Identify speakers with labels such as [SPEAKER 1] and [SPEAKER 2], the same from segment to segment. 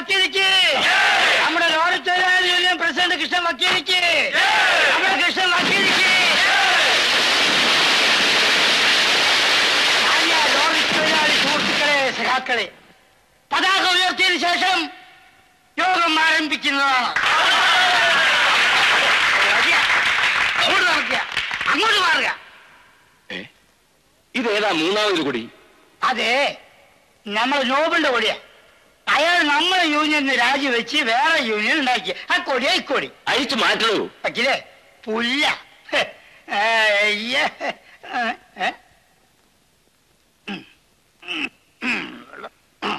[SPEAKER 1] വക്കീലിക്ക് നമ്മുടെ ലോറി തൊഴിലാളി union president Krishnan വക്കീലിക്ക് നമ്മുടെ കൃഷ്ണൻ വക്കീലിക്ക് മാന്യ ലോറി തൊഴിലാളി സുഹൃത്തുക്കളെ സഖാക്കളെ പതാക ഉയർത്തിയതിനു ശേഷം യോഗം ആരംഭിക്കുന്നതാണ് വരിക. അങ്ങോട്ട് നടക്കുക അങ്ങോട്ട് മാറുക
[SPEAKER 2] ഇതേതാ മൂന്നാമതൊരു കൊടി
[SPEAKER 1] അതെ നമ്മളെ നോബിളിന്റെ കൊടിയാ അയാൾ നമ്മളെ യൂണിയന് രാജിവെച്ച് വേറെ യൂണിയൻ ഉണ്ടാക്കി ആ കൊടിയാ ഇക്കൊടി
[SPEAKER 2] അഴിച്ചു മാറ്റണോ
[SPEAKER 1] വക്കീലേ പുല്ല ഹെ, ഏ, അയ്യേ. ഏ, ഏ. ഉം, ഉം, ഉം, ഉം.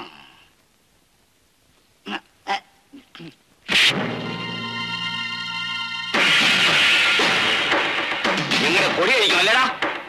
[SPEAKER 1] ഏ,
[SPEAKER 2] നിങ്ങളുടെ കൊടി അഴിക്കും അല്ലടാ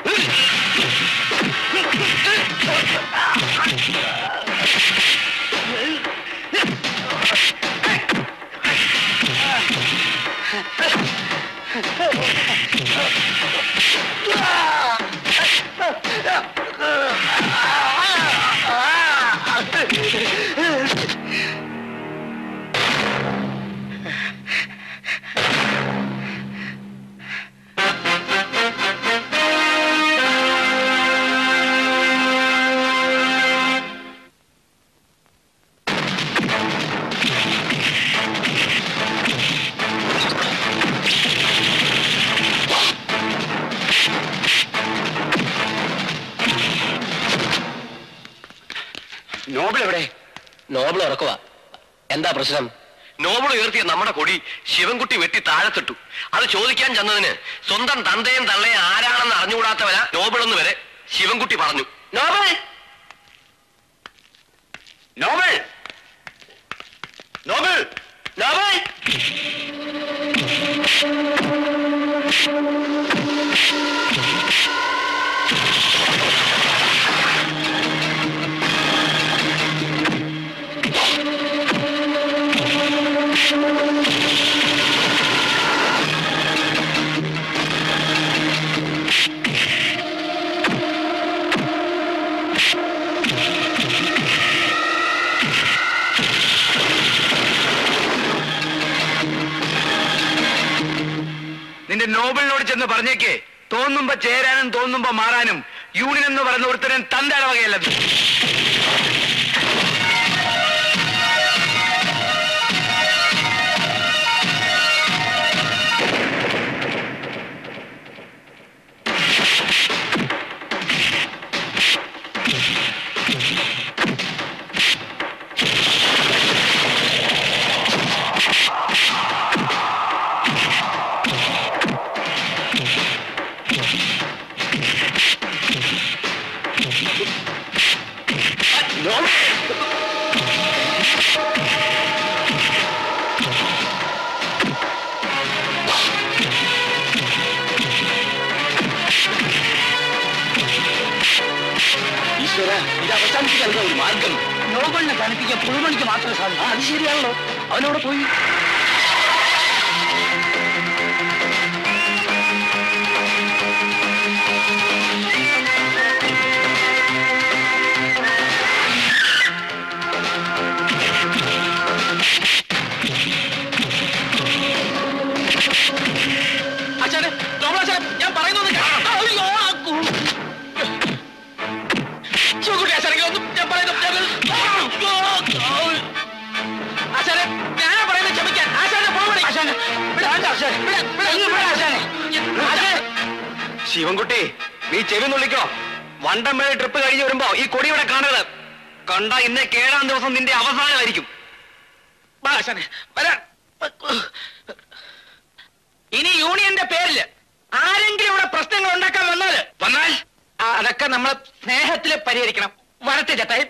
[SPEAKER 2] നോബിൾ എവിടെ
[SPEAKER 3] നോബിൾ ഉറക്കുക എന്താ പ്രശ്നം
[SPEAKER 2] നോബിൾ ഉയർത്തിയ നമ്മുടെ കൊടി ശിവൻകുട്ടി വെട്ടി താഴത്തിട്ടു അത് ചോദിക്കാൻ ചെന്നതിന് സ്വന്തം തന്തയും തള്ളയും ആരാണെന്ന് അറിഞ്ഞുകൂടാത്തവനാ നോബിൾ എന്ന് വരെ ശിവൻകുട്ടി പറഞ്ഞു നോബിൾ നോബിൾ നോബിൾ നോബിൾ
[SPEAKER 4] നിന്റെ നോബലിനോട് ചെന്ന് പറഞ്ഞേക്ക് തോന്നുമ്പോ ചേരാനും തോന്നുമ്പോ മാറാനും യൂണിയൻ എന്ന് പറയുന്ന ഒരുത്തരൻ തന്റെ വകയല്ലത്
[SPEAKER 2] ഈശ്വര ഇത് അവസാനിപ്പിക്കാനുള്ള ഒരു മാർഗം
[SPEAKER 1] നോബിളിനെ തണുപ്പിക്കാൻ പുഴുമണിക്ക് മാത്രമേ സാധിക്കൂ
[SPEAKER 2] അത് ശരിയാണല്ലോ അവനവിടെ പോയി
[SPEAKER 4] അച്ഛനെ നോബിളച്ഛനെ ഞാൻ പറയുന്നത് ശിവകുട്ടി അച്ഛനെങ്കിലും ഒന്നും ഞാൻ പറയുന്നത് അച്ഛനെ ഞാനാ പറയുന്നത് ക്ഷമിക്കാൻ ആശാനെ പോകണേ
[SPEAKER 1] ആശാനെ, ഇവിടെ വേണ്ട ആശാനെ. ഒന്ന് ഇവിടെ ആശാനെ. ആശാനെ.
[SPEAKER 4] ശിവൻകുട്ടി നീ ചെവി നുള്ളിക്കോ വണ്ടംമേൽ ട്രിപ്പ് കഴിഞ്ഞ് വരുമ്പോ ഈ കൊടി ഇവിടെ കാണരുത് കണ്ട ഇന്ന് കേഴാം ദിവസം നിന്റെ അവസാനമായിരിക്കും വാ ആശാനെ, വരാൻ. ഇനി യൂണിയന്റെ പേരില് ആരെങ്കിലും ഇവിടെ പ്രശ്നങ്ങൾ ഉണ്ടാക്കാൻ വന്നാല് വന്നാൽ ആ, അതൊക്കെ നമ്മൾ സ്നേഹത്തില് പരിഹരിക്കണം വരട്ടെ ചേട്ടായി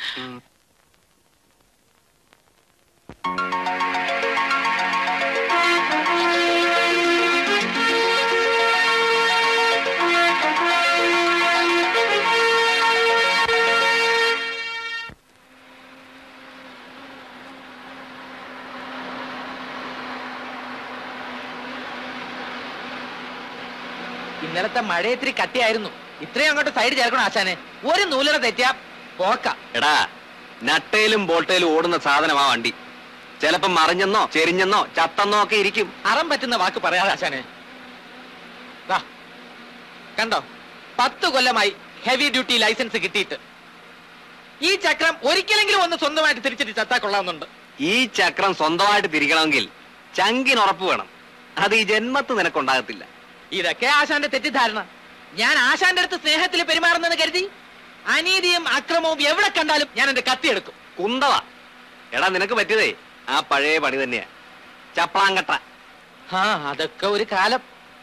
[SPEAKER 4] ഇന്നലത്തെ മഴ ഇത്തിരി കട്ടിയായിരുന്നു ഇത്രയും അങ്ങോട്ട് സൈഡ് ചേർക്കണം ആശാനെ ഒരു നൂലറ തെറ്റിയാ പോക്ക
[SPEAKER 2] എടാ
[SPEAKER 4] നട്ടയിലും ബോൾട്ടയിലും ഓടുന്ന സാധനമാ വണ്ടി ചിലപ്പം മറിഞ്ഞെന്നോ ചെരിഞ്ഞെന്നോ ചത്തെന്നോ ഒക്കെ ഇരിക്കും
[SPEAKER 5] അറം പറ്റുന്ന വാക്ക് പറയാതെ ആശാനെ ദാ, കണ്ടോ പത്ത് കൊല്ലമായി ഹെവി ഡ്യൂട്ടി ലൈസൻസ് കിട്ടിയിട്ട് ഈ ചക്രം ഒരിക്കലെങ്കിലും ഒന്ന് സ്വന്തമായിട്ട് തിരിച്ചിട്ട് ചത്താ കൊള്ളാവുന്നുണ്ട്
[SPEAKER 4] ഈ ചക്രം സ്വന്തമായിട്ട് തിരിക്കണമെങ്കിൽ ചങ്കിന് ഉറപ്പ് വേണം അത് ഈ ജന്മത്ത് നിനക്കുണ്ടാകത്തില്ല
[SPEAKER 5] ഇതൊക്കെ ആശാന്റെ തെറ്റിദ്ധാരണ ഞാൻ ആശാന്റെ അടുത്ത് സ്നേഹത്തിൽ പെരുമാറുന്നെന്ന് കരുതി അനീതിയും അക്രമവും എവിടെ കണ്ടാലും ഞാൻ എന്റെ കത്തിയെടുക്കും
[SPEAKER 4] കുന്തവ എടാ നിനക്ക് പറ്റിയതേ ആ പഴയ പണി തന്നെയാ ചപ്പാങ്കട്ട
[SPEAKER 5] ആ അതൊക്കെ ഒരു കാലം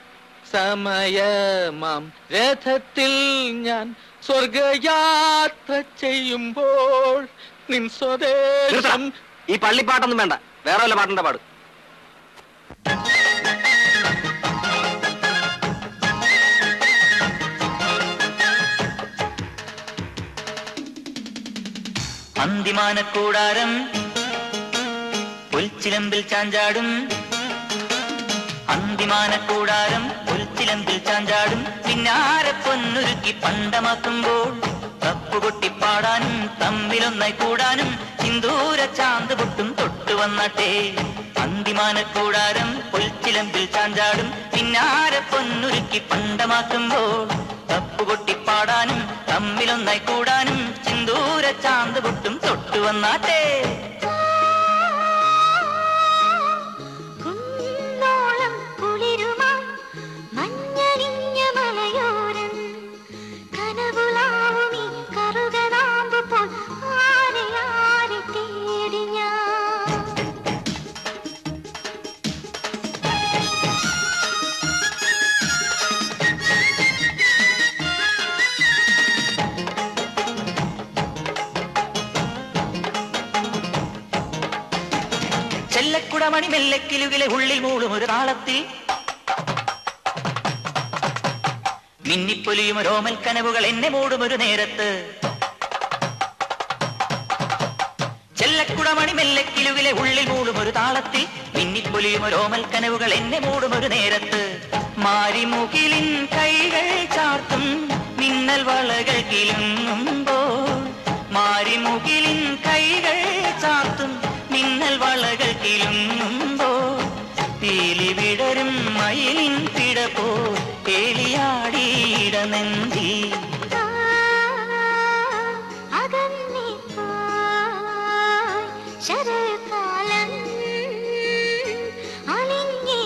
[SPEAKER 5] സമയമാം രഥത്തിൽ ഞാൻ സ്വർഗയാത്ര ചെയ്യുമ്പോൾ നിൻ
[SPEAKER 4] നിർത്തടാ.
[SPEAKER 5] സ്വദേശം
[SPEAKER 4] ഈ പള്ളിപ്പാട്ടൊന്നും വേണ്ട വേറെ വല്ല പാട്ടിന്റെ പാട്
[SPEAKER 6] അന്തിമാനക്കൂടാരം പുൽച്ചിലമ്പിൽ ചാഞ്ചാടും അന്തിമാനക്കൂടാരം പുൽച്ചിലമ്പിൽ ചാഞ്ചാടും പിന്നാരെ പൊന്നൊരുക്കി പണ്ടമാക്കുമ്പോൾ തപ്പുകൊട്ടി പാടാനും തമ്മിലൊന്നായി കൂടാനും സിന്ദൂര ചാന്ത് പൊട്ടും തൊട്ടു വന്നാട്ടെ അന്തിമാനക്കൂടാരം പുൽച്ചിലമ്പിൽ ചാഞ്ചാടും പിന്നാരെ പൊന്നൊരുക്കി പണ്ടമാക്കുമ്പോൾ തപ്പുകൊട്ടി പാടാനും തമ്മിലൊന്നായി കൂടാനും സിന്ദൂര ചാന്ത് പൊട്ടും തൊട്ടു വന്നാട്ടെ
[SPEAKER 7] കുന്നോളം കുളിരുമായി മഞ്ഞണിഞ്ഞ മലയോരം കനവുലാവുമീ കറുകനാമ്പ് പോൽ ആരെ ആരെ തേടി ഞാൻ
[SPEAKER 6] ചെല്ലക്കുടമണി മെല്ലക്കിലുകിലെ ഉള്ളിൽ മൂളും ഒരു താളത്തിൽ മിന്നിപ്പൊലിയും രോമൽ കനവുകൾ എന്നെ മൂടും ഒരു നേരത്ത് ചെല്ലക്കുടമണി മെല്ലക്കിലുകിലെ ഉള്ളിൽ മൂടും ഒരു താളത്തിൽ മിന്നിപ്പൊലിയും രോമൽ കനവുകൾ എന്നെ മൂടും ഒരു നേരത്ത് മാരിമുകിലിൻ കൈകൾ ചാർത്തും മിന്നൽ വളകൾ കിലുങ്ങുമ്പോൾ മാരിമുകിലിൻ കൈകൾ ചാർത്തും മിന്നൽ വളകൾ കിലുങ്ങുമ്പോൾ പീലി വിടരും മയിലിൻ പിടപ്പോ കേളിയാടിയിട നെഞ്ചി
[SPEAKER 7] അകന്നേ പോയി ശരകാലം അലിഞ്ഞേ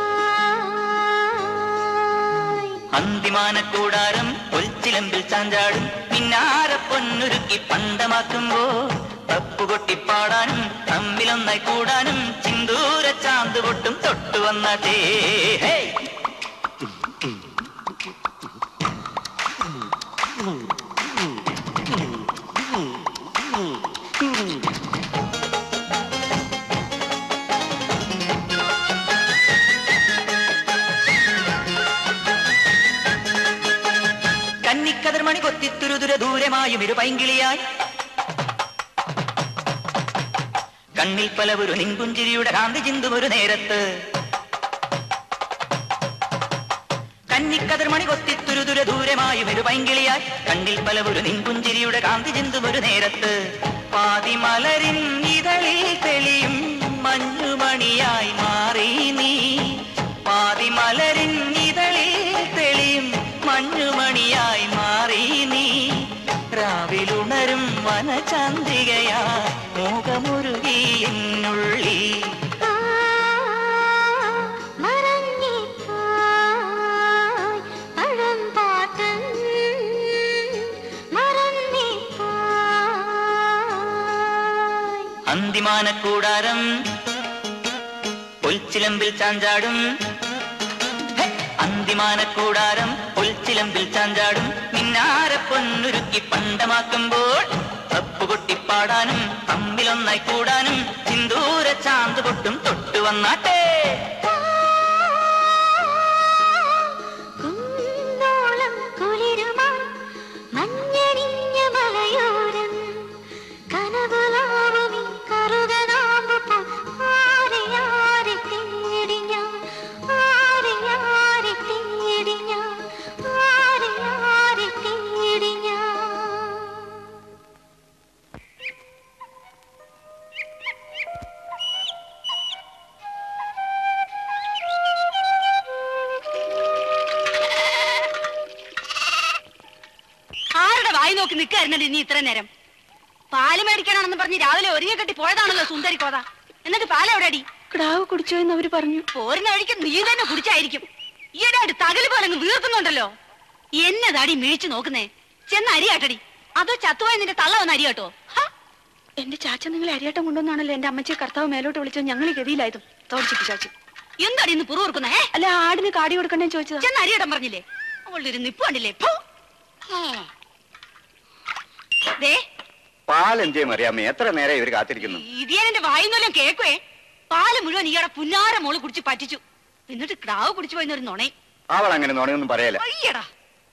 [SPEAKER 7] പോയി
[SPEAKER 6] അന്തിമാനക്കൂടാരം പൊൽച്ചിലമ്പിൽ ചാഞ്ചാടും പിന്നാര പൊന്നുരുക്കി പണ്ടമാക്കുമ്പോ തപ്പുകൊട്ടിപ്പാടാനും തമ്മിലൊന്നായി കൂടാനും ചിന്തൂര ചാന്ത് പൊട്ടും തൊട്ടു വന്നാട്ടേ ഹേയ് കന്നിക്കതിർമണി കൊത്തിത്തുരുതുര ദൂരമായും ഇരു പൈങ്കിളിയായി കണ്ണിൽ പലവൊരു നിൻപുഞ്ചിരിയുടെ കാന്തി ചിന്തും ഒരു നേരത്ത് കന്നിക്കതിർമണി കൊത്തിത്തുരുതുര ദൂരമായും ഒരു പൈങ്കിളിയായി കണ്ണിൽ പലവൊരു നിൻപുഞ്ചിരിയുടെ കാന്തി ചിന്തും ഒരു നേരത്ത് പാതിമലരിൻ ഇതളിൽ തെളിയും മഞ്ഞുമണിയായി മാറി നീ പാതിമലരിൻ ഇതളിൽ തെളിയും മഞ്ഞുമണിയായി മാറി നീ രാവിലുണരും വനചന്ദ്രികയാ മൂകമുരുകി എന്നുള്ളി
[SPEAKER 7] മറഞ്ഞേ പോയി പഴംപാട്ടൻ മറന്നേ പോയി
[SPEAKER 6] അന്തിമാനക്കൂടാരം പൊൽച്ചിലമ്പിൽ ചാഞ്ചാടും ഹെ! അന്തിമാനക്കൂടാരം പൊൽച്ചിലമ്പിൽ ചാഞ്ചാടും മിന്നാര പൊന്നുരുക്കി പണ്ടമാക്കുമ്പോൾ തപ്പുകൊട്ടിപ്പാടാനും തമ്മിലൊന്നായി കൂടാനും സിന്ദൂര ചാന്ത് പൊട്ടും തൊട്ടു വന്നാട്ടെ
[SPEAKER 7] കുന്നോളം കുളിരുമായി മഞ്ഞണിഞ്ഞ മലയോരം കനവുലാവുമീ കറുകനാമ്പ് പോൽ ആരെ ആരെ തേടി ഞാൻ ആരെ ആരെ തേടി ഞാൻ ആരെ ആരെ തേടി ഞാൻ
[SPEAKER 8] നോക്കി നിൽക്കായിരുന്നല്ലോ നീ ഇത്ര നേരം പാല് മേടിക്കാനാണെന്ന് പറഞ്ഞ് രാവിലെ ഒരുങ്ങി കെട്ടി പോയതാണല്ലോ സുന്ദരി കോത എന്നിട്ട് പാല് എവിടെ അടി
[SPEAKER 9] കിടാവ് കുടിച്ചോ എന്ന് അവര് പറഞ്ഞു
[SPEAKER 8] പോരുന്ന വഴിക്ക് നീ തന്നെ കുടിച്ചായിരിക്കും ഈയിടെ തകല് പോലെ അങ്ങ് വീർക്കുന്നുണ്ടല്ലോ എന്നതാടി മിഴിച്ചു നോക്കുന്നേ ചെന്ന് അരിയാട്ടടി അതോ ചത്തുപോയ നിന്റെ തള്ള വന്ന് അരിയാട്ടോ ഹ!
[SPEAKER 9] എന്റെ ചാച്ച നിങ്ങളെ അരിയാട്ടം കൊണ്ടുവന്നാണല്ലോ എന്റെ അമ്മച്ചിയെ കർത്താവ് മേലോട്ട് വിളിച്ചത് ഞങ്ങൾ ഗതിയിലായതും തോടിച്ചിട്ട് ചാച്ചു
[SPEAKER 8] എന്താടി ഇന്ന് പുറൂർക്കുന്നേ
[SPEAKER 9] അല്ല ആടിന് കാടി കൊടുക്കണ്ടേ ചോദിച്ചതാ
[SPEAKER 8] ചെന്ന് അരിയാട്ടം പറഞ്ഞില്ലേ അവളുടെ ഒരു നിപ്പ് കണ്ടില്ലേ ഫു! ഹേ. ദേ
[SPEAKER 10] പാലെന്തേ മറിയാമ്മ എത്ര നേരം ഇവർ കാത്തിരിക്കുന്നു
[SPEAKER 8] ഇടിയനെന്റെ വായുന്നല്ലോ കേക്കുവേ പാല് മുഴുവൻ ഈയുടെ പുന്നാര മോള് കുടിച്ച് പറ്റിച്ചു എന്നിട്ട് ക്രാവ് കുടിച്ചു പോയെന്നൊരു നുണേ
[SPEAKER 10] അവൾ അങ്ങനെ നുണയൊന്നും പറയല
[SPEAKER 8] അയ്യടാ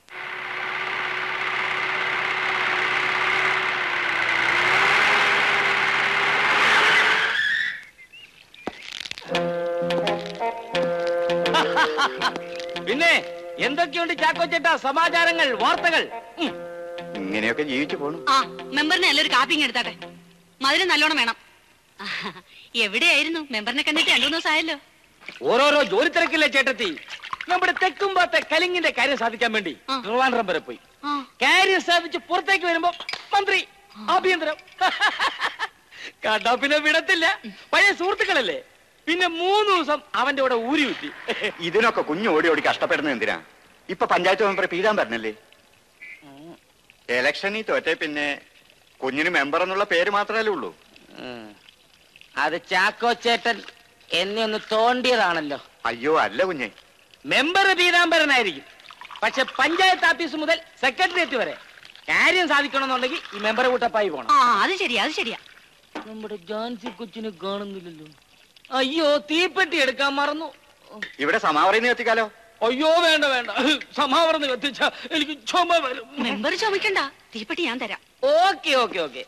[SPEAKER 5] പിന്നെ എന്തൊക്കെയുണ്ട് ചാക്കോ ചേട്ടാ സമാചാരങ്ങൾ വാർത്തകൾ ഉം.
[SPEAKER 10] ഇങ്ങനെയൊക്കെ ജീവിച്ചു പോണു
[SPEAKER 8] ആ മെമ്പറിന് നല്ലൊരു കാപ്പിങ് എടുത്താട്ടെ മധുരം നല്ലോണം വേണം ആഹാ, എവിടെയായിരുന്നു മെമ്പറിനെ കണ്ടിട്ട് രണ്ടു ദിവസം ആയല്ലോ
[SPEAKER 5] ഓരോരോ ജോലി തിരക്കില്ലേ ചേട്ടത്തി നമ്മുടെ തെക്കുംപാത്തെ കലിങ്ങിന്റെ കാര്യം സാധിക്കാൻ വേണ്ടി
[SPEAKER 8] ആ.
[SPEAKER 5] ട്രിവാൻഡ്രം വരെ പോയി
[SPEAKER 8] ആ
[SPEAKER 5] കാര്യം സാധിച്ച് പുറത്തേക്ക് വരുമ്പോ മന്ത്രി ആഭ്യന്തരം കണ്ടാ പിന്നെ വിടത്തില്ല പഴയ സുഹൃത്തുക്കളല്ലേ പിന്നെ മൂന്ന് ദിവസം അവന്റെ കൂടെ ഊരി വിട്ടി
[SPEAKER 10] ഇതിനൊക്കെ കുഞ്ഞു ഓടി ഓടി കഷ്ടപ്പെടുന്നത് എന്തിനാ ഇപ്പൊ പഞ്ചായത്ത് മെമ്പർ പീതാൻ പറഞ്ഞല്ലേ ഇലക്ഷനിൽ തോറ്റേ പിന്നെ കുഞ്ഞിന് മെമ്പർ എന്നുള്ള പേര് മാത്രമല്ലേ ഉള്ളൂ
[SPEAKER 5] അത് ചാക്കോ ചേട്ടൻ എന്നെ ഒന്ന് തോണ്ടിയതാണല്ലോ
[SPEAKER 10] അയ്യോ അല്ല കുഞ്ഞെ
[SPEAKER 5] മെമ്പർ പീതാംബരനായിരിക്കും പക്ഷെ പഞ്ചായത്ത് ഓഫീസ് മുതൽ സെക്രട്ടേറിയറ്റ് വരെ കാര്യം സാധിക്കണമെന്നുണ്ടെങ്കിൽ ഈ മെമ്പറെ കൂട്ടപ്പായി പോണം
[SPEAKER 8] ആ അത് ശരിയാ അത് ശരിയാ
[SPEAKER 5] നമ്മുടെ ജാൻസി കൊച്ചിനെ കാണുന്നില്ലല്ലോ അയ്യോ തീപ്പെട്ടി എടുക്കാൻ മറന്നു
[SPEAKER 10] ഇവിടെ സമാവറിന്ന് എത്തിക്കാലോ
[SPEAKER 5] അയ്യോ വേണ്ട വേണ്ട സമാവറന്ന് കത്തിച്ച എനിക്ക് ചുമ വരും
[SPEAKER 8] മെമ്പർ ചുമക്കണ്ട തീപ്പെട്ടി ഞാൻ തരാം
[SPEAKER 5] ഓക്കെ ഓക്കെ ഓക്കെ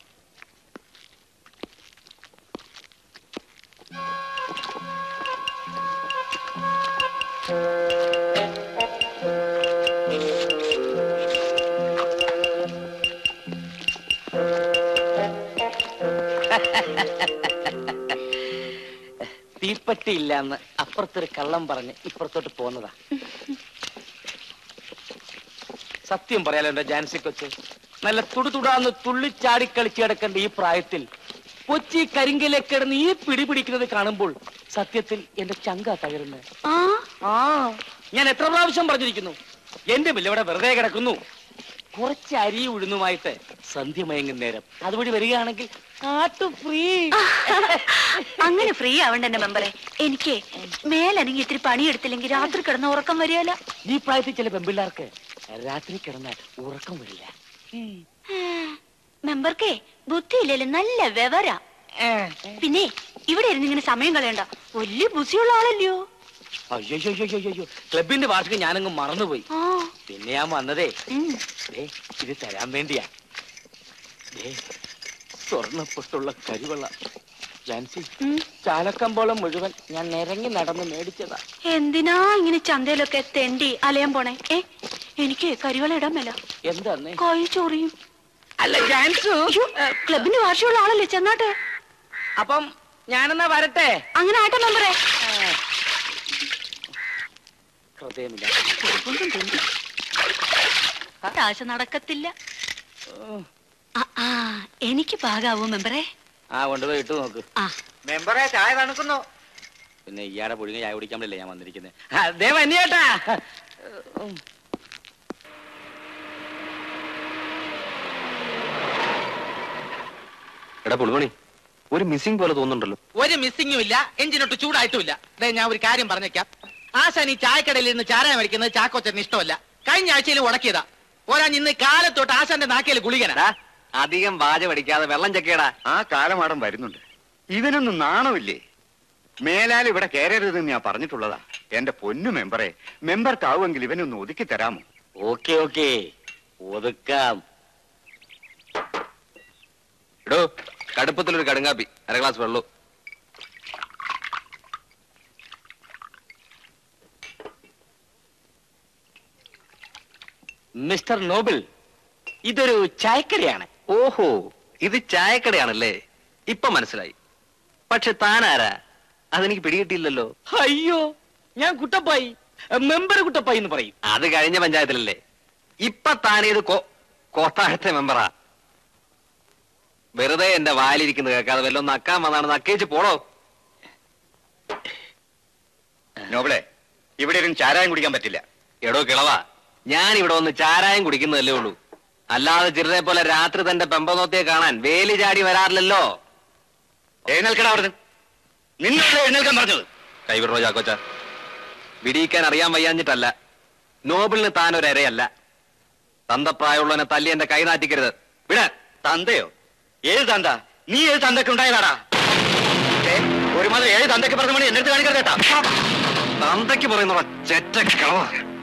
[SPEAKER 5] തീപ്പെട്ടി ഇല്ലാന്ന് അപ്പുറത്തൊരു കള്ളം പറഞ്ഞ് ഇപ്പുറത്തോട്ട് പോന്നതാ സത്യം പറയാലോ എന്റെ ജാൻസി കൊച്ച് നല്ല തുടുതുടാന്ന് തുള്ളിച്ചാടി കളിച്ച് കിടക്കേണ്ട ഈ പ്രായത്തിൽ കൊച്ചി കരിങ്കലെ കിടന്ന് ഈ പിടി പിടിക്കുന്നത് കാണുമ്പോൾ സത്യത്തിൽ എന്റെ ചങ്ക തകരുന്നത്
[SPEAKER 9] ആ
[SPEAKER 5] ആ ഞാൻ എത്ര പ്രാവശ്യം പറഞ്ഞിരിക്കുന്നു എന്റെ ബില്ല് ഇവിടെ വെറുതെ കിടക്കുന്നു കുറച്ച് അരി ഉഴുന്നുമായിട്ട് സന്ധ്യ മയങ്ങും നേരം അതുവഴി വരികയാണെങ്കിൽ ആട്ടു ഫ്രീ
[SPEAKER 9] അങ്ങനെ ഫ്രീ ആവണ്ട എന്റെ മെമ്പറെ എനിക്ക് മേലനങ്ങി ഇത്തിരി പണിയെടുത്തില്ലെങ്കിൽ രാത്രി കിടന്ന ഉറക്കം വരികയല്ല
[SPEAKER 5] ഈ പ്രായത്തിൽ ചില പെമ്പിള്ളാർക്ക് രാത്രി കിടന്നാൽ ഉറക്കം വരില്ല
[SPEAKER 9] മെമ്പർക്കേ ബുദ്ധിയില്ലല്ലോ നല്ല വിവര പിന്നെ ഇവിടെ ഇരുന്ന് ഇങ്ങനെ സമയം കളയണ്ട വലിയ ബുദ്ധിയുള്ള ആളല്ലയോ
[SPEAKER 5] അയ്യോ അയ്യോ ക്ലബിന്റെ വാർഷികം ഞാനങ്ങ് മറന്നുപോയി
[SPEAKER 9] ആ
[SPEAKER 5] പിന്നെ ഞാൻ വന്നതേ
[SPEAKER 9] ഉം.
[SPEAKER 5] ദേ, ഇത് തരാൻ വേണ്ടിയാ ദേ, സ്വർണ്ണപ്പൊട്ടുള്ള കരിവെള്ള ജാൻസി
[SPEAKER 9] ഉം.
[SPEAKER 5] ചാലക്കമ്പോളം മുഴുവൻ ഞാൻ നിരങ്ങി നടന്ന് മേടിച്ചതാ
[SPEAKER 9] എന്തിനാ ഇങ്ങനെ ചന്തയിലൊക്കെ തെണ്ടി അലയാൻ പോണേ ഏ എനിക്ക് കരിവള ഇടാൻ മേല
[SPEAKER 5] എന്താന്നേ
[SPEAKER 9] കൈ ചൊറിയും
[SPEAKER 5] അല്ല ജാൻസു
[SPEAKER 9] അയ്യോ, ക്ലബിന് വാർഷികമുള്ള ആളല്ലേ ചെന്നാട്ടെ
[SPEAKER 5] അപ്പം ഞാനെന്നാ വരട്ടെ
[SPEAKER 9] അങ്ങനെ ആട്ടെ മെമ്പറെ
[SPEAKER 5] ഹൃദയമില്ല
[SPEAKER 9] ഒന്നും തെണ്ടി. ആശ നടക്കത്തില്ല ആ, ആ എനിക്ക് പാകാവൂ മെമ്പറെ
[SPEAKER 5] ആ കൊണ്ടുപോയി ഇട്ടു നോക്ക്
[SPEAKER 9] ആ
[SPEAKER 10] മെമ്പറെ ചായ തണുക്കുന്നു
[SPEAKER 5] പിന്നെ ഇയാടെ പുഴുങ്ങ ചായ കുടിക്കാമല്ലേ ഞാൻ വന്നിരിക്കുന്നത് ദേ വന്നിയേട്ടാ
[SPEAKER 2] എടാ പുളുമണി ഒരു മിസ്സിംഗ് പോലെ തോന്നുന്നുണ്ടല്ലോ
[SPEAKER 5] ഒരു മിസ്സിങ്ങും ഇല്ല എഞ്ചിനൊട്ട് ചൂടായിട്ടുമില്ല ദേ ഞാൻ ഒരു കാര്യം പറഞ്ഞേക്കാം ആശാൻ ഈ ചായക്കടയിൽ നിന്ന് ചാരായ മേടിക്കുന്നത് ചാക്കോച്ചന് ഇഷ്ടമല്ല കഴിഞ്ഞ ആഴ്ചയിൽ ഉടക്കിയതാ പോരാ ഇന്ന് കാലത്തോട്ട് ആശാന്റെ നാക്കയിൽ ഗുളികനാ
[SPEAKER 4] അധികം വാച പഠിക്കാതെ വെള്ളം ചെക്കേടാ
[SPEAKER 10] ആ കാലമാടം വരുന്നുണ്ട് ഇവനൊന്നും നാണമില്ലേ മേലാൽ ഇവിടെ കയറരുതെന്ന് ഞാൻ പറഞ്ഞിട്ടുള്ളതാ എന്റെ പൊന്നു മെമ്പറെ മെമ്പർക്കാവുമെങ്കിൽ ഇവനൊന്ന് ഒതുക്കി തരാമോ
[SPEAKER 5] ഓക്കെ ഓക്കെ ഒതുക്കാം
[SPEAKER 2] എടോ കടുപ്പത്തിലൊരു കടുങ്കാപ്പി അര ഗ്ലാസ് വെള്ളവും
[SPEAKER 5] മിസ്റ്റർ നോബിൾ ഇതൊരു ചായക്കടയാണ്
[SPEAKER 2] ഓഹോ ഇത് ചായക്കടയാണല്ലേ ഇപ്പൊ മനസ്സിലായി പക്ഷെ താനാരാ അതെനിക്ക് പിടികിട്ടിയില്ലല്ലോ
[SPEAKER 5] അയ്യോ ഞാൻ കുട്ടപ്പായി മെമ്പർ കുട്ടപ്പായി എന്ന് പറയും
[SPEAKER 2] അത് കഴിഞ്ഞ പഞ്ചായത്തിലല്ലേ ഇപ്പൊ താനേത് കോ
[SPEAKER 4] കോത്താഴത്തെ മെമ്പറാ വെറുതെ എന്റെ വാലിരിക്കുന്നത് കേൾക്കാതെ വല്ലതും നക്കാൻ വന്നാണ് നക്കേച്ച് പോടോ
[SPEAKER 10] നോബിളെ ഇവിടെ ഇരുന്ന് ചാരായം കുടിക്കാൻ പറ്റില്ല
[SPEAKER 4] എടോ കിളവാ ഞാൻ ഇവിടെ ഒന്ന് ചാരായം കുടിക്കുന്നതല്ലേ ഉള്ളൂ അല്ലാതെ ചിരനെ പോലെ രാത്രി തന്റെ പെമ്പനോത്തിയെ കാണാൻ വേലി ചാടി വരാറില്ലല്ലോ
[SPEAKER 10] എഴുന്നേൽക്കടാ അവിടുന്ന് നിന്നോട് എഴുന്നേൽക്കാൻ പറഞ്ഞത്
[SPEAKER 4] കൈവിടോ ചാക്കോച്ച വിടിയിക്കാൻ അറിയാൻ വയ്യാഞ്ഞിട്ടല്ല നോബിളിന് താൻ ഒരു ഇരയല്ല തന്തപ്രായമുള്ളവനെ തല്ലി എന്റെ കൈ നാറ്റിക്കരുത് വിടാൻ
[SPEAKER 10] തന്തയോ ഏത് തന്ത നീ ഏത് തന്തക്ക് ഉണ്ടായതാടാ ഏ, ഒരുമാതിരി ഏത് തന്തക്ക് പറഞ്ഞ മണി എന്നെടുത്ത് കാണിക്കരുത് കേട്ടാ
[SPEAKER 4] തന്തയ്ക്ക് പറയുന്ന ചെറ്റ കളവ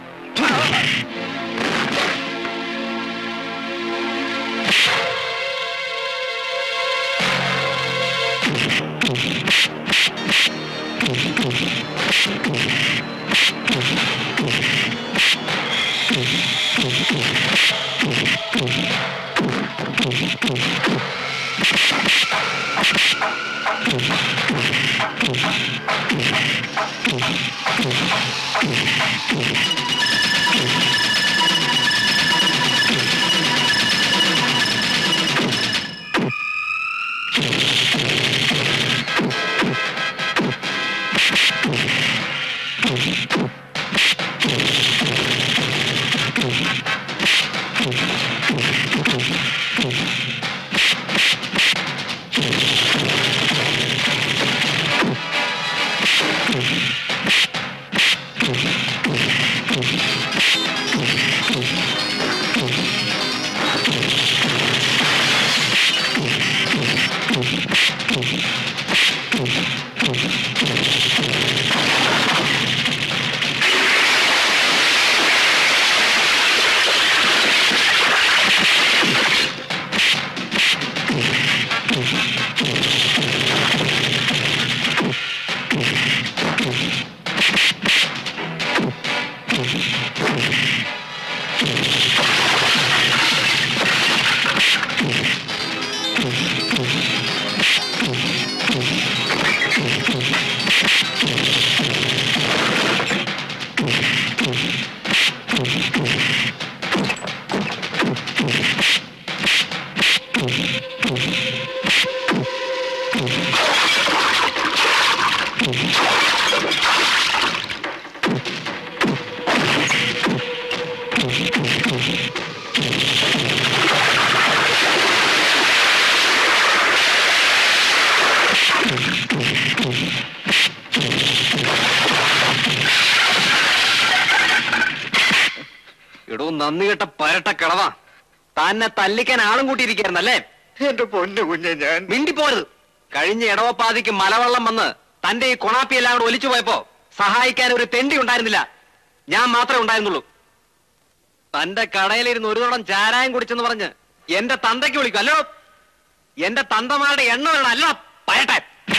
[SPEAKER 4] എടോ നന്ദി കെട്ട പരട്ട കളവാ തന്നെ തല്ലിക്കാൻ ആളും കൂട്ടിയിരിക്കായിരുന്നല്ലേ
[SPEAKER 10] എന്റെ പൊന്നു കുഞ്ഞെ ഞാൻ
[SPEAKER 4] മിണ്ടിപ്പോരുത് കഴിഞ്ഞ ഇടവപ്പാതിക്ക് മലവെള്ളം വന്ന് തന്റെ ഈ കൊണാപ്പി എല്ലാം കൂടെ ഒലിച്ചു പോയപ്പോ സഹായിക്കാൻ ഒരു തെണ്ടി ഉണ്ടായിരുന്നില്ല ഞാൻ മാത്രമേ ഉണ്ടായിരുന്നുള്ളൂ തന്റെ കടയിലിരുന്ന് ഒരു തോടം ചാരായം കുടിച്ചെന്ന് പറഞ്ഞ് എന്റെ തന്തയ്ക്ക് വിളിക്കും അല്ലോ എന്റെ തന്തമാരുടെ എണ്ണ വേണം അല്ല പയട്ടെ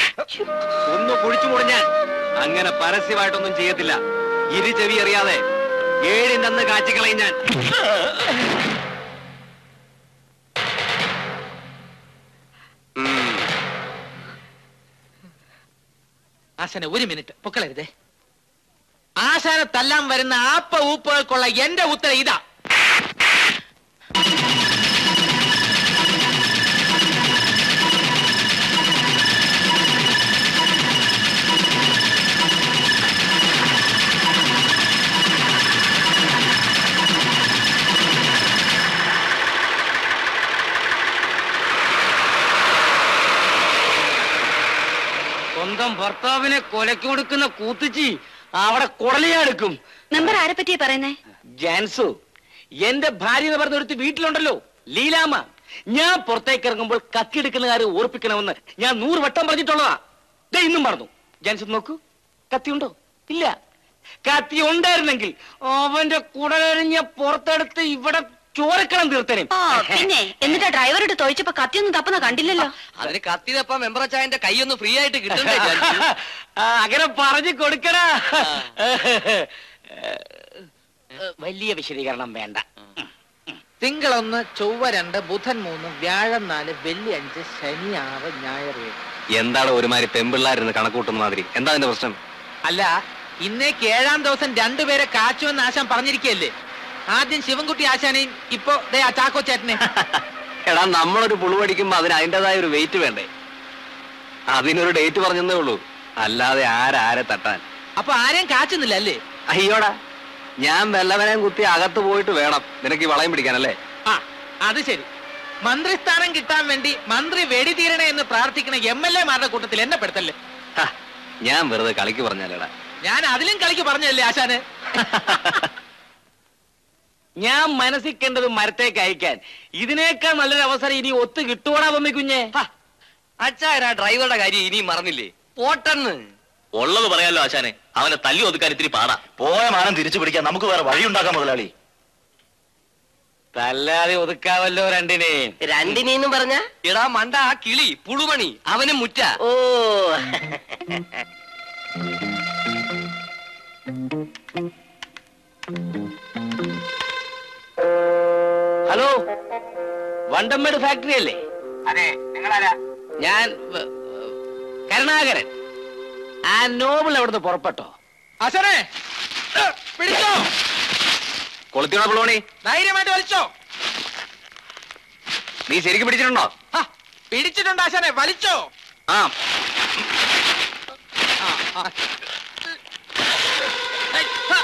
[SPEAKER 4] ഒന്ന് കുഴിച്ചു മുടിഞ്ഞാൽ അങ്ങനെ പരസ്യമായിട്ടൊന്നും ചെയ്യത്തില്ല ഇരു ചെവി അറിയാതെ ഏഴിന്റെ അന്ന് കാച്ചിക്കളയും ഞാൻ ഉം.
[SPEAKER 5] ആശാനെ ഒരു മിനിറ്റ് പൊക്കളരുതേ ആശാനെ തല്ലാൻ വരുന്ന ആപ്പ ഊപ്പുകൾക്കുള്ള എന്റെ ഉത്തരം ഇതാ
[SPEAKER 1] സ്വന്തം ഭർത്താവിനെ കൊലക്ക് കൊടുക്കുന്ന കൂത്തിച്ചി അവിടെ കുടലിയാടുക്കും
[SPEAKER 9] മെമ്പർ ആരെ പറ്റിയാ പറയുന്നേ
[SPEAKER 1] ജാൻസു എന്റെ ഭാര്യ എന്ന് പറഞ്ഞ ഒരുത്തി വീട്ടിലുണ്ടല്ലോ ലീലാമ്മ ഞാൻ പുറത്തേക്ക് ഇറങ്ങുമ്പോൾ കത്തിയെടുക്കുന്ന കാര്യം ഓർപ്പിക്കണമെന്ന് ഞാൻ നൂറ് വട്ടം പറഞ്ഞിട്ടുള്ളതാ ദേ ഇന്നും പറഞ്ഞു ജാൻസു നോക്കൂ കത്തിയുണ്ടോ ഇല്ല കത്തി ഉണ്ടായിരുന്നെങ്കിൽ അവന്റെ കുടലരിഞ്ഞ പുറത്തെടുത്ത് ഇവിടെ ചോരക്കളം തീർത്തേനെ
[SPEAKER 9] ആ പിന്നെ എന്നിട്ടാ ഡ്രൈവറോട് തോയിച്ചപ്പോ കത്തിയൊന്നും തപ്പുന്ന കണ്ടില്ലല്ലോ
[SPEAKER 3] അതിന് കത്തി തപ്പ മെമ്പർ അച്ചായന്റെ കൈയൊന്ന് ഫ്രീ ആയിട്ട് കിട്ടണ്ടേ ജാൻസി?
[SPEAKER 1] ആ, അങ്ങനെ പറഞ്ഞു കൊടുക്കടാ വലിയ വിശദീകരണം വേണ്ട
[SPEAKER 5] തിങ്കൾ ഒന്ന് ചൊവ്വ രണ്ട് ബുധൻ മൂന്ന് വ്യാഴം നാല് വെള്ളി അഞ്ച് ശനി ആറ് ഞായർ ഏഴ്
[SPEAKER 4] എന്താണ് ഒരുമാതിരി പെമ്പിള്ളാരുന്ന് കണക്കൂട്ടുന്ന മാതിരി എന്താ അതിന്റെ പ്രശ്നം
[SPEAKER 5] അല്ല ഇന്നേക്ക് ഏഴാം ദിവസം രണ്ടുപേരെ കാച്ചുവെന്ന് ആശാൻ പറഞ്ഞിരിക്കുകയല്ലേ ആദ്യം ശിവൻകുട്ടി ആശാനെയും ഇപ്പൊ ദേ ആ ചാക്കോ ചേട്ടനെ
[SPEAKER 4] എടാ നമ്മളൊരു പുളു പഠിക്കുമ്പോ അതിന് അതിൻ്റെതായ ഒരു വെയിറ്റ് വേണ്ടേ അതിനൊരു ഡേറ്റ് പറഞ്ഞതേ ഉള്ളൂ അല്ലാതെ ആരാരെ തട്ടാൻ
[SPEAKER 5] അപ്പൊ ആരെയും കാച്ചുന്നില്ല അല്ലേ
[SPEAKER 4] അയ്യോടാ ഞാൻ വെല്ലവനെയും കുത്തി അകത്ത് പോയിട്ട് വേണം നിനക്ക് ഈ വളയം പിടിക്കാനല്ലേ
[SPEAKER 5] ആ അത് ശരി മന്ത്രിസ്ഥാനം കിട്ടാൻ വേണ്ടി മന്ത്രി വെടി തീരണേ എന്ന് പ്രാർത്ഥിക്കുന്ന എം എൽ എമാരുടെ കൂട്ടത്തിൽ എന്നെ പെടുത്തല്ലേ
[SPEAKER 4] ഹ, ഞാൻ വെറുതെ കളിക്ക് പറഞ്ഞാലേടാ
[SPEAKER 5] ഞാൻ അതിലും കളിക്ക് പറഞ്ഞല്ലേ ആശാന്
[SPEAKER 1] ഞാൻ മനസ്സിൽ കണ്ടത് മരത്തേക്ക് അയക്കാൻ ഇതിനേക്കാൾ നല്ലൊരു അവസരം ഇനി ഒത്തു കിട്ടുവാടാ പമ്മി കുഞ്ഞെ
[SPEAKER 3] അച്ഛാ ഡ്രൈവറുടെ കാര്യം ഇനിയും മറന്നില്ലേ പോട്ടെന്ന്
[SPEAKER 2] ഉള്ളത് പറയാലോ ആശാനെ അവനെ തല്ലി ഒതുക്കാൻ ഇത്തിരി പാടാ
[SPEAKER 11] പോയ മാനം തിരിച്ചു പിടിക്കാൻ നമുക്ക് വേറെ വഴി ഉണ്ടാക്കാം മുതലാളി
[SPEAKER 1] തല്ലാതെ ഒതുക്കാവല്ലോ രണ്ടിനെയും
[SPEAKER 3] രണ്ടിനെന്നും പറഞ്ഞ എടാ മണ്ട ആ കിളി പുളുമണി അവനും മുറ്റ ഓ
[SPEAKER 1] ഹലോ വണ്ടമ്മേട് ഫാക്ടറി അല്ലേ
[SPEAKER 11] അതെ നിങ്ങളാരാ
[SPEAKER 1] ഞാൻ വ- കരുണാകരൻ ആ നോബിൾ എവിടുന്ന് പുറപ്പെട്ടോ
[SPEAKER 5] ആശാനെ ഏ, പിടിച്ചോ
[SPEAKER 4] കൊളുത്തിയോടാ പുളുവണി
[SPEAKER 5] ധൈര്യമായിട്ട് വലിച്ചോ
[SPEAKER 4] നീ ശരിക്കും പിടിച്ചിട്ടുണ്ടോ
[SPEAKER 5] ആ, പിടിച്ചിട്ടുണ്ട് ആശാനെ വലിച്ചോ
[SPEAKER 4] ആ
[SPEAKER 5] ആ, ആ. ഏയ്, ആ,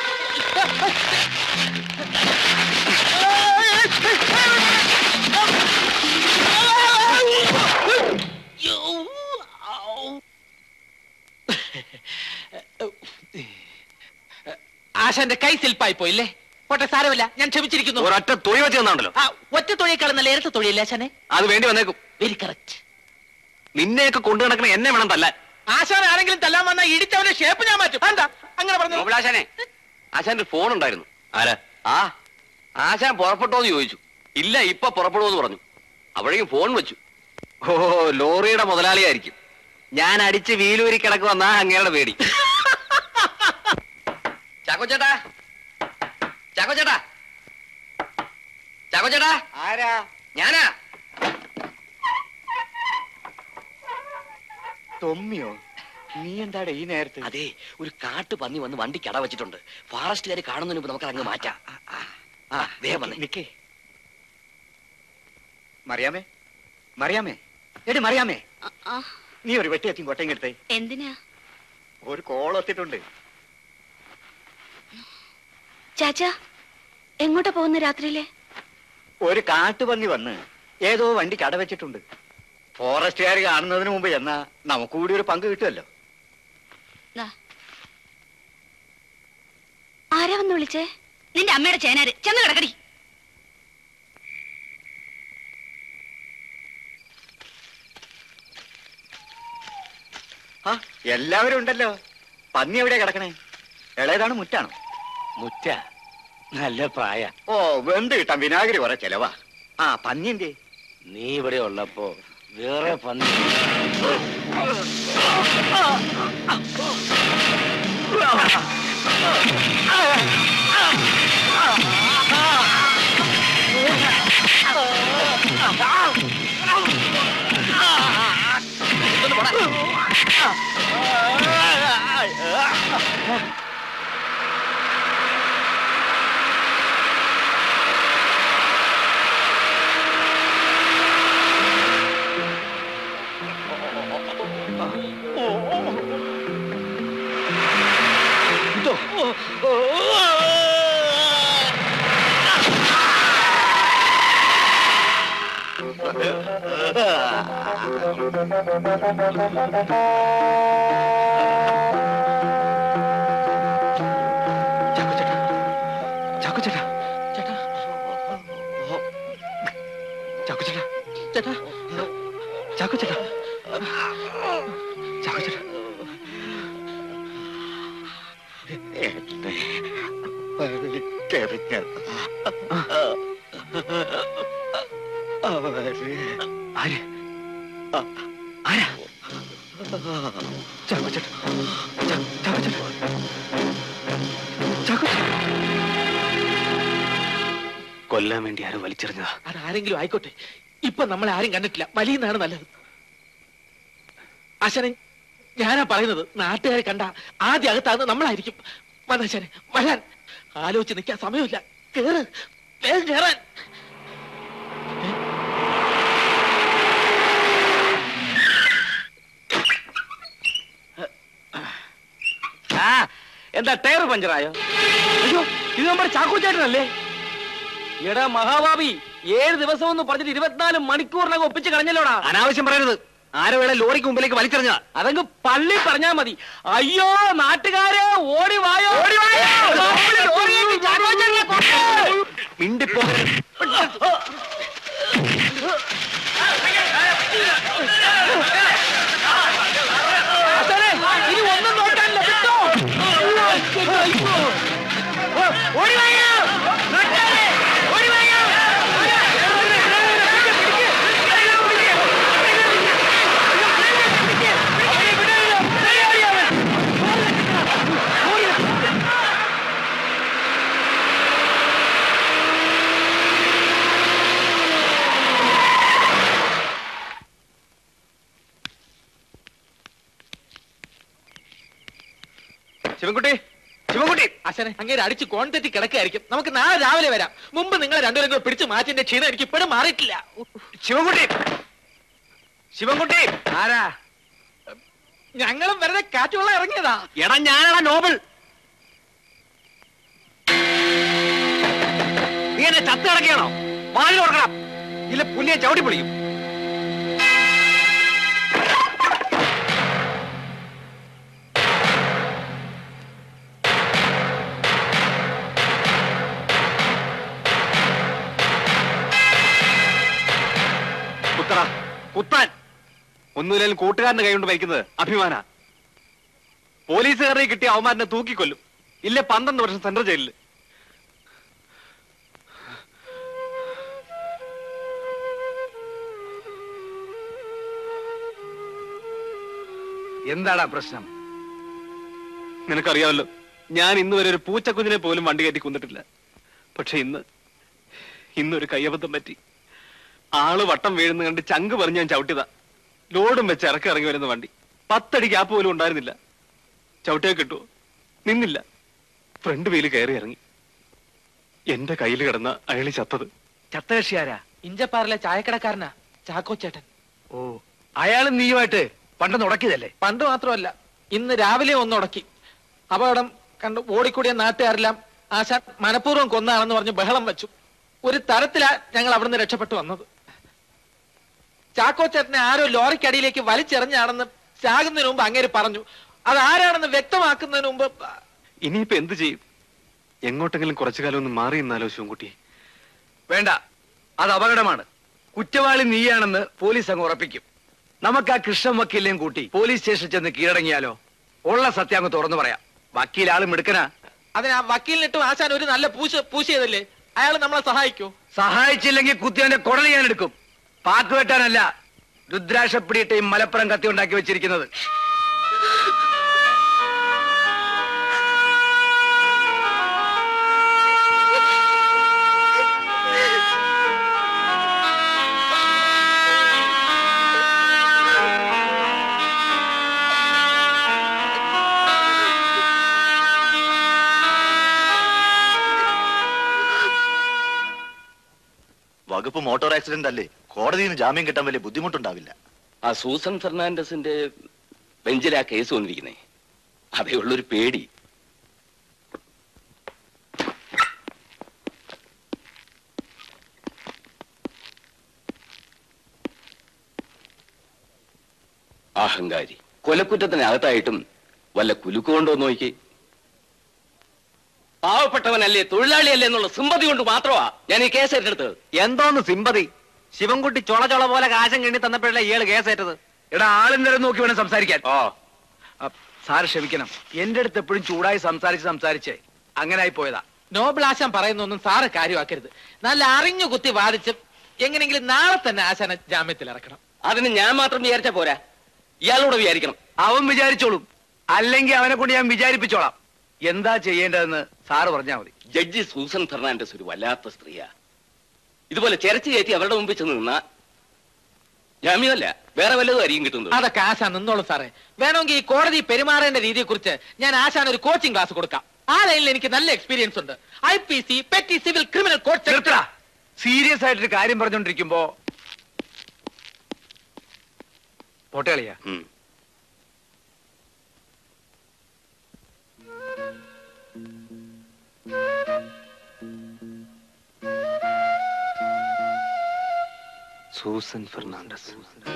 [SPEAKER 5] ആശാന്റെ കൈ സിൽപ്പായി പോയില്ലേ പോട്ടെ സാരമില്ല ഞാൻ ക്ഷമിച്ചിരിക്കുന്നു
[SPEAKER 4] ഒരൊറ്റ തുണി വെച്ച് തന്നാണ്ടല്ലോ
[SPEAKER 5] ആ ഒറ്റ തൊഴിയേക്കാളും നല്ല ഇരട്ട തൊഴിയല്ലേ ആശാനെ
[SPEAKER 4] അത് വേണ്ടി വന്നേക്കും
[SPEAKER 5] വെരി കറക്റ്റ്
[SPEAKER 4] നിന്നെയൊക്കെ കൊണ്ടു നടക്കണ എന്നെ വേണം തല്ലാൻ
[SPEAKER 5] ആശാൻ ആരെങ്കിലും തല്ലാൻ വന്നാൽ ഇടിച്ചവന്റെ ഷേപ്പ് ഞാൻ മാറ്റും എന്താ അങ്ങനെ പറഞ്ഞു
[SPEAKER 2] നോബിളാശാനെ ആശാന്റെ ഫോൺ ഉണ്ടായിരുന്നു
[SPEAKER 4] ആരാ
[SPEAKER 2] ആ ആശാൻ പുറപ്പെട്ടോന്ന് ചോദിച്ചു ഇല്ല ഇപ്പൊ പുറപ്പെടുമെന്ന് പറഞ്ഞു അപ്പോഴേക്കും ഫോൺ വെച്ചു
[SPEAKER 4] ഓ ലോറിയുടെ മുതലാളിയായിരിക്കും ഞാൻ അടിച്ച് വീലൂരി കിടക്ക് വന്നാ അങ്ങയുടെ പേടി
[SPEAKER 3] ചാക്കോ ചേട്ടാ ചാക്കോ ചേട്ടാ ചാക്കോ ചേട്ടാ
[SPEAKER 10] ആരാ
[SPEAKER 3] ഞാനാ
[SPEAKER 10] തൊമ്മിയോ നീ എന്താടാ ഈ നേരത്ത്
[SPEAKER 3] അതെ ഒരു കാട്ടു പന്നി വന്ന് വണ്ടി കട വെച്ചിട്ടുണ്ട് ഫോറസ്റ്റുകാർ കാണുന്നതിന് മുമ്പ് നമുക്ക് അങ്ങ് മാറ്റാം ആ വേഗം വന്നേ
[SPEAKER 10] നിക്കേ മറിയാമേ മറിയാമേ എടി മറിയാമേ നീ ഒരു വെട്ടിയത്തിയും കൊട്ടയും എടുത്തേ
[SPEAKER 9] എന്തിനാ
[SPEAKER 10] ഒരു കോൾ എത്തിയിട്ടുണ്ട്
[SPEAKER 9] ചാച്ചാ എങ്ങോട്ടാ പോകുന്ന രാത്രിയിലെ
[SPEAKER 10] ഒരു കാട്ടുപന്നി വന്ന് ഏതോ വണ്ടി കട വെച്ചിട്ടുണ്ട് ഫോറസ്റ്റുകാർ കാണുന്നതിന് മുമ്പ് എന്നാ നമുക്ക് കൂടി ഒരു പങ്ക് കിട്ടുമല്ലോ
[SPEAKER 9] ദാ. ആരാ വന്ന് വിളിച്ചേ നിന്റെ അമ്മയുടെ ചേനാര് ചെന്ന് കിടക്കടി
[SPEAKER 10] ആ എല്ലാവരും ഉണ്ടല്ലോ പന്നി എവിടെയാ കിടക്കണേ ഇളയതാണ് മുറ്റാണോ
[SPEAKER 1] മുറ്റ നല്ല പ്രായ
[SPEAKER 10] ഓ വെന്ത് കിട്ടാൻ വിനാഗിരി കുറെ ചെലവാ ആ പന്നി എന്തേ
[SPEAKER 1] നീ ഇവിടെ ഉള്ളപ്പോ വേറെ പന്നി
[SPEAKER 10] ചാക്കോ ചേട്ടാ ചാക്കോ ചേട്ടാ
[SPEAKER 5] ചേട്ടാ
[SPEAKER 10] ചാക്കോ ചേട്ടാ
[SPEAKER 5] ചേട്ടാ
[SPEAKER 10] ചാക്കോ ചേട്ടാ ചാക്കോ ചേട്ടാ എന്നെ വലിച്ചെറിഞ്ഞ അവര്
[SPEAKER 4] ആര് ആരാ
[SPEAKER 10] ചാക്കോ ചേട്ടാ ചാ- ചാക്കോ ചേട്ടാ ചാക്കോ ചേട്ടാ
[SPEAKER 4] കൊല്ലാൻ വേണ്ടി ആരോ വലിച്ചെറിഞ്ഞതാ
[SPEAKER 5] അതാരെങ്കിലും ആയിക്കോട്ടെ ഇപ്പൊ നമ്മളെ ആരും കണ്ടിട്ടില്ല വലിയുന്നതാണ് നല്ലത് ആശാനെ ഞാനാ പറയുന്നത് നാട്ടുകാരെ കണ്ട ആദ്യ അകത്താകുന്നത് നമ്മളായിരിക്കും വന്നാശാനെ വരാൻ ആലോചിച്ച് നിൽക്കാൻ സമയമില്ല കേറ് വേഗം കേറാൻ
[SPEAKER 1] ആ എന്താ ടയർ പഞ്ചറായോ അയ്യോ ഇത് നമ്മുടെ ചാക്കോച്ചേട്ടനല്ലേ എടാ മഹാഭാവി ഏഴ് ദിവസം എന്ന് പറഞ്ഞിട്ട് ഇരുപത്തിനാല് മണിക്കൂറിനകം ഒപ്പിച്ച് കളഞ്ഞല്ലോടാ
[SPEAKER 4] അനാവശ്യം പറയരുത് ആരോ വേളെ ലോറിക്ക് മുമ്പിലേക്ക് വലിച്ചെറിഞ്ഞ
[SPEAKER 1] അതങ്ങ് പള്ളി പറഞ്ഞാ മതി അയ്യോ നാട്ടുകാരെ ഓടി വായോ ഓടി വായോ നമ്മള് ലോറിയേറ്റി ചാക്കോച്ചേട്ടനെ കൊന്നു.
[SPEAKER 4] മിണ്ടിപ്പോ
[SPEAKER 1] ആശാനെ, ഇനി ഒന്നും നോക്കാനില്ല വിട്ടോ അയ്യോ. ഓ, ഓടി വായോ നാട്ടുകാരെ, ഓടി വായോ.
[SPEAKER 4] ശിവൻകുട്ടി ശിവൻകുട്ടി
[SPEAKER 5] അച്ഛനെ അങ്ങേര് അടിച്ച് കോൺ തെറ്റി കിടക്കായിരിക്കും നമുക്ക് നാളെ രാവിലെ വരാം മുമ്പ് നിങ്ങൾ രണ്ടുപേരും കൂടെ പിടിച്ച് മാറ്റിന്റെ ക്ഷീണം എനിക്ക് ഇപ്പോഴും മാറിയിട്ടില്ല
[SPEAKER 4] ശിവൻകുട്ടി ശിവൻകുട്ടി
[SPEAKER 5] ആരാ ഞങ്ങളും വെറുതെ കാറ്റുള്ള ഇറങ്ങിയതാ
[SPEAKER 4] എടാ ഞാനാടാ നോബൽ നീ എന്നെ ചത്ത് കിടക്കുകയാണോ വാതിൽ തുറക്കണം ഇല്ല പുല്ലിയെ ചവിട്ടി പൊളിക്കും കുത്തറ കുത്താൻ ഒന്നുമില്ലെങ്കിലും കൂട്ടുകാരന്റെ കൈ കൊണ്ട് മരിക്കുന്നത് അഭിമാന പോലീസുകാരെ കിട്ടിയ അവന്മാരനെ തൂക്കിക്കൊല്ലും ഇല്ല പന്ത്രണ്ട് വർഷം സെൻട്രൽ ജയിലിൽ
[SPEAKER 12] എന്താടാ പ്രശ്നം
[SPEAKER 4] നിനക്കറിയാമല്ലോ ഞാൻ ഇന്ന് വരെ ഒരു പൂച്ചക്കുഞ്ഞിനെ പോലും വണ്ടി കയറ്റി കൊന്നിട്ടില്ല പക്ഷെ ഇന്ന് ഇന്നൊരു കയ്യബദ്ധം പറ്റി ആള് വട്ടം വീഴുന്ന കണ്ട് ചങ്ക് പറഞ്ഞ് ഞാൻ ചവിട്ടിയതാ ലോഡും വെച്ച് ഇറക്കി ഇറങ്ങി വരുന്ന വണ്ടി പത്തടി ഗ്യാപ്പ് പോലും ഉണ്ടായിരുന്നില്ല ചവിട്ടിയാ കിട്ടുമോ നിന്നില്ല ഫ്രണ്ട് വീല് കയറി ഇറങ്ങി എന്റെ കയ്യിൽ കിടന്ന അയാളി ചത്തത്
[SPEAKER 12] ചത്തകക്ഷിയാരാ
[SPEAKER 5] ഇഞ്ചപ്പാറിലെ ചായക്കടക്കാരനാ ചാക്കോ ചേട്ടൻ
[SPEAKER 12] ഓ അയാളും നീയുമായിട്ട് പണ്ട് ഉടക്കിയതല്ലേ
[SPEAKER 5] പണ്ട് മാത്രമല്ല ഇന്ന് രാവിലെ ഒന്ന് ഉടക്കി അപകടം കണ്ട് ഓടിക്കൂടിയ നാട്ടുകാരെല്ലാം ആശാൻ മനഃപൂർവ്വം കൊന്നാണെന്ന് പറഞ്ഞ് ബഹളം വെച്ചു ഒരു തരത്തിലാ ഞങ്ങൾ അവിടുന്ന് രക്ഷപ്പെട്ടു വന്നത് ചാക്കോ ചേട്ടനെ ആരോ ലോറിക്കടിയിലേക്ക് വലിച്ചെറിഞ്ഞാണെന്ന് ചാകുന്നതിന് മുമ്പ് അങ്ങേര് പറഞ്ഞു അത് ആരാണെന്ന് വ്യക്തമാക്കുന്നതിന് മുമ്പ്
[SPEAKER 4] ഇനിയിപ്പോ എന്ത് ചെയ്യും എങ്ങോട്ടെങ്കിലും കുറച്ചു കാലം ഒന്ന് മാറി നിന്നാലോ ശിവൻകുട്ടി
[SPEAKER 12] വേണ്ട അത് അപകടമാണ് കുറ്റവാളി നീയാണെന്ന് പോലീസ് അങ്ങ് ഉറപ്പിക്കും നമുക്ക് ആ കൃഷ്ണൻ വക്കീലിനെയും കൂട്ടി പോലീസ് സ്റ്റേഷനിൽ ചെന്ന് കീഴടങ്ങിയാലോ ഉള്ള സത്യം അങ്ങ് തുറന്നു പറയാം വക്കീൽ ആള് മിടുക്കനാ
[SPEAKER 5] അതിന് ആ വക്കീലിനിട്ടും ആശാൻ ഒരു നല്ല പൂശ പൂശിയതല്ലേ അയാൾ നമ്മളെ സഹായിക്കോ
[SPEAKER 12] സഹായിച്ചില്ലെങ്കിൽ കുത്തിയവന്റെ കുടൽ ഞാൻ എടുക്കും പാക്ക് വെട്ടാനല്ല രുദ്രാക്ഷപ്പിടിയിട്ട് ഈ മലപ്പുറം കത്തി ഉണ്ടാക്കി വെച്ചിരിക്കുന്നത്
[SPEAKER 11] വകുപ്പ് മോട്ടോർ ആക്സിഡന്റ് അല്ലേ കോടതിയിൽ നിന്ന് ജാമ്യം കിട്ടാൻ വലിയ ബുദ്ധിമുട്ടുണ്ടാവില്ല
[SPEAKER 3] ആ സൂസൻ ഫെർണാണ്ടസിന്റെ ബെഞ്ചിലാ കേസ് വന്നിരിക്കുന്നേ അതേ ഉള്ളൊരു പേടി അഹങ്കാരി കൊലക്കുറ്റത്തിനകത്തായിട്ടും വല്ല കുലുക്കുകൊണ്ടോ നോക്കി പാവപ്പെട്ടവനല്ലേ തൊഴിലാളിയല്ലേ എന്നുള്ള സിമ്പതി കൊണ്ട് മാത്രമാ ഞാൻ ഈ കേസ് ഏറ്റെടുത്തത്
[SPEAKER 4] എന്തോന്ന് സിമ്പതി ശിവൻകുട്ടി ചൊള ചൊള പോലെ കാശം കെണ്ണി തന്നപ്പോഴല്ലേ ഇയാള് കേസേറ്റത്
[SPEAKER 12] എടാ ആളും നേരം നോക്കി വേണം സംസാരിക്കാൻ ഓ സാറ് ക്ഷമിക്കണം എന്റെ അടുത്ത് എപ്പോഴും ചൂടായി സംസാരിച്ച് സംസാരിച്ച് അങ്ങനെ ആയി പോയതാ
[SPEAKER 5] നോബിൾ ആശാൻ പറയുന്നൊന്നും സാറ് കാര്യമാക്കരുത് നല്ല അറിഞ്ഞു കുത്തി വാദിച്ച് എങ്ങനെയെങ്കിലും നാളെ തന്നെ ആശാനെ ജാമ്യത്തിൽ ഇറക്കണം
[SPEAKER 3] അതിന് ഞാൻ മാത്രം വിചാരിച്ചാ പോരാ ഇയാളോട് വിചാരിക്കണം
[SPEAKER 12] അവൻ വിചാരിച്ചോളും അല്ലെങ്കിൽ അവനെ കൊണ്ട് ഞാൻ വിചാരിപ്പിച്ചോളാം എന്താ ചെയ്യേണ്ടതെന്ന് സാറ് പറഞ്ഞാൽ മതി
[SPEAKER 3] ജഡ്ജി സൂസൻ ഫെർണാണ്ടസ് ഒരു വല്ലാത്ത സ്ത്രീയാ ഇതുപോലെ ചെരച്ചു കയറ്റി അവരുടെ മുമ്പിൽ ചെന്ന് നിന്നാ ജാമ്യമല്ല വേറെ വല്ലതും ആയിരിക്കും കിട്ടുന്നത്
[SPEAKER 5] അതൊക്കെ ആശാൻ നിന്നോളൂ സാറേ വേണമെങ്കിൽ ഈ കോടതി പെരുമാറേണ്ട രീതിയെ കുറിച്ച് ഞാൻ ആശാൻ ഒരു കോച്ചിങ് ക്ലാസ് കൊടുക്കാം ആ ലൈനിൽ എനിക്ക് നല്ല എക്സ്പീരിയൻസ് ഉണ്ട് I P C petty civil criminal code
[SPEAKER 12] നിർത്തടാ സീരിയസ് ആയിട്ടൊരു കാര്യം പറഞ്ഞോണ്ടിരിക്കുമ്പോ പോട്ടെ കളിയാ
[SPEAKER 4] സൂസൻ ഫെർണാണ്ടസ്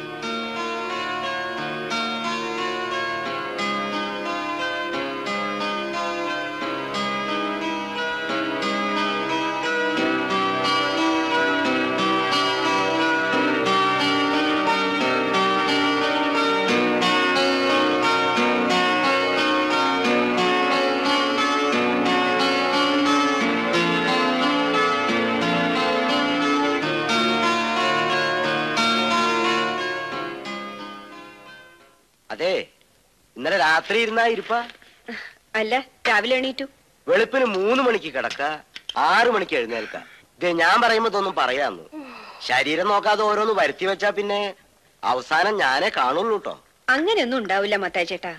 [SPEAKER 13] അതെ ഇന്നലെ രാത്രി ഇരുന്നാ ഇരിപ്പ
[SPEAKER 14] അല്ല രാവിലെ എണീറ്റു
[SPEAKER 13] വെളുപ്പിന് മൂന്ന് മണിക്ക് കിടക്ക ആറു മണിക്ക് എഴുന്നേൽക്ക ഇത് ഞാൻ പറയുമ്പോ ഇതൊന്നും പറയാന്ന് ശരീരം നോക്കാതെ ഓരോന്ന് വരുത്തി വെച്ചാ പിന്നെ അവസാനം ഞാനേ കാണുള്ളൂ കേട്ടോ
[SPEAKER 14] അങ്ങനെയൊന്നും ഉണ്ടാവില്ല മത്തായി ചേട്ടാ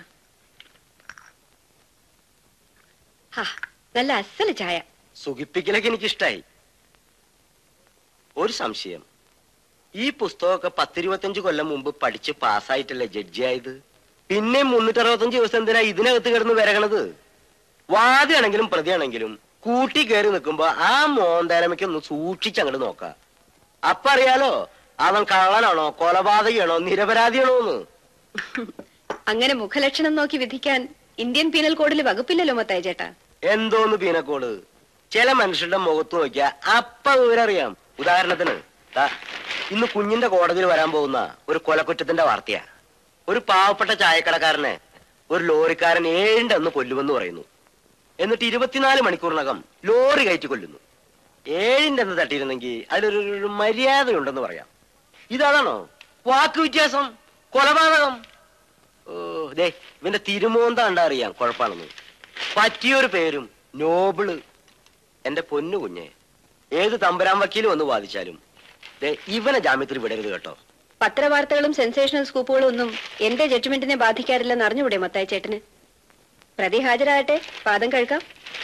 [SPEAKER 14] ഹാ നല്ല അസല് ചായ
[SPEAKER 13] സുഖിപ്പിക്കലൊക്കെ എനിക്കിഷ്ടായി ഒരു സംശയം ഈ പുസ്തകമൊക്കെ പത്തിരുപത്തഞ്ച് കൊല്ലം മുമ്പ് പഠിച്ച് പാസ്സായിട്ടല്ലേ ജഡ്ജിയായത് പിന്നെ മുന്നൂറ്റി അറുപത്തഞ്ച് ദിവസം എന്തിനാ ഇതിനകത്ത് കിടന്ന് വരകണത് വാദിയാണെങ്കിലും പ്രതിയാണെങ്കിലും കൂട്ടി കയറി നിൽക്കുമ്പോ ആ മോന്തേരമയ്ക്ക് ഒന്ന് സൂക്ഷിച്ചങ്ങോട്ട് നോക്ക അപ്പൊ അറിയാലോ അവൻ കള്ളനാണോ കൊലപാതകയാണോ നിരപരാധിയാണോ എന്ന്
[SPEAKER 14] അങ്ങനെ മുഖലക്ഷണം നോക്കി വിധിക്കാൻ ഇന്ത്യൻ പീനൽ കോഡിൽ വകുപ്പില്ലല്ലോ മത്തായി ചേട്ടാ
[SPEAKER 13] എന്തോന്ന് പീനക്കോട് ചില മനുഷ്യരുടെ മുഖത്ത് നോക്കിയാ അപ്പ വിവരറിയാം ഉദാഹരണത്തിന് ദാ, ഇന്ന് കുഞ്ഞിന്റെ കോടതിയിൽ വരാൻ പോകുന്ന ഒരു കൊലക്കുറ്റത്തിന്റെ വാർത്തയാ ഒരു പാവപ്പെട്ട ചായക്കടക്കാരനെ ഒരു ലോറിക്കാരൻ ഏഴിന്റെ അന്ന് കൊല്ലുമെന്ന് പറയുന്നു എന്നിട്ട് ഇരുപത്തിനാല് മണിക്കൂറിനകം ലോറി കയറ്റി കൊല്ലുന്നു ഏഴിന്റെ അന്ന് തട്ടിയിരുന്നെങ്കിൽ അതിലൊരു ഒരു മര്യാദയുണ്ടെന്ന് പറയാം ഇതാണോ വാക്ക് വ്യത്യാസം കൊലപാതകം ഓ ദേ ഇവന്റെ തിരുമോന്ത കണ്ടാ അറിയാം കുഴപ്പമാണെന്ന് പറ്റിയൊരു പേരും നോബിള് എന്റെ പൊന്നു കുഞ്ഞെ ഏത് തമ്പരാൻ വക്കീലും ഒന്ന് വാദിച്ചാലും ദേ ഇവനെ ജാമ്യത്തിൽ വിടരുത് കേട്ടോ
[SPEAKER 14] പത്രവാർത്തകളും സെൻസേഷണൽ സ്കൂപ്പുകളും ഒന്നും എന്റെ ജഡ്ജ്മെന്റിനെ ബാധിക്കാറില്ലെന്ന് അറിഞ്ഞുകൂടെ മത്തായി ചേട്ടന് പ്രതി ഹാജരാകട്ടെ പാദം കഴുകാം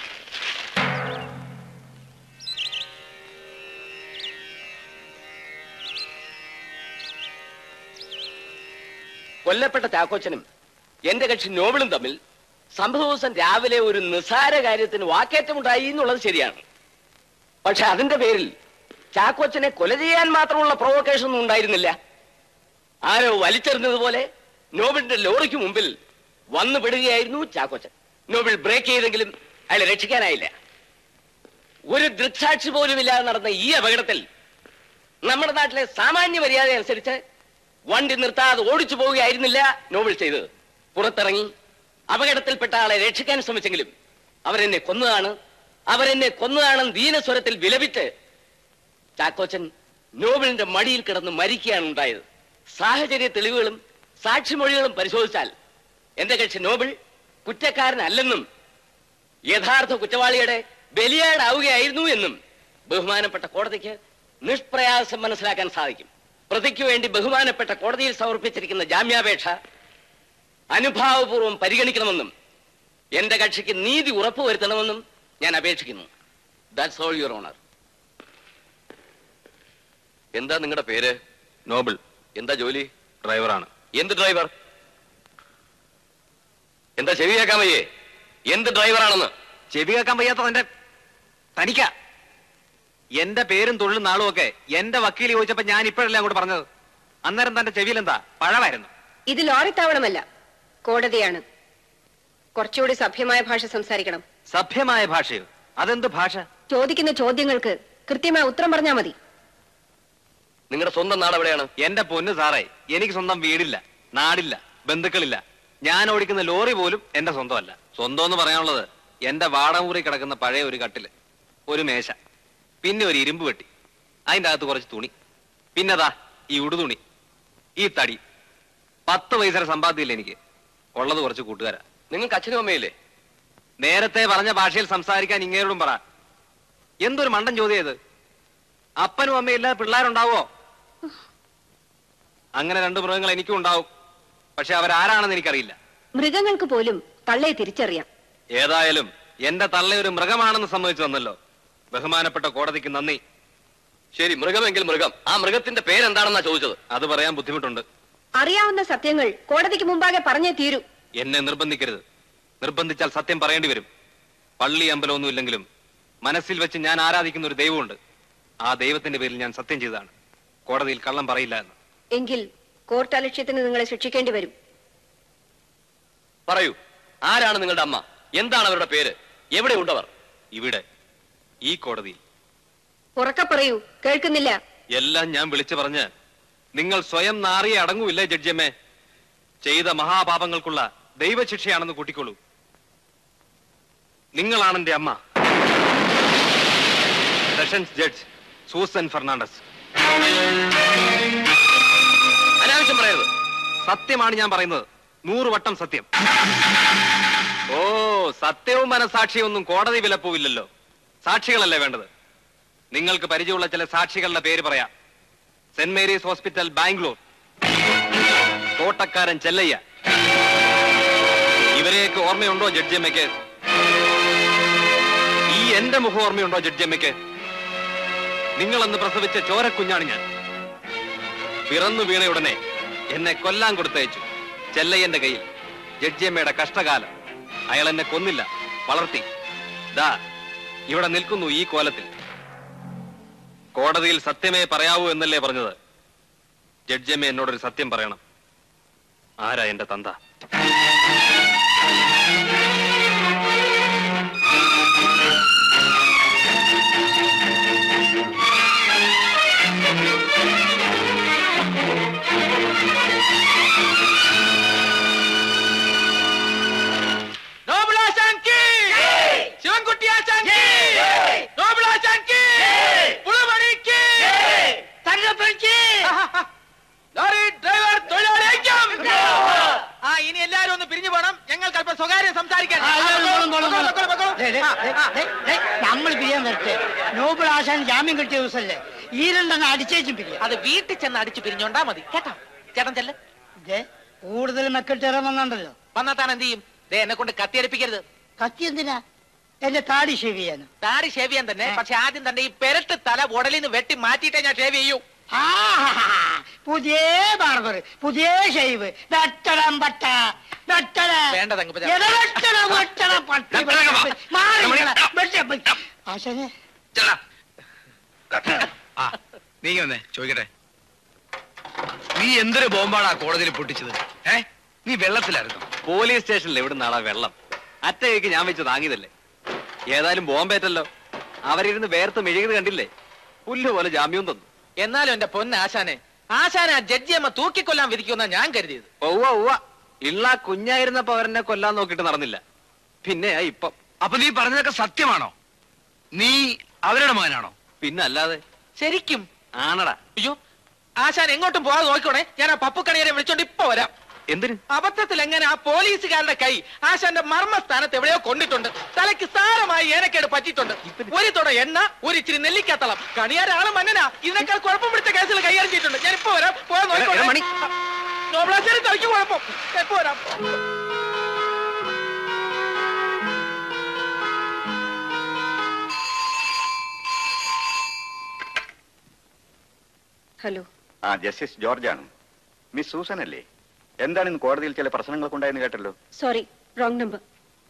[SPEAKER 3] കൊല്ലപ്പെട്ട ചാക്കോച്ചനും എന്റെ കക്ഷി നോബിളും തമ്മിൽ സംഭവ ദിവസം രാവിലെ ഒരു നിസാര കാര്യത്തിന് വാക്കേറ്റമുണ്ടായി എന്നുള്ളത് ശരിയാണ് പക്ഷെ അതിന്റെ പേരിൽ ചാക്കോച്ചനെ കൊല ചെയ്യാൻ മാത്രമുള്ള പ്രൊവോക്കേഷൻ ഒന്നും ഉണ്ടായിരുന്നില്ല ആരോ വലിച്ചെറിഞ്ഞതുപോലെ നോബിളിന്റെ ലോറിക്ക് മുമ്പിൽ വന്നു പെടുകയായിരുന്നു ചാക്കോച്ചൻ നോബിൾ ബ്രേക്ക് ചെയ്തെങ്കിലും അയാളെ രക്ഷിക്കാനായില്ല ഒരു ദൃക്സാക്ഷി പോലും ഇല്ലാതെ നടന്ന ഈ അപകടത്തിൽ നമ്മുടെ നാട്ടിലെ സാമാന്യ മര്യാദ അനുസരിച്ച് വണ്ടി നിർത്താതെ ഓടിച്ചു പോവുകയായിരുന്നില്ല നോബിൾ ചെയ്തത് പുറത്തിറങ്ങി അപകടത്തിൽപ്പെട്ട ആളെ രക്ഷിക്കാൻ ശ്രമിച്ചെങ്കിലും അവരെന്നെ കൊന്നതാണ് അവരെന്നെ കൊന്നതാണെന്ന് ദീനസ്വരത്തിൽ വിലപിച്ച് ചാക്കോച്ചൻ നോബിളിന്റെ മടിയിൽ കിടന്ന് മരിക്കുകയാണ് ഉണ്ടായത് സാഹചര്യ തെളിവുകളും സാക്ഷിമൊഴികളും പരിശോധിച്ചാൽ എന്റെ കക്ഷി നോബിൾ കുറ്റക്കാരനല്ലെന്നും യഥാർത്ഥ കുറ്റവാളിയുടെ ബലിയാടാവുകയായിരുന്നു എന്നും ബഹുമാനപ്പെട്ട കോടതിക്ക് നിഷ്പ്രയാസം മനസ്സിലാക്കാൻ സാധിക്കും പ്രതിക്ക് വേണ്ടി ബഹുമാനപ്പെട്ട കോടതിയിൽ സമർപ്പിച്ചിരിക്കുന്ന ജാമ്യാപേക്ഷ അനുഭാവപൂർവ്വം പരിഗണിക്കണമെന്നും എന്റെ കക്ഷിക്ക് നീതി ഉറപ്പുവരുത്തണമെന്നും ഞാൻ അപേക്ഷിക്കുന്നു ദാറ്റ്സ് ഓൾ യുവർ ഓണർ എന്താ നിങ്ങളുടെ പേര്
[SPEAKER 4] നോബിൾ
[SPEAKER 3] എന്താ ജോലി
[SPEAKER 4] ഡ്രൈവറാണ്
[SPEAKER 3] എന്ത് ഡ്രൈവർ എന്താ ചെവി കേൾക്കാൻ വയ്യേ എന്ത് ഡ്രൈവറാണെന്ന്
[SPEAKER 4] ചെവി കേൾക്കാൻ വയ്യാത്ത തന്റെ തനിക്ക എന്റെ പേരും തൊഴിലും നാളും ഒക്കെ എന്റെ വക്കീൽ ചോദിച്ചപ്പോ ഞാൻ ഇപ്പോഴല്ലേ അങ്ങോട്ട് പറഞ്ഞത് അന്നേരം തന്റെ ചെവിയിൽ എന്താ പഴമായിരുന്നു
[SPEAKER 14] ഇത് ലോറിത്താവളമല്ല കോടതിയാണ് കുറച്ചുകൂടി സഭ്യമായ ഭാഷ സംസാരിക്കണം
[SPEAKER 4] സഭ്യമായ ഭാഷയോ അതെന്ത് ഭാഷ
[SPEAKER 14] ചോദിക്കുന്ന ചോദ്യങ്ങൾക്ക് കൃത്യമായ ഉത്തരം പറഞ്ഞാൽ മതി
[SPEAKER 3] നിങ്ങളുടെ സ്വന്തം നാട് എവിടെയാണ്
[SPEAKER 4] എന്റെ പൊന്ന് സാറേ എനിക്ക് സ്വന്തം വീടില്ല നാടില്ല ബന്ധുക്കളില്ല ഞാൻ ഓടിക്കുന്ന ലോറി പോലും എന്റെ സ്വന്തമല്ല സ്വന്തം എന്ന് പറയാനുള്ളത് എന്റെ വാടമുറി കിടക്കുന്ന പഴയ ഒരു കട്ടില് ഒരു മേശ പിന്നെ ഒരു ഇരുമ്പ് വെട്ടി അതിന്റെ അകത്ത് കുറച്ച് തുണി പിന്നെതാ ഈ ഉടുതുണി ഈ തടി പത്ത് പൈസയുടെ സമ്പാദ്യമില്ല എനിക്ക് ഉള്ളത് കുറച്ച് കൂട്ടുകാരാ
[SPEAKER 3] നിങ്ങൾക്ക് അച്ഛനും അമ്മയില്ലേ
[SPEAKER 4] നേരത്തെ പറഞ്ഞ ഭാഷയിൽ സംസാരിക്കാൻ ഇങ്ങേരോടും പറ എന്തൊരു മണ്ടൻ ചോദ്യം ഇത് അപ്പനും അമ്മയും ഇല്ലാതെ പിള്ളേരുണ്ടാവോ അങ്ങനെ രണ്ട് മൃഗങ്ങൾ എനിക്കും ഉണ്ടാവും പക്ഷെ അവരാരാണെന്ന് എനിക്കറിയില്ല
[SPEAKER 14] മൃഗങ്ങൾക്ക് പോലും തള്ളയെ തിരിച്ചറിയാം
[SPEAKER 4] ഏതായാലും എന്റെ തള്ള ഒരു മൃഗമാണെന്ന് സമ്മതിച്ചു തന്നല്ലോ ബഹുമാനപ്പെട്ട കോടതിക്ക് നന്ദി
[SPEAKER 2] ശരി മൃഗമെങ്കിൽ മൃഗം ആ മൃഗത്തിന്റെ പേരെന്താണെന്നാ ചോദിച്ചത്
[SPEAKER 4] അത് പറയാൻ ബുദ്ധിമുട്ടുണ്ട്
[SPEAKER 14] അറിയാവുന്ന സത്യങ്ങൾ കോടതിക്ക് മുമ്പാകെ പറഞ്ഞേ തീരൂ
[SPEAKER 4] എന്നെ നിർബന്ധിക്കരുത് നിർബന്ധിച്ചാൽ സത്യം പറയേണ്ടി വരും പള്ളി അമ്പലമൊന്നും ഇല്ലെങ്കിലും മനസ്സിൽ വെച്ച് ഞാൻ ആരാധിക്കുന്ന ഒരു ദൈവമുണ്ട് ആ ദൈവത്തിന്റെ പേരിൽ ഞാൻ സത്യം ചെയ്തതാണ് കോടതിയിൽ കള്ളം പറയില്ല എന്ന്
[SPEAKER 14] എങ്കിൽ കോർട്ട് അലക്ഷ്യത്തിന് നിങ്ങളെ ശിക്ഷിക്കേണ്ടി വരും
[SPEAKER 2] പറയൂ ആരാണ് നിങ്ങളുടെ അമ്മ എന്താണ് അവരുടെ പേര് എവിടെ ഉണ്ടവർ
[SPEAKER 4] ഇവിടെ ഈ കോടതിയിൽ
[SPEAKER 14] ഉറക്കെ പറയൂ കേൾക്കുന്നില്ല
[SPEAKER 4] എല്ലാം ഞാൻ വിളിച്ചു പറഞ്ഞ് നിങ്ങൾ സ്വയം നാറിയെ അടങ്ങൂല്ലേ ജഡ്ജിയമ്മേ ചെയ്ത മഹാപാപങ്ങൾക്കുള്ള ദൈവശിക്ഷയാണെന്ന് കൂട്ടിക്കോളൂ നിങ്ങളാണ് എന്റെ അമ്മ സെഷൻസ് ജഡ്ജ് സൂസൻ ഫെർണാണ്ടസ്
[SPEAKER 2] അനാവശ്യം പറയരുത്
[SPEAKER 4] സത്യമാണ് ഞാൻ പറയുന്നത് നൂറ് വട്ടം സത്യം ഓ സത്യവും മനസാക്ഷിയും ഒന്നും കോടതി വിലപ്പോവില്ലല്ലോ സാക്ഷികളല്ലേ വേണ്ടത് നിങ്ങൾക്ക് പരിചയമുള്ള ചില സാക്ഷികളുടെ പേര് പറയാം സെന്റ് മേരീസ് ഹോസ്പിറ്റൽ ബാംഗ്ലൂർ തോട്ടക്കാരൻ ചെല്ലയ്യ ഇവരെയൊക്കെ ഓർമ്മയുണ്ടോ ജഡ്ജിയമ്മയ്ക്ക് ഈ എന്റെ മുഖം ഓർമ്മയുണ്ടോ ജഡ്ജിയമ്മയ്ക്ക് നിങ്ങളന്ന് പ്രസവിച്ച ചോരക്കുഞ്ഞാണ് ഞാൻ പിറന്നു വീണയുടനെ എന്നെ കൊല്ലാൻ കൊടുത്തയച്ചു ചെല്ലയ്യന്റെ കയ്യിൽ ജഡ്ജിയമ്മയുടെ കഷ്ടകാലം അയാൾ എന്നെ കൊന്നില്ല വളർത്തി ദാ ഇവിടെ നിൽക്കുന്നു ഈ കോലത്തിൽ കോടതിയിൽ സത്യമേ പറയാവൂ എന്നല്ലേ പറഞ്ഞത് ജഡ്ജിയമ്മ എന്നോടൊരു സത്യം പറയണം ആരാ എന്റെ തന്ത
[SPEAKER 5] നോബിളാശാൻകി ശിവൻകുട്ടിയാശാൻകി നോബിളാശാൻകി പുളുമണിക്ക് തങ്കപ്പനിക്ക് ലോറി ഡ്രൈവർ തൊഴിലാളിക്കും ആ ഇനി എല്ലാരും ഒന്ന് പിരിഞ്ഞു പോണം ഞങ്ങൾക്ക് അല്പം സ്വകാര്യം സംസാരിക്കാൻ
[SPEAKER 15] നമ്മൾ പിരിയാൻ വരട്ടെ നോബിൾ ആശാൻ ജാമ്യം കിട്ടിയ ദിവസമല്ലേ ഈ രണ്ടെണ്ണം അടിച്ചേച്ചും പിരിയാം
[SPEAKER 5] അത് വീട്ടിൽ ചെന്ന് അടിച്ചു പിരിഞ്ഞോണ്ടാ മതി കേട്ടോ ചേട്ടൻ ചെല്ല്
[SPEAKER 15] ദേ, കൂടുതൽ മെക്കെട്ടിറം വന്നുണ്ടല്ലോ
[SPEAKER 5] വന്നാ താൻ എന്ത് ചെയ്യും ദേ എന്നെ കൊണ്ട് കത്തിയടിപ്പിക്കരുത്
[SPEAKER 15] കത്തി എന്തിനാ എന്റെ താടി ഷേവ് ചെയ്യാനോ
[SPEAKER 5] താടി ഷേവ് ചെയ്യാൻ തന്നെ പക്ഷെ ആദ്യം തന്നെ ഈ പെരട്ട് തല ഉടലിൽ നിന്ന് വെട്ടി മാറ്റിയിട്ടേ ഞാൻ ഷേവ് ചെയ്യൂ
[SPEAKER 15] ആ, പുതിയ ബാർബർ പുതിയ ഷേവ് വെട്ടണം പട്ട വെട്ടണ
[SPEAKER 5] വേണ്ട തങ്കപ്പ
[SPEAKER 15] എടാ, വെട്ടണ, വെട്ടണ, പട്ടി, മാറി നിൽക്കണ, വെട്ട, വെട്ട. ആശാനെ
[SPEAKER 12] ആ നീ വന്നേ ചോദിക്കട്ടെ നീ എന്തൊരു ബോംബാടാ കോടതിയിൽ പൊട്ടിച്ചത് ഏ നീ വെള്ളത്തിലായിരുന്നു
[SPEAKER 4] പോലീസ് സ്റ്റേഷനിൽ എവിടെ നാളാ വെള്ളം അറ്റയ്ക്ക് ഞാൻ വെച്ച് താങ്ങിയതല്ലേ ഏതായാലും ബോംബേറ്റല്ലോ അവരിരുന്ന് വേർത്ത് മെഴുകിയത് കണ്ടില്ലേ പുല്ല് പോലെ ജാമ്യവും തന്നു
[SPEAKER 5] എന്നാലും എന്റെ പൊന്ന ആശാനെ ആശാനെ ആ ജഡ്ജിയമ്മ തൂക്കിക്കൊല്ലാൻ വിധിക്കുമെന്നാ ഞാൻ കരുതിയത്
[SPEAKER 4] ഒവ്വ ഒവ്വ ഇള്ള കുഞ്ഞായിരുന്നപ്പോ അവരെന്നെ കൊല്ലാൻ നോക്കിയിട്ട് നടന്നില്ല പിന്നെ ഇപ്പം
[SPEAKER 12] അപ്പൊ നീ പറഞ്ഞതൊക്കെ സത്യമാണോ നീ അവരുടെ മകനാണോ
[SPEAKER 4] പിന്നെ അല്ലാതെ
[SPEAKER 5] ശരിക്കും
[SPEAKER 4] ആണടാ
[SPEAKER 5] അയ്യോ ആശാൻ എങ്ങോട്ടും പോകാതെ നോക്കിക്കോണേ ഞാൻ ആ പപ്പുക്കണിയരെ വിളിച്ചോണ്ട് ഇപ്പൊ വരാം
[SPEAKER 4] എന്തിന്
[SPEAKER 5] അബദ്ധത്തിൽ എങ്ങനെ ആ പോലീസുകാരുടെ കൈ ആശാന്റെ മർമ്മസ്ഥാനത്ത് എവിടെയോ കൊണ്ടിട്ടുണ്ട് തലയ്ക്ക് സാരമായി ഏനക്കേട് പറ്റിയിട്ടുണ്ട് ഒരു തുട എണ്ണ ഒരു ഇച്ചിരി നെല്ലിക്കാത്തളം കണിയാരാണ് മന്നനാ ഇതിനേക്കാൾ കുഴപ്പം പിടിച്ച കേസിൽ കൈകാര്യം ചെയ്തിട്ടുണ്ട് ഞാൻ ഇപ്പൊ വരാം പോയാൽ നോക്കിക്കോണേ
[SPEAKER 4] മണി.
[SPEAKER 5] നോബ്ലാശ്ശേരി തലയ്ക്ക് കുഴപ്പം എപ്പോ വരാം
[SPEAKER 14] ഹലോ
[SPEAKER 10] ആ ജസ്റ്റിസ് ജോർജ് ആണ് മിസ് സൂസൻ അല്ലേ എന്താണ് ഇന്ന് കോടതിയിൽ ചില പ്രശ്നങ്ങളൊക്കെ ഉണ്ടായെന്ന് കേട്ടല്ലോ
[SPEAKER 14] sorry wrong number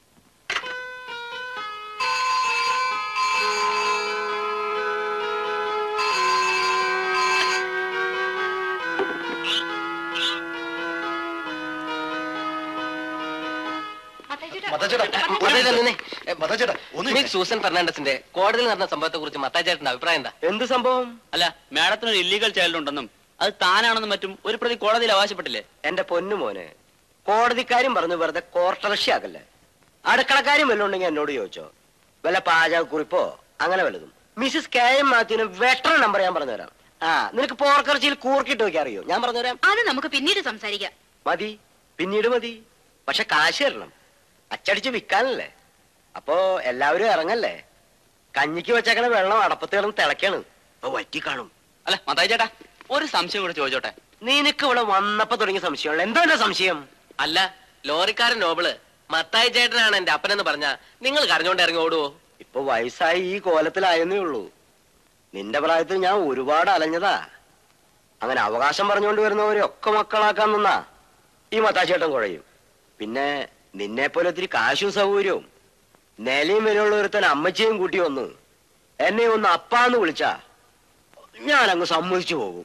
[SPEAKER 2] miss Susan ഫെർണാണ്ടസിന്റെ കോടതിയിൽ നടന്ന സംഭവത്തെ കുറിച്ച് മത്താച്ചേട്ടന്റെ അഭിപ്രായം എന്താ
[SPEAKER 3] എന്ത് സംഭവം
[SPEAKER 1] അല്ല മാഡത്തിന് ഒരു ഇല്ലീഗൽ ചൈൽഡ് ഉണ്ടെന്നും അത് താനാണെന്നും മറ്റും ഒരു പ്രതി കോടതിയിൽ അവകാശപ്പെട്ടില്ലേ
[SPEAKER 3] എന്റെ പൊന്നു മോനെ കോടതിക്കാരും പറഞ്ഞു വെറുതെ കോർട്ടറക്ഷിയാക്കല്ലേ അടുക്കളക്കാരും വല്ലതും ഉണ്ടെങ്കിൽ എന്നോട് ചോദിച്ചോ വല്ല പാചകക്കുറിപ്പോ അങ്ങനെ വല്ലതും മിസ്സിസ് കെ എം മാത്യുവിന് വെട്ടറ നമ്പർ ഞാൻ പറഞ്ഞുതരാം ആ നിനക്ക് പോർക്കറച്ചിയിൽ കൂർക്കിട്ട് വെക്കാൻ അറിയോ ഞാൻ പറഞ്ഞുതരാം
[SPEAKER 9] അത് നമുക്ക് പിന്നീട് സംസാരിക്കാം
[SPEAKER 3] മതി പിന്നീട് മതി പക്ഷെ കാശ് തരണം അച്ചടിച്ച് വിൽക്കാനല്ലേ അപ്പോ എല്ലാവരും ഇറങ്ങല്ലേ കഞ്ഞിക്ക് വെച്ചേക്കണ വെള്ളം അടപ്പത്ത് കിടന്ന് തിളക്കാണ് അപ്പൊ വറ്റി കാണും
[SPEAKER 1] അല്ല മത്തായി ചേട്ടാ ഒരു സംശയം കൂടെ ചോദിച്ചോട്ടെ
[SPEAKER 3] നിനക്ക് ഇവിടെ വന്നപ്പോ തുടങ്ങിയ സംശയമുള്ള എന്താ എന്റെ സംശയം
[SPEAKER 1] അല്ല ലോറിക്കാരൻ നോബിള്
[SPEAKER 3] മത്തായി ചേട്ടനാണ് എന്റെ അപ്പനെന്ന് പറഞ്ഞ നിങ്ങൾ കരഞ്ഞോണ്ട് ഇറങ്ങി ഓടുവോ
[SPEAKER 13] ഇപ്പൊ വയസ്സായി ഈ കോലത്തിലായെന്നേ ഉള്ളൂ നിന്റെ പ്രായത്തിൽ ഞാൻ ഒരുപാട് അലഞ്ഞതാ അങ്ങനെ അവകാശം പറഞ്ഞുകൊണ്ട് വരുന്നവരെ ഒക്കെ മക്കളാക്കാൻ നിന്നാ ഈ മത്താച്ചേട്ടൻ കുഴയും പിന്നെ നിന്നെ പോലെ ഒത്തിരി കാശും സൗകര്യവും നിലയും വിലയുള്ള ഒരുത്തൻ അമ്മച്ചിയും കൂട്ടി വന്ന് എന്നെ ഒന്ന് അപ്പാന്ന് വിളിച്ചാ ഞാൻ അങ്ങ് സമ്മതിച്ചു പോകും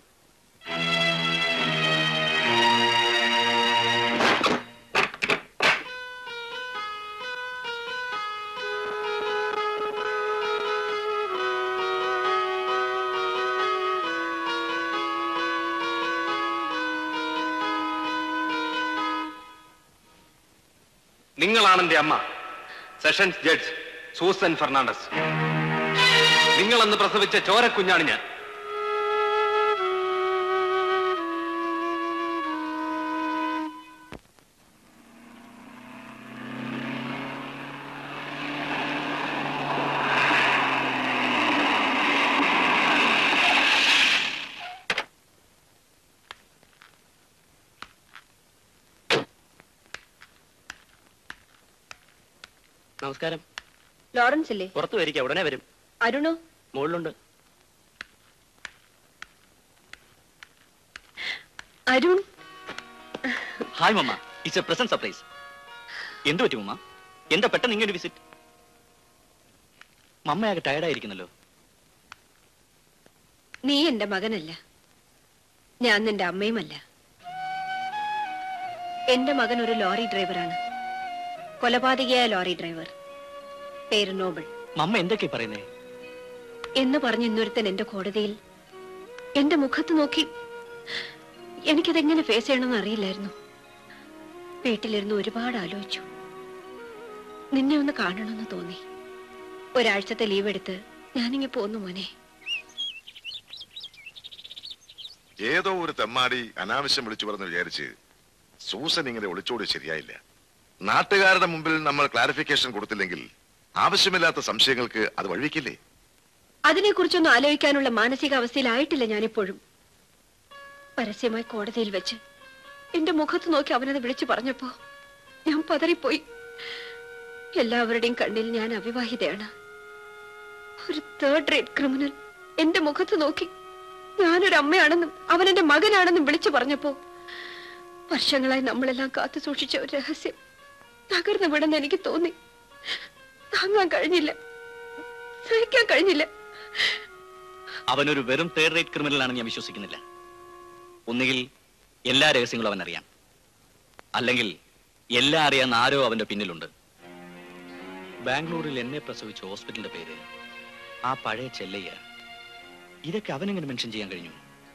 [SPEAKER 4] നിങ്ങളാണ് എന്റെ അമ്മ സെഷൻസ് ജഡ്ജ് സൂസൻ ഫെർണാണ്ടസ് നിങ്ങൾ അന്ന് പ്രസവിച്ച ചോരക്കുഞ്ഞാണ് ഞാൻ
[SPEAKER 1] നമസ്കാരം
[SPEAKER 14] ലോറൻസ് ഇല്ലേ
[SPEAKER 1] പുറത്തു വരിക ഉടനെ വരും
[SPEAKER 14] അരുണോ
[SPEAKER 1] മുകളിലുണ്ട്
[SPEAKER 14] Arun
[SPEAKER 16] hi mamma it's a present surprise എന്ത് പറ്റി മമ്മ എന്താ പെട്ടെന്ന് ഇങ്ങനെ വിസിറ്റ് മമ്മയാകെ ടയർഡായിരിക്കുന്നല്ലോ
[SPEAKER 14] നീ എന്റെ മകനല്ല ഞാൻ നിന്റെ അമ്മയുമല്ല എന്റെ മകൻ ഒരു ലോറി ഡ്രൈവറാണ് കൊലപാതകയായ ലോറി ഡ്രൈവർ പേര് നോബിൾ
[SPEAKER 16] മമ്മ എന്തൊക്കെയാ പറയുന്നേ
[SPEAKER 14] എന്ന് പറഞ്ഞ് ഇന്നൊരുത്തൻ എന്റെ കോടതിയിൽ എന്റെ മുഖത്ത് നോക്കി എനിക്കതെങ്ങനെ ഫേസ് ചെയ്യണമെന്ന് അറിയില്ലായിരുന്നു വീട്ടിലിരുന്ന് ഒരുപാട് ആലോചിച്ചു നിന്നെ ഒന്ന് കാണണമെന്ന് തോന്നി ഒരാഴ്ചത്തെ ലീവ് എടുത്ത് ഞാനിങ്ങി പോന്നു മോനെ
[SPEAKER 17] ഏതോ ഒരു തെമ്മാടി അനാവശ്യം വിളിച്ചു പറഞ്ഞ് വിചാരിച്ച് സൂസൻ ഇങ്ങനെ ഒളിച്ചോടി ശരിയായില്ല നാട്ടുകാരുടെ മുമ്പിൽ നമ്മൾ ക്ലാരിഫിക്കേഷൻ കൊടുത്തില്ലെങ്കിൽ ആവശ്യമില്ലാത്ത സംശയങ്ങൾക്ക് അത് വഴിവെക്കില്ലേ
[SPEAKER 14] അതിനെക്കുറിച്ചൊന്നും ആലോചിക്കാനുള്ള മാനസികാവസ്ഥയിലായിട്ടില്ല ഞാനിപ്പോഴും പരസ്യമായി കോടതിയിൽ വെച്ച് എന്റെ മുഖത്ത് നോക്കി അവനത് വിളിച്ചു പറഞ്ഞപ്പോ ഞാൻ പതറിപ്പോയി എല്ലാവരുടെയും കണ്ണിൽ ഞാൻ അവിവാഹിതയാണ് ഒരു തേർഡ് റേറ്റ് ക്രിമിനൽ എന്റെ മുഖത്ത് നോക്കി ഞാനൊരു അമ്മയാണെന്നും അവൻ എന്റെ മകനാണെന്നും വിളിച്ചു പറഞ്ഞപ്പോ വർഷങ്ങളായി നമ്മളെല്ലാം കാത്തു സൂക്ഷിച്ച ഒരു രഹസ്യം തകർന്നു വിടുന്ന എനിക്ക് തോന്നി താങ്ങാൻ കഴിഞ്ഞില്ല സഹിക്കാൻ കഴിഞ്ഞില്ല
[SPEAKER 16] അവനൊരു വെറും തേർഡ് റേറ്റ് ക്രിമിനൽ ആണെന്ന് ഞാൻ വിശ്വസിക്കുന്നില്ല ഒന്നുകിൽ എല്ലാ രഹസ്യങ്ങളും അവൻ അറിയാം അല്ലെങ്കിൽ എല്ലാം അറിയാവുന്ന ആരോ അവന്റെ പിന്നിലുണ്ട് ബാംഗ്ലൂരിൽ എന്നെ പ്രസവിച്ച ഹോസ്പിറ്റലിന്റെ പേര് ആ പഴയ ചെല്ലയ്യ ഇതൊക്കെ അവനെങ്ങനെ മെൻഷൻ ചെയ്യാൻ കഴിഞ്ഞു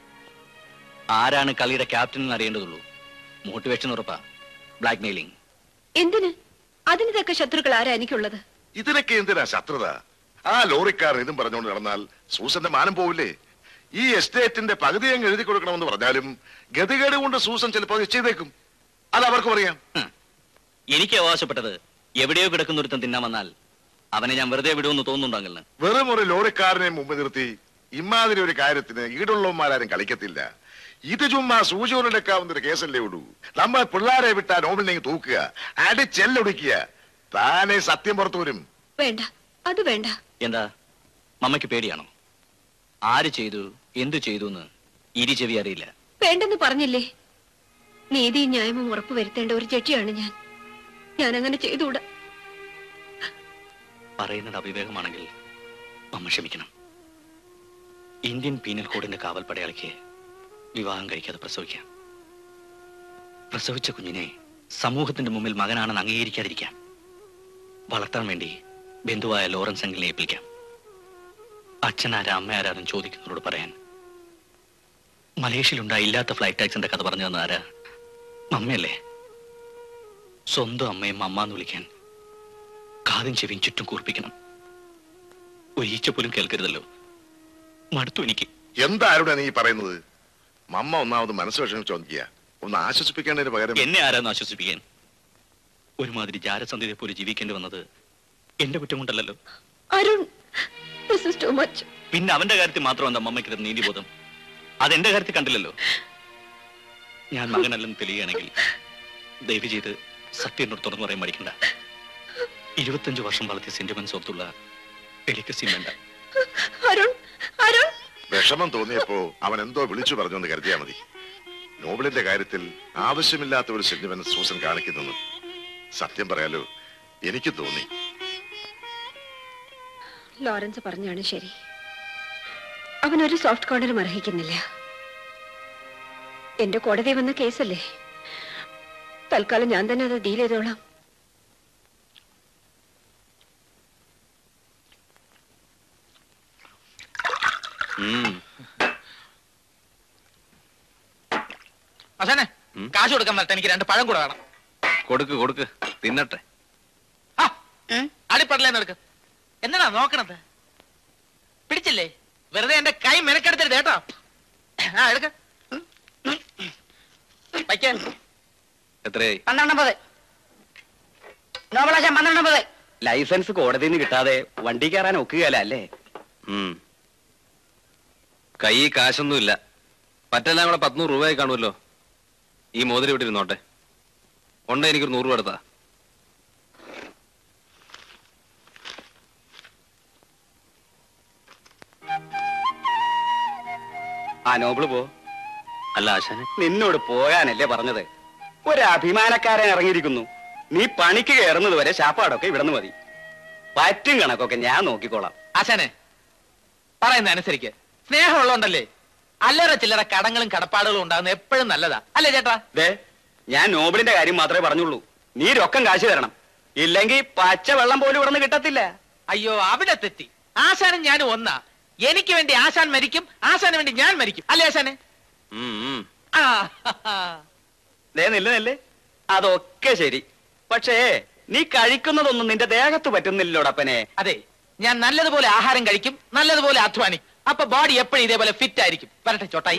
[SPEAKER 16] ആരാണ് കളിയുടെ ക്യാപ്റ്റൻ എന്ന് അറിയേണ്ടതുള്ളൂ മോട്ടിവേഷൻ ഉറപ്പാ ബ്ലാക്ക് മെയിലിംഗ്
[SPEAKER 14] എന്തിന് അതിന് തക്ക ശത്രുക്കൾ ആരാ എനിക്കുള്ളത്
[SPEAKER 17] ഇതിനൊക്കെ എന്തിനാ ശത്രുത ആ ലോറിക്കാരൻ ഇതും പറഞ്ഞുകൊണ്ട് നടന്നാൽ സൂസന്റെ മാനം പോവില്ലേ ഈ എസ്റ്റേറ്റിന്റെ പകുതി അങ്ങ് എഴുതി കൊടുക്കണമെന്ന് പറഞ്ഞാലും ഗതികേട് കൊണ്ട് സൂസൻ ചിലപ്പോൾ അത് ചെയ്തേക്കും അത് അവർക്കും അറിയാം
[SPEAKER 16] എനിക്ക് അവകാശപ്പെട്ടത് എവിടെയോ കിടക്കുന്ന ഒരുത്തൻ തിന്നാൻ വന്നാൽ അവനെ ഞാൻ വെറുതെ വിടുമെന്ന് തോന്നുന്നുണ്ടെങ്കിൽ
[SPEAKER 17] വെറും ഒരു ലോറിക്കാരനെ മുമ്പ് നിർത്തി ഇമാതിരി ഒരു കാര്യത്തിന് ഈടുള്ളവന്മാരും കളിക്കത്തില്ല ഇത് ചുമ്മാ സൂചിയോടെടുക്കാവുന്ന ഒരു കേസല്ലേ ഉള്ളൂ നമ്മൾ പിള്ളാരെ വിട്ടാ നോമിനെ തൂക്കുക അടിച്ചെല്ലൊടിക്കുക താനെ സത്യം പുറത്തു വരും
[SPEAKER 14] വേണ്ട അത് വേണ്ട
[SPEAKER 16] എന്താ മമ്മയ്ക്ക് പേടിയാണോ ആര് ചെയ്തു എന്തു ചെയ്തു എന്ന് ഇരി ചെവി അറിയില്ല
[SPEAKER 14] വേണ്ടെന്ന് പറഞ്ഞില്ലേ നീതിയും ന്യായവും ഉറപ്പുവരുത്തേണ്ട ഒരു ജഡ്ജിയാണ് ഞാൻ ഞാൻ അങ്ങനെ ചെയ്തുകൂടാ
[SPEAKER 16] പറയുന്നത് അവിവേകമാണെങ്കിൽ മമ്മ ക്ഷമിക്കണം ഇന്ത്യൻ പീനൽ കോഡിന്റെ കാവൽ പടയാളിക്ക് വിവാഹം കഴിക്കാതെ പ്രസവിക്കാം പ്രസവിച്ച കുഞ്ഞിനെ സമൂഹത്തിന്റെ മുമ്പിൽ മകനാണെന്ന് അംഗീകരിക്കാതിരിക്കാം വളർത്താൻ വേണ്ടി ബന്ധുവായ ലോറൻസ് അങ്കിളിനെ ഏൽപ്പിക്കാം അച്ഛനാരാ അമ്മയാരാരും ചോദിക്കുന്നവരോട് പറയാൻ മലേഷ്യയിലുണ്ടായ ഇല്ലാത്ത ഫ്ലൈറ്റ് ടാക്സിന്റെ കഥ പറഞ്ഞു തന്ന ആരാ മമ്മയല്ലേ സ്വന്തം അമ്മയെ മമ്മ എന്ന് വിളിക്കാൻ കാതും ചെവിയും ചുറ്റും കൂർപ്പിക്കണം ഒരു ഈച്ച പോലും കേൾക്കരുതല്ലോ മടുത്തു എനിക്ക്
[SPEAKER 17] എന്താരുടെ നീ പറയുന്നത് മമ്മ ഒന്നാമത് മനസ്സ് വിഷമിച്ച് നോക്കിയ ഒന്ന് ആശ്വസിപ്പിക്കേണ്ടതിന് പകരം
[SPEAKER 16] എന്നെ ആരാന്ന് ആശ്വസിപ്പിക്കാൻ ഒരുമാതിരി ജാരസന്ധ്യയെ പോലെ ജീവിക്കേണ്ടി വന്നത് എന്റെ കുറ്റം കൊണ്ടല്ലോ
[SPEAKER 14] Arun this is too much
[SPEAKER 16] പിന്നെ അവന്റെ കാര്യത്തിൽ മാത്രം എന്താ അമ്മയ്ക്ക് നീതിബോധം അതെന്റെ കാര്യത്തിൽ കണ്ടില്ലല്ലോ ഞാൻ മകനല്ലെന്ന് തെളിയുകയാണെങ്കിൽ ദയവ് ചെയ്ത് സത്യം എന്നോട് തുറന്നു പറയാൻ മടിക്കണ്ട ഇരുപത്തഞ്ച് വർഷം വളർത്തിയ സെന്റിമെന്റ്സ് ഓർത്തുള്ള ഡെലിക്കസിയും വേണ്ട
[SPEAKER 14] അരുൺ അരുൺ
[SPEAKER 17] വിഷമം തോന്നിയപ്പോ അവൻ എന്തോ വിളിച്ചു പറഞ്ഞു എന്ന് കരുതിയാ മതി നോബിളിന്റെ കാര്യത്തിൽ ആവശ്യമില്ലാത്ത ഒരു സെന്റിമെന്റ് സൂസൻ കാണിക്കുന്നു സത്യം പറയാലോ എനിക്ക് തോന്നി
[SPEAKER 14] ലോറൻസ് പറഞ്ഞാണ് ശരി അവൻ ഒരു സോഫ്റ്റ് കോർണറും അർഹിക്കുന്നില്ല എന്റെ കോടതി വന്ന കേസല്ലേ തൽക്കാലം ഞാൻ തന്നെ അത് ഡീൽ ചെയ്തോളാം
[SPEAKER 5] അസനെ കാശ് കൊടുക്കാൻ വരട്ടെ എനിക്ക് രണ്ട് പഴം കൂടെ വേണം
[SPEAKER 4] കൊടുക്ക് കൊടുക്ക് തിന്നട്ടെ
[SPEAKER 5] അടിപ്പടലേന്ന് എടുക്ക് എന്നാ നോക്കണത് പിടിച്ചില്ലേ വെറുതെ എന്റെ കൈ മെനക്കെടുത്തരുത് കേട്ടോ ആ എടുക്ക വയ്ക്കാൻ
[SPEAKER 4] എത്രയായി
[SPEAKER 15] പന്ത്രണ്ടമ്പത് നോബലാശം പന്ത്രണ്ടമ്പത്
[SPEAKER 3] ലൈസൻസ് കോടതിയിൽ നിന്ന് കിട്ടാതെ വണ്ടി കയറാൻ ഒക്കുകയല്ല അല്ലേ
[SPEAKER 4] ഉം. കൈ കാശൊന്നുമില്ല പറ്റെല്ലാം കൂടെ പത്തുനൂറ് രൂപയായി കാണുമല്ലോ ഈ മോതിരം ഇവിടെ ഇരുന്നോട്ടെ ഉണ്ട് എനിക്കൊരു നൂറ് രൂപ എടുത്താ
[SPEAKER 3] ആ നോബിള് പോ
[SPEAKER 16] അല്ല ആശാനെ
[SPEAKER 3] നിന്നോട് പോകാനല്ലേ പറഞ്ഞത് ഒരു അഭിമാനക്കാരൻ ഇറങ്ങിയിരിക്കുന്നു നീ പണിക്ക് കയറുന്നത് വരെ ശാപ്പാടൊക്കെ ഇവിടുന്ന് മതി പറ്റും കണക്കൊക്കെ ഞാൻ നോക്കിക്കോളാം
[SPEAKER 5] ആശാനെ പറയുന്ന അനുസരിക്ക് സ്നേഹമുള്ളതുകൊണ്ടല്ലേ അല്ലറ ചില്ലറ കടങ്ങളും കടപ്പാടുകളും ഉണ്ടാകുന്ന എപ്പോഴും നല്ലതാ അല്ലേ ചേട്ടാ
[SPEAKER 3] ദേ ഞാൻ നോബിളിന്റെ കാര്യം മാത്രമേ പറഞ്ഞുള്ളൂ നീ രൊക്കം കാശ് തരണം ഇല്ലെങ്കിൽ പച്ച വെള്ളം പോലും ഇവിടുന്ന് കിട്ടത്തില്ല
[SPEAKER 5] അയ്യോ അവിടെ തെറ്റി ആശാനും ഞാനും ഒന്നാ എനിക്ക് വേണ്ടി ആശാൻ മരിക്കും ആശാന് വേണ്ടി ഞാൻ മരിക്കും അല്ലേ ആശാനെ ആ
[SPEAKER 3] ദേ നില്ല നെല്ല് അതൊക്കെ ശരി പക്ഷേ നീ കഴിക്കുന്നതൊന്നും നിന്റെ ദേഹത്ത് പറ്റുന്നില്ലോടപ്പനെ
[SPEAKER 5] അതെ ഞാൻ നല്ലതുപോലെ ആഹാരം കഴിക്കും നല്ലതുപോലെ അധ്വാനിക്കും അപ്പൊ ബോഡി എപ്പോഴും ഇതേപോലെ ഫിറ്റ് ആയിരിക്കും വരട്ടെ ചോട്ടായി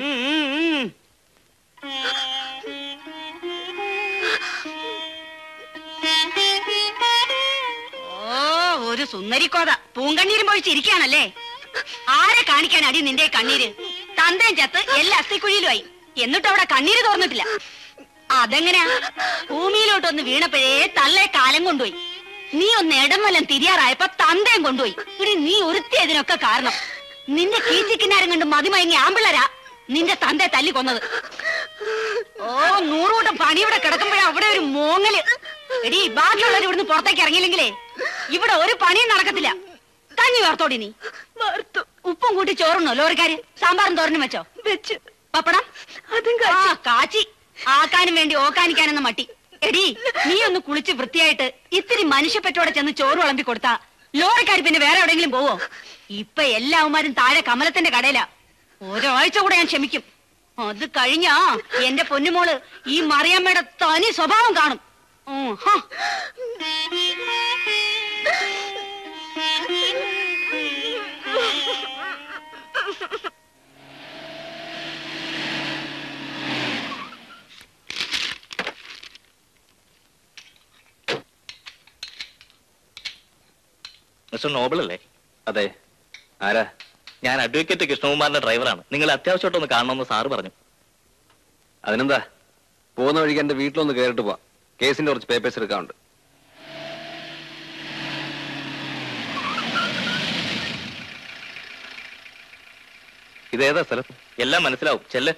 [SPEAKER 8] ഓ ഒരു സുന്ദരിക്കോത പൂങ്കണ്ണീരും പൊഴിച്ചിരിക്കുകയാണല്ലേ ആരെ കാണിക്കാൻ അടി നിന്റെ കണ്ണീര് തന്തയും ചത്ത് എല്ലാ അസ്ഥിക്കുഴിയിലുമായി എന്നിട്ട് അവിടെ കണ്ണീര് തോർന്നിട്ടില്ല അതെങ്ങനെയാ ഭൂമിയിലോട്ടൊന്ന് വീണപ്പോഴേ തള്ളെ കാലം കൊണ്ടുപോയി നീ ഒന്ന് ഇടമലം തിരിയാറായപ്പോ തന്തയും കൊണ്ടുപോയി ഇനി നീ ഒരുത്തിയതിനൊക്കെ കാരണം നിന്റെ കീച്ചിക്കിന്നാരം കണ്ട് മതിമയങ്ങി ആമ്പിള്ളരാ നിന്റെ തന്തയെ തല്ലി കൊന്നത് ഓ നൂറുകൂട്ടം പണി ഇവിടെ കിടക്കുമ്പോഴാ അവിടെ ഒരു മോങ്ങല് എടി ബാക്കിയുള്ളവർ ഇവിടുന്ന് പുറത്തേക്ക് ഇറങ്ങിയില്ലെങ്കിലേ ഇവിടെ ഒരു പണിയും നടക്കത്തില്ല കഞ്ഞി വാർത്തോടി നീ ഉപ്പും കൂട്ടി ചോറുന്നോ ലോറിക്കാര് സാമ്പാറും തോരനും വെച്ചോ വെച്ചു പപ്പടം അതും കാച്ചി ആക്കാനും വേണ്ടി ഓക്കാനിക്കാനെന്ന മട്ടി എടി നീ ഒന്ന് കുളിച്ച് വൃത്തിയായിട്ട് ഇത്തിരി മനുഷ്യപ്പറ്റോടെ ചെന്ന് ചോറ് വിളമ്പി കൊടുത്താ ലോറിക്കാര് പിന്നെ വേറെ എവിടെയെങ്കിലും പോവോ ഇപ്പൊ എല്ലാവന്മാരും താഴെ കമലത്തിന്റെ കടയിലാ ഒരാഴ്ച കൂടെ ഞാൻ ക്ഷമിക്കും അത് കഴിഞ്ഞാ എന്റെ പൊന്നുമോള് ഈ മറിയമ്മയുടെ തനി സ്വഭാവം കാണും ഉം, ഹാ.
[SPEAKER 16] മിസ്റ്റർ നോബിൾ അല്ലേ
[SPEAKER 4] അതെ ആരാ
[SPEAKER 16] ഞാൻ അഡ്വക്കേറ്റ് കൃഷ്ണകുമാറിന്റെ ഡ്രൈവറാണ് നിങ്ങൾ അത്യാവശ്യമായിട്ട് ഒന്ന് കാണണമെന്ന് സാറ് പറഞ്ഞു
[SPEAKER 4] അതിനെന്താ പോകുന്ന വഴിക്ക് എന്റെ വീട്ടിലൊന്ന് കയറിട്ട് പോവാം കേസിന്റെ കുറച്ച് പേപ്പേഴ്സ് എടുക്കാനുണ്ട്
[SPEAKER 16] ഇതേതാ സ്ഥലം എല്ലാം മനസ്സിലാവും ചെല്ല്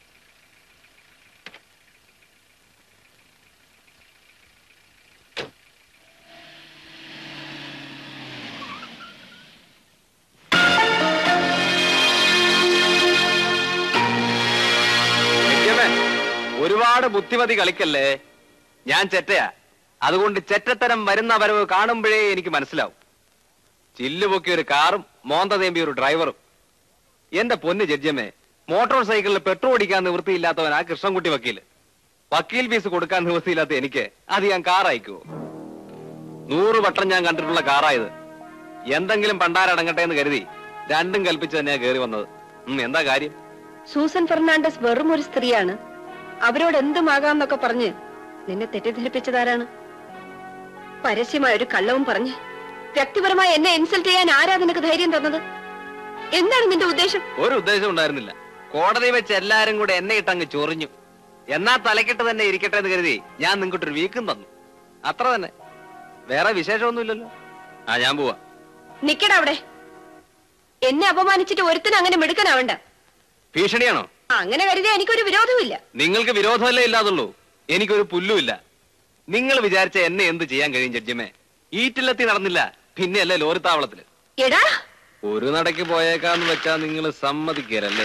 [SPEAKER 4] നിത്യമേ, ഒരുപാട് ബുദ്ധിമതി കളിക്കല്ലേ ഞാൻ ചെറ്റയാ അതുകൊണ്ട് ചെറ്റത്തരം വരുന്ന വരവ് കാണുമ്പോഴേ എനിക്ക് മനസ്സിലാവും ചില്ലുപൊക്കിയ ഒരു കാറും മോന്ത തേമ്പിയ ഒരു ഡ്രൈവറും എന്റെ പൊന്ന് ജഡ്ജമ്മേ മോട്ടോർ സൈക്കിളിൽ പെട്രോൾ അടിക്കാൻ നിവൃത്തിയില്ലാത്തവനാ കൃഷ്ണൻകുട്ടി വക്കീല് വക്കീൽ ഫീസ് കൊടുക്കാൻ നിവൃത്തിയില്ലാത്ത എനിക്ക് അത് ഞാൻ കാർ അയക്കുവോ നൂറ് വട്ടം ഞാൻ കണ്ടിട്ടുള്ള കാറായത് എന്തെങ്കിലും പണ്ടാരടങ്ങട്ടെ എന്ന് കരുതി രണ്ടും കൽപ്പിച്ച് തന്നെയാ കയറി വന്നത് ഉം, എന്താ കാര്യം
[SPEAKER 14] സൂസൻ ഫെർണാണ്ടസ് വെറും ഒരു സ്ത്രീയാണ് അവരോട് എന്തുമാകാന്നൊക്കെ പറഞ്ഞ് നിന്നെ തെറ്റിദ്ധരിപ്പിച്ചതാരാണ് പരസ്യമായ ഒരു കള്ളവും പറഞ്ഞ് വ്യക്തിപരമായി എന്നെ ഇൻസൾട്ട് ചെയ്യാൻ ആരാ നിനക്ക് ധൈര്യം തന്നത് എന്താണ് നിന്റെ ഉദ്ദേശം
[SPEAKER 4] ഒരു ഉദ്ദേശം ഉണ്ടായിരുന്നില്ല കോടതി വെച്ച് എല്ലാരും കൂടെ എന്നെ ഇട്ടങ്ങ് ചൊറിഞ്ഞു എന്നാ തലക്കെട്ട് തന്നെ ഇരിക്കട്ടെ എന്ന് കരുതി ഞാൻ നിങ്ങൾക്കൊരു വീക്കും തന്നു അത്ര തന്നെ വേറെ വിശേഷമൊന്നുമില്ലല്ലോ ആ ഞാൻ പോവാ
[SPEAKER 14] നിക്കട അവിടെ എന്നെ അപമാനിച്ചിട്ട് ഒരുത്തിന് അങ്ങനെ മിടുക്കനാവണ്ട
[SPEAKER 4] ഭീഷണിയാണോ
[SPEAKER 14] ആ, അങ്ങനെ കരുതിയാ എനിക്കൊരു വിരോധമില്ല
[SPEAKER 4] നിങ്ങൾക്ക് വിരോധമല്ലേ ഇല്ലാതുള്ളൂ എനിക്കൊരു പുല്ലുമില്ല നിങ്ങൾ വിചാരിച്ച എന്നെ എന്ത് ചെയ്യാൻ കഴിയും ജഡ്ജിമേ ഈറ്റിലെത്തി നടന്നില്ല പിന്നെയല്ലേ ലോറി താവളത്തില്
[SPEAKER 14] എടാ
[SPEAKER 4] ഒരു നടക്ക് പോയേക്കാന്ന് വെച്ചാ നിങ്ങൾ സമ്മതിക്കരല്ലേ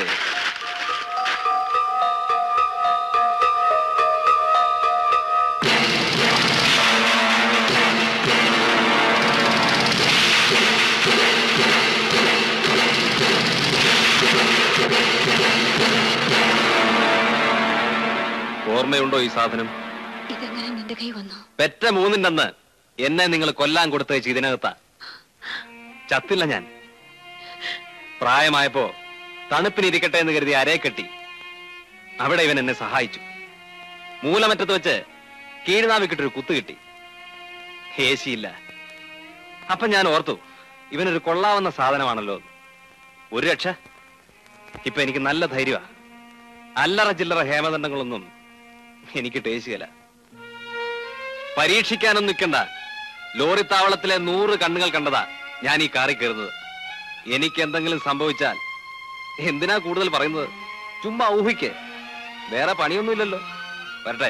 [SPEAKER 4] ഓർമ്മയുണ്ടോ ഈ സാധനം
[SPEAKER 14] ഇതെങ്ങനെ നിന്റെ കൈ വന്നു
[SPEAKER 4] പെറ്റ മൂന്നിൻ്റെന്ന് എന്നെ നിങ്ങൾ കൊല്ലാൻ കൊടുത്തയച്ച് ഇതിനകത്താ ചത്തില്ല ഞാൻ പ്രായമായപ്പോ തണുപ്പിനിരിക്കട്ടെ എന്ന് കരുതി അരയെ കെട്ടി അവിടെ ഇവൻ എന്നെ സഹായിച്ചു മൂലമറ്റത്ത് വെച്ച് കീഴ്നാവിക്കിട്ടൊരു കുത്ത് കിട്ടി ഹേശിയില്ല അപ്പൊ ഞാൻ ഓർത്തു ഇവനൊരു കൊള്ളാവുന്ന സാധനമാണല്ലോ എന്ന്. ഒരു രക്ഷ ഇപ്പൊ എനിക്ക് നല്ല ധൈര്യമാ അല്ലറ ചില്ലറ ഹേമദണ്ഡങ്ങളൊന്നും എനിക്ക് ടേശിയല്ല പരീക്ഷിക്കാനൊന്നും നിൽക്കണ്ട ലോറി താവളത്തിലെ നൂറ് കണ്ണുകൾ കണ്ടതാ ഞാൻ ഈ കാറിൽ കയറുന്നത് എനിക്ക് എന്തെങ്കിലും സംഭവിച്ചാൽ എന്തിനാ കൂടുതൽ പറയുന്നത് ചുമ്മാ ഊഹിക്ക് വേറെ പണിയൊന്നുമില്ലല്ലോ വരട്ടെ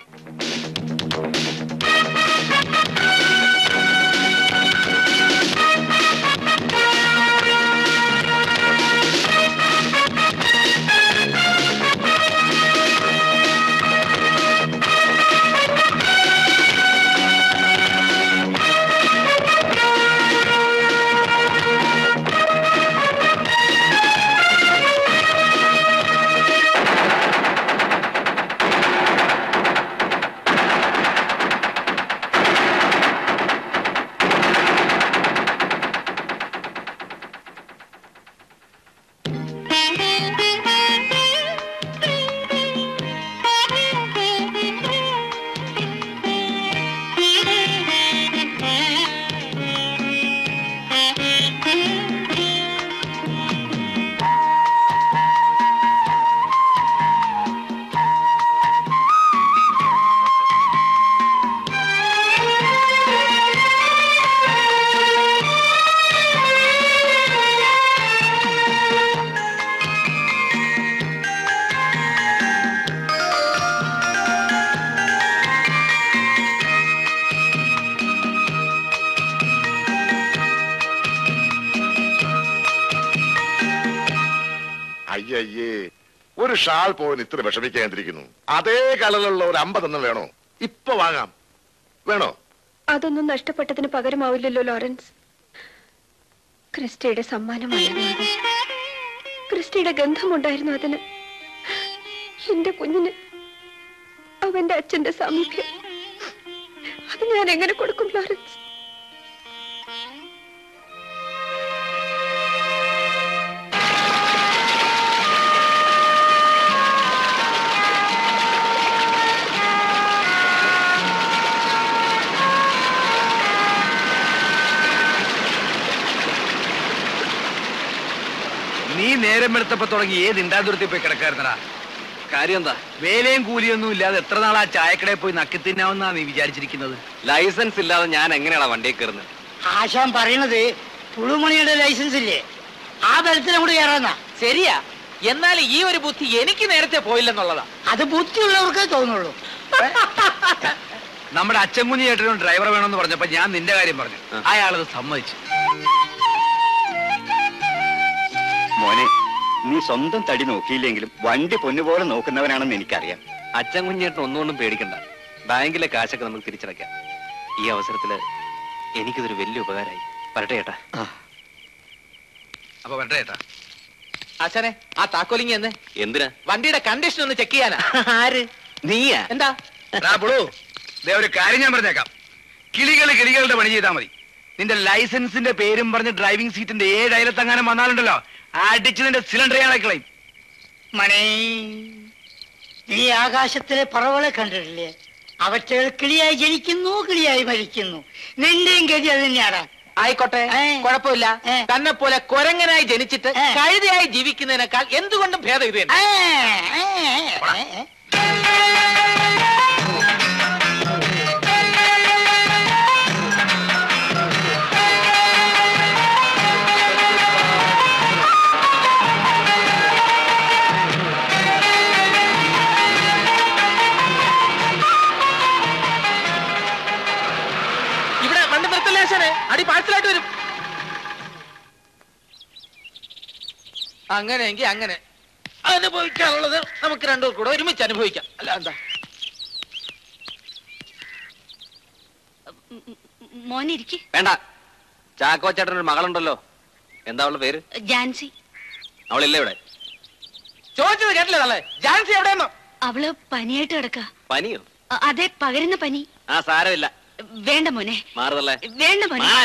[SPEAKER 17] അയ്യയ്യേ ഒരു ഷാൾ പോയിന് ഇത്ര വിഷമിക്കാതിരിക്കുന്നു അതേ കളറിലുള്ള ഒരു അമ്പതെണ്ണം വേണോ ഇപ്പൊ വാങ്ങാം വേണോ
[SPEAKER 14] അതൊന്നും നഷ്ടപ്പെട്ടതിന് പകരമാവില്ലല്ലോ ലോറൻസ് ക്രിസ്റ്റിയുടെ സമ്മാനമായിരുന്നു അത് ക്രിസ്റ്റിയുടെ ഗന്ധമുണ്ടായിരുന്നു അതിന് എന്റെ കുഞ്ഞിന് അവന്റെ അച്ഛന്റെ സാമീപ്യം അത് ഞാൻ എങ്ങനെ കൊടുക്കും ലോറൻസ്
[SPEAKER 12] നീ നേരം എടുത്തപ്പോ തുടങ്ങി ഏത് ഇണ്ടാതുരത്തിൽ പോയി കിടക്കായിരുന്നടാ
[SPEAKER 4] കാര്യം എന്താ
[SPEAKER 12] വേലയും കൂലിയൊന്നും ഇല്ലാതെ എത്ര നാൾ ആ ചായക്കടയിൽ പോയി നക്കി തിന്നാവുന്നാ നീ വിചാരിച്ചിരിക്കുന്നത്
[SPEAKER 4] ലൈസൻസ് ഇല്ലാതെ ഞാൻ എങ്ങനെയാണോ വണ്ടിയിൽ കയറുന്നത്
[SPEAKER 15] ആശാൻ പറയണത് പുളുമണിയുടെ ലൈസൻസ് ഇല്ലേ ആ ബലത്തിൽ അങ്ങോട്ട് കയറാന്നാ
[SPEAKER 5] ശരിയാ എന്നാൽ ഈ ഒരു ബുദ്ധി എനിക്ക് നേരത്തെ പോയില്ലെന്നുള്ളതാ
[SPEAKER 15] അത് ബുദ്ധിയുള്ളവർക്കേ തോന്നുള്ളൂ
[SPEAKER 12] നമ്മുടെ അച്ചൻകുഞ്ഞി ചേട്ടനും ഡ്രൈവർ വേണമെന്ന് പറഞ്ഞപ്പോ ഞാൻ നിന്റെ കാര്യം പറഞ്ഞു അയാളത് സമ്മതിച്ചു
[SPEAKER 10] മോനെ നീ സ്വന്തം തടി നോക്കിയില്ലെങ്കിലും വണ്ടി പൊന്നുപോലെ നോക്കുന്നവനാണെന്ന് എനിക്കറിയാം
[SPEAKER 4] അച്ഛൻ കുഞ്ഞേട്ടൻ ഒന്നുകൊണ്ടും പേടിക്കണ്ട ബാങ്കിലെ കാശൊക്കെ നമുക്ക് തിരിച്ചടയ്ക്കാം ഈ അവസരത്തില് എനിക്കിതൊരു വലിയ ഉപകാരമായി വരട്ടെ ചേട്ടാ
[SPEAKER 12] അപ്പൊ വരട്ടെ ചേട്ടാ
[SPEAKER 5] ആശാനെ ആ താക്കോലിങ് എന്ന്
[SPEAKER 4] എന്തിനാ
[SPEAKER 5] വണ്ടിയുടെ കണ്ടീഷൻ ഒന്ന് ചെക്ക് ചെയ്യാനാ
[SPEAKER 4] ആര് നീയാ
[SPEAKER 5] എന്താ
[SPEAKER 12] എടാ പുളു, ദേ ഒരു കാര്യം ഞാൻ പറഞ്ഞേക്കാം കിളികള് കിളികളുടെ പണി ചെയ്താൽ മതി നിന്റെ ലൈസൻസിന്റെ പേരും പറഞ്ഞ് ഡ്രൈവിംഗ് സീറ്റിന്റെ ഏഴ് അയലത്തെങ്ങാനും വന്നാലുണ്ടല്ലോ അടിച്ച് നിന്റെ സിലിണ്ടർ കളയും
[SPEAKER 15] മണി നീ ആകാശത്തിലെ പറവളെ കണ്ടിട്ടില്ലേ അവറ്റകൾ കിളിയായി ജനിക്കുന്നു കിളിയായി മരിക്കുന്നു നിന്റെയും ഗതി അത് തന്നെയാടാ
[SPEAKER 5] ആയിക്കോട്ടെ കുഴപ്പമില്ല തന്നെ പോലെ കൊരങ്ങനായി ജനിച്ചിട്ട് കഴുതയായി ജീവിക്കുന്നതിനേക്കാൾ എന്തുകൊണ്ടും ഭേദം ഇത് തന്നെ അങ്ങനെയെങ്കിൽ അങ്ങനെ അനുഭവിക്കാനുള്ളത് നമുക്ക് രണ്ടുപേർ കൂടെ ഒരുമിച്ച് അനുഭവിക്കാം അല്ല എന്താ
[SPEAKER 8] മോനിരിക്ക്
[SPEAKER 4] വേണ്ട ചാക്കോ ചേട്ടനൊരു മകളുണ്ടല്ലോ എന്താ അവളുടെ പേര്
[SPEAKER 8] ജാൻസി
[SPEAKER 4] അവളില്ല ഇവിടെ
[SPEAKER 5] ചോദിച്ചത് കേട്ടില്ല തള്ളേ ജാൻസി എവിടെയെന്നോ
[SPEAKER 8] അവള് പനിയായിട്ട് കിടക്ക
[SPEAKER 4] പനിയോ
[SPEAKER 8] അതെ പകരുന്ന പനി
[SPEAKER 4] ആ സാരമില്ല
[SPEAKER 8] വേണ്ട മോനെ
[SPEAKER 4] മാറുതല്ലേ
[SPEAKER 8] വേണ്ട മോനെ
[SPEAKER 4] മാറാൻ.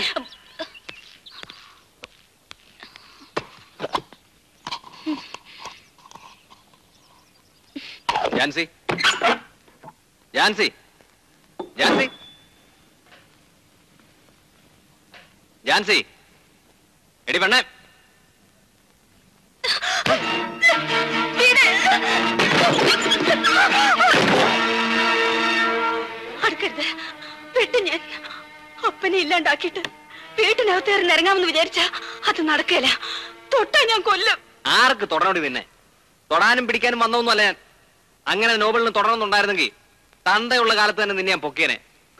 [SPEAKER 4] ജാൻസി ജാൻസി ജാൻസി ജാൻസി എടി പെണ്ണേ
[SPEAKER 14] അടുക്കരുത് വിട്ട് ഞാൻ അപ്പനെ ഇല്ലാണ്ടാക്കിയിട്ട് വീട്ടിനകത്ത് കയറി ഇറങ്ങാമെന്ന് വിചാരിച്ച അത് നടക്കില്ല തൊട്ടാ ഞാൻ കൊല്ലും
[SPEAKER 4] ആർക്ക് തൊടണോടി നിന്നെ തൊടാനും പിടിക്കാനും വന്നൊന്നുമല്ല ഞാൻ അങ്ങനെ നോബലിന് തൊടണമെന്നുണ്ടായിരുന്നെങ്കിൽ തന്തയുള്ള കാലത്ത് തന്നെ നിന്നെ ഞാൻ പൊക്കിയനെ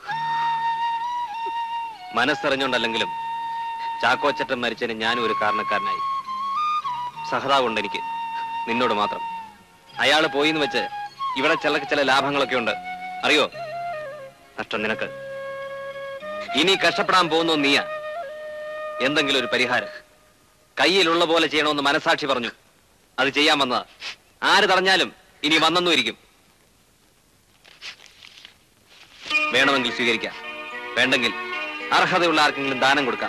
[SPEAKER 4] മനസ്സറിഞ്ഞോണ്ടല്ലെങ്കിലും ചാക്കോച്ചറ്റൻ മരിച്ചതിന് ഞാനും ഒരു കാരണക്കാരനായി സഹതാവുണ്ട് എനിക്ക് നിന്നോട് മാത്രം അയാള് പോയിന്ന് വെച്ച് ഇവിടെ ചില ചില ലാഭങ്ങളൊക്കെ ഉണ്ട് അറിയോ നഷ്ടം നിനക്ക് ഇനി കഷ്ടപ്പെടാൻ പോകുന്നു നീയാ എന്തെങ്കിലും ഒരു പരിഹാരം കയ്യിലുള്ള പോലെ ചെയ്യണമെന്ന് മനസാക്ഷി പറഞ്ഞു അത് ചെയ്യാൻ വന്നതാ ആര് തടഞ്ഞാലും ഇനി വന്നെന്നും ഇരിക്കും വേണമെങ്കിൽ സ്വീകരിക്കാം വേണ്ടെങ്കിൽ അർഹതയുള്ള ആർക്കെങ്കിലും ദാനം കൊടുക്കാം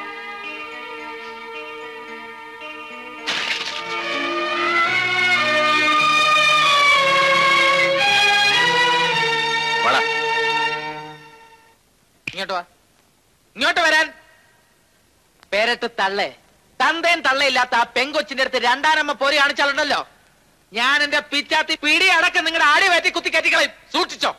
[SPEAKER 4] വള
[SPEAKER 5] ഇങ്ങോട്ട് വാ ഇങ്ങോട്ട് വരാൻ പേരട്ട് തള്ളേ തന്തേൻ തള്ളയില്ലാത്ത ആ പെങ്കൊച്ചിന്റെ അടുത്ത് രണ്ടാനമ്മ പോരി കാണിച്ചാലുണ്ടല്ലോ ഞാൻ എന്റെ പിച്ചാത്തി പിടി അടക്കം നിങ്ങളുടെ ആടി വേറ്റി കുത്തി കയറ്റിക്കളയും സൂക്ഷിച്ചോ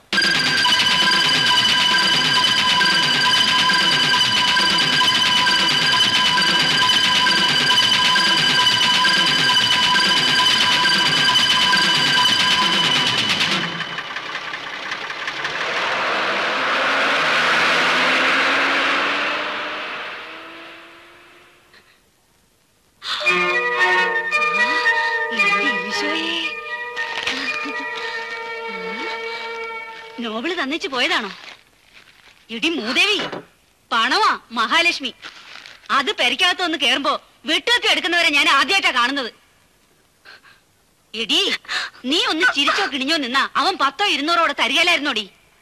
[SPEAKER 8] എന്റെ ഈശോയേ. നോബിള് തന്നിച്ച് പോയതാണോ ഇടി മൂദേവി പണമാ മഹാലക്ഷ്മി അത് പെരക്കകത്ത് വന്ന് കേറുമ്പോ വിട്ടൊക്കെ എടുക്കുന്നവരെ ഞാൻ ആദ്യമായിട്ടാ കാണുന്നത് എടി നീ ഒന്ന് ചിരിച്ചോ കിണിഞ്ഞോ നിന്നാ അവൻ പത്തോ ഇരുന്നൂറോടെ തരികയിലായിരുന്നോടി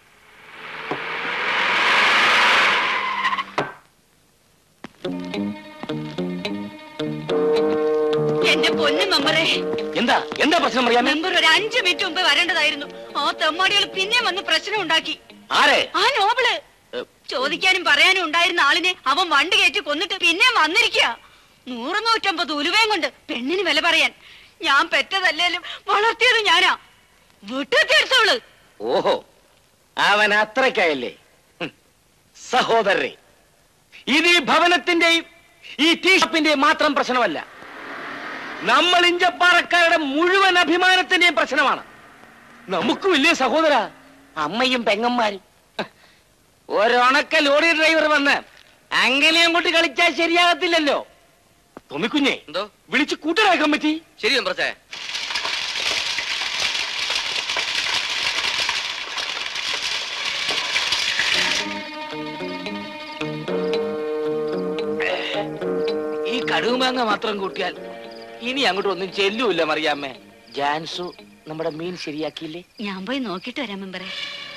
[SPEAKER 8] എന്റെ പൊന്നു മെമ്പറേ
[SPEAKER 1] എന്താ എന്താ പ്രശ്നം അറിയാമേ
[SPEAKER 8] മെമ്പർ ഒരു അഞ്ചു മിനിറ്റ് മുമ്പ് വരേണ്ടതായിരുന്നു ആ തെമ്മാടികൾ പിന്നെ വന്ന് പ്രശ്നം ഉണ്ടാക്കി
[SPEAKER 1] ആരെ
[SPEAKER 8] ആ നോബിള് ചോദിക്കാനും പറയാനും ഉണ്ടായിരുന്ന ആളിനെ അവൻ വണ്ടി കയറ്റി കൊന്നിട്ട് പിന്നെ വന്നിരിക്കുക നൂറ് നൂറ്റമ്പത് ഉലുവയും കൊണ്ട് പെണ്ണിന് വില പറയാൻ ഞാൻ പെറ്റതല്ലേലും വളർത്തിയത് ഞാനാ വീട്ടിലെടുത്തോള്
[SPEAKER 1] ഓഹോ അവൻ അത്രയ്ക്കായല്ലേ ഹും. സഹോദരരെ ഇത് ഈ ഭവനത്തിന്റെയും ഈ ടീ ഷോപ്പിന്റെയും മാത്രം പ്രശ്നമല്ല നമ്മൾ ഇഞ്ചപ്പാറക്കാരുടെ മുഴുവൻ അഭിമാനത്തിന്റെയും പ്രശ്നമാണ് നമുക്ക് വലിയ സഹോദര അമ്മയും പെങ്ങന്മാരും ഒരണക്ക ലോറി ഡ്രൈവർ വന്ന് അങ്ങനെ അങ്ങോട്ട് കളിച്ചാൽ ശരിയാകത്തില്ലല്ലോ തൊമ്മിക്കുഞ്ഞെ
[SPEAKER 4] എന്തോ
[SPEAKER 1] വിളിച്ച് കൂട്ടരാക്കാൻ പറ്റി
[SPEAKER 4] ശരി മെമ്പർസേ
[SPEAKER 1] ഈ കടുകുമാങ്ങ മാത്രം കൂട്ടിയാൽ ഇനി അങ്ങോട്ട് ഒന്നും ചെല്ലൂല്ല മറിയാമ്മേ ജാൻസു നമ്മുടെ മീൻ ശരിയാക്കിയില്ലേ
[SPEAKER 8] ഞാൻ പോയി നോക്കിട്ട് വരാം മെമ്പറെ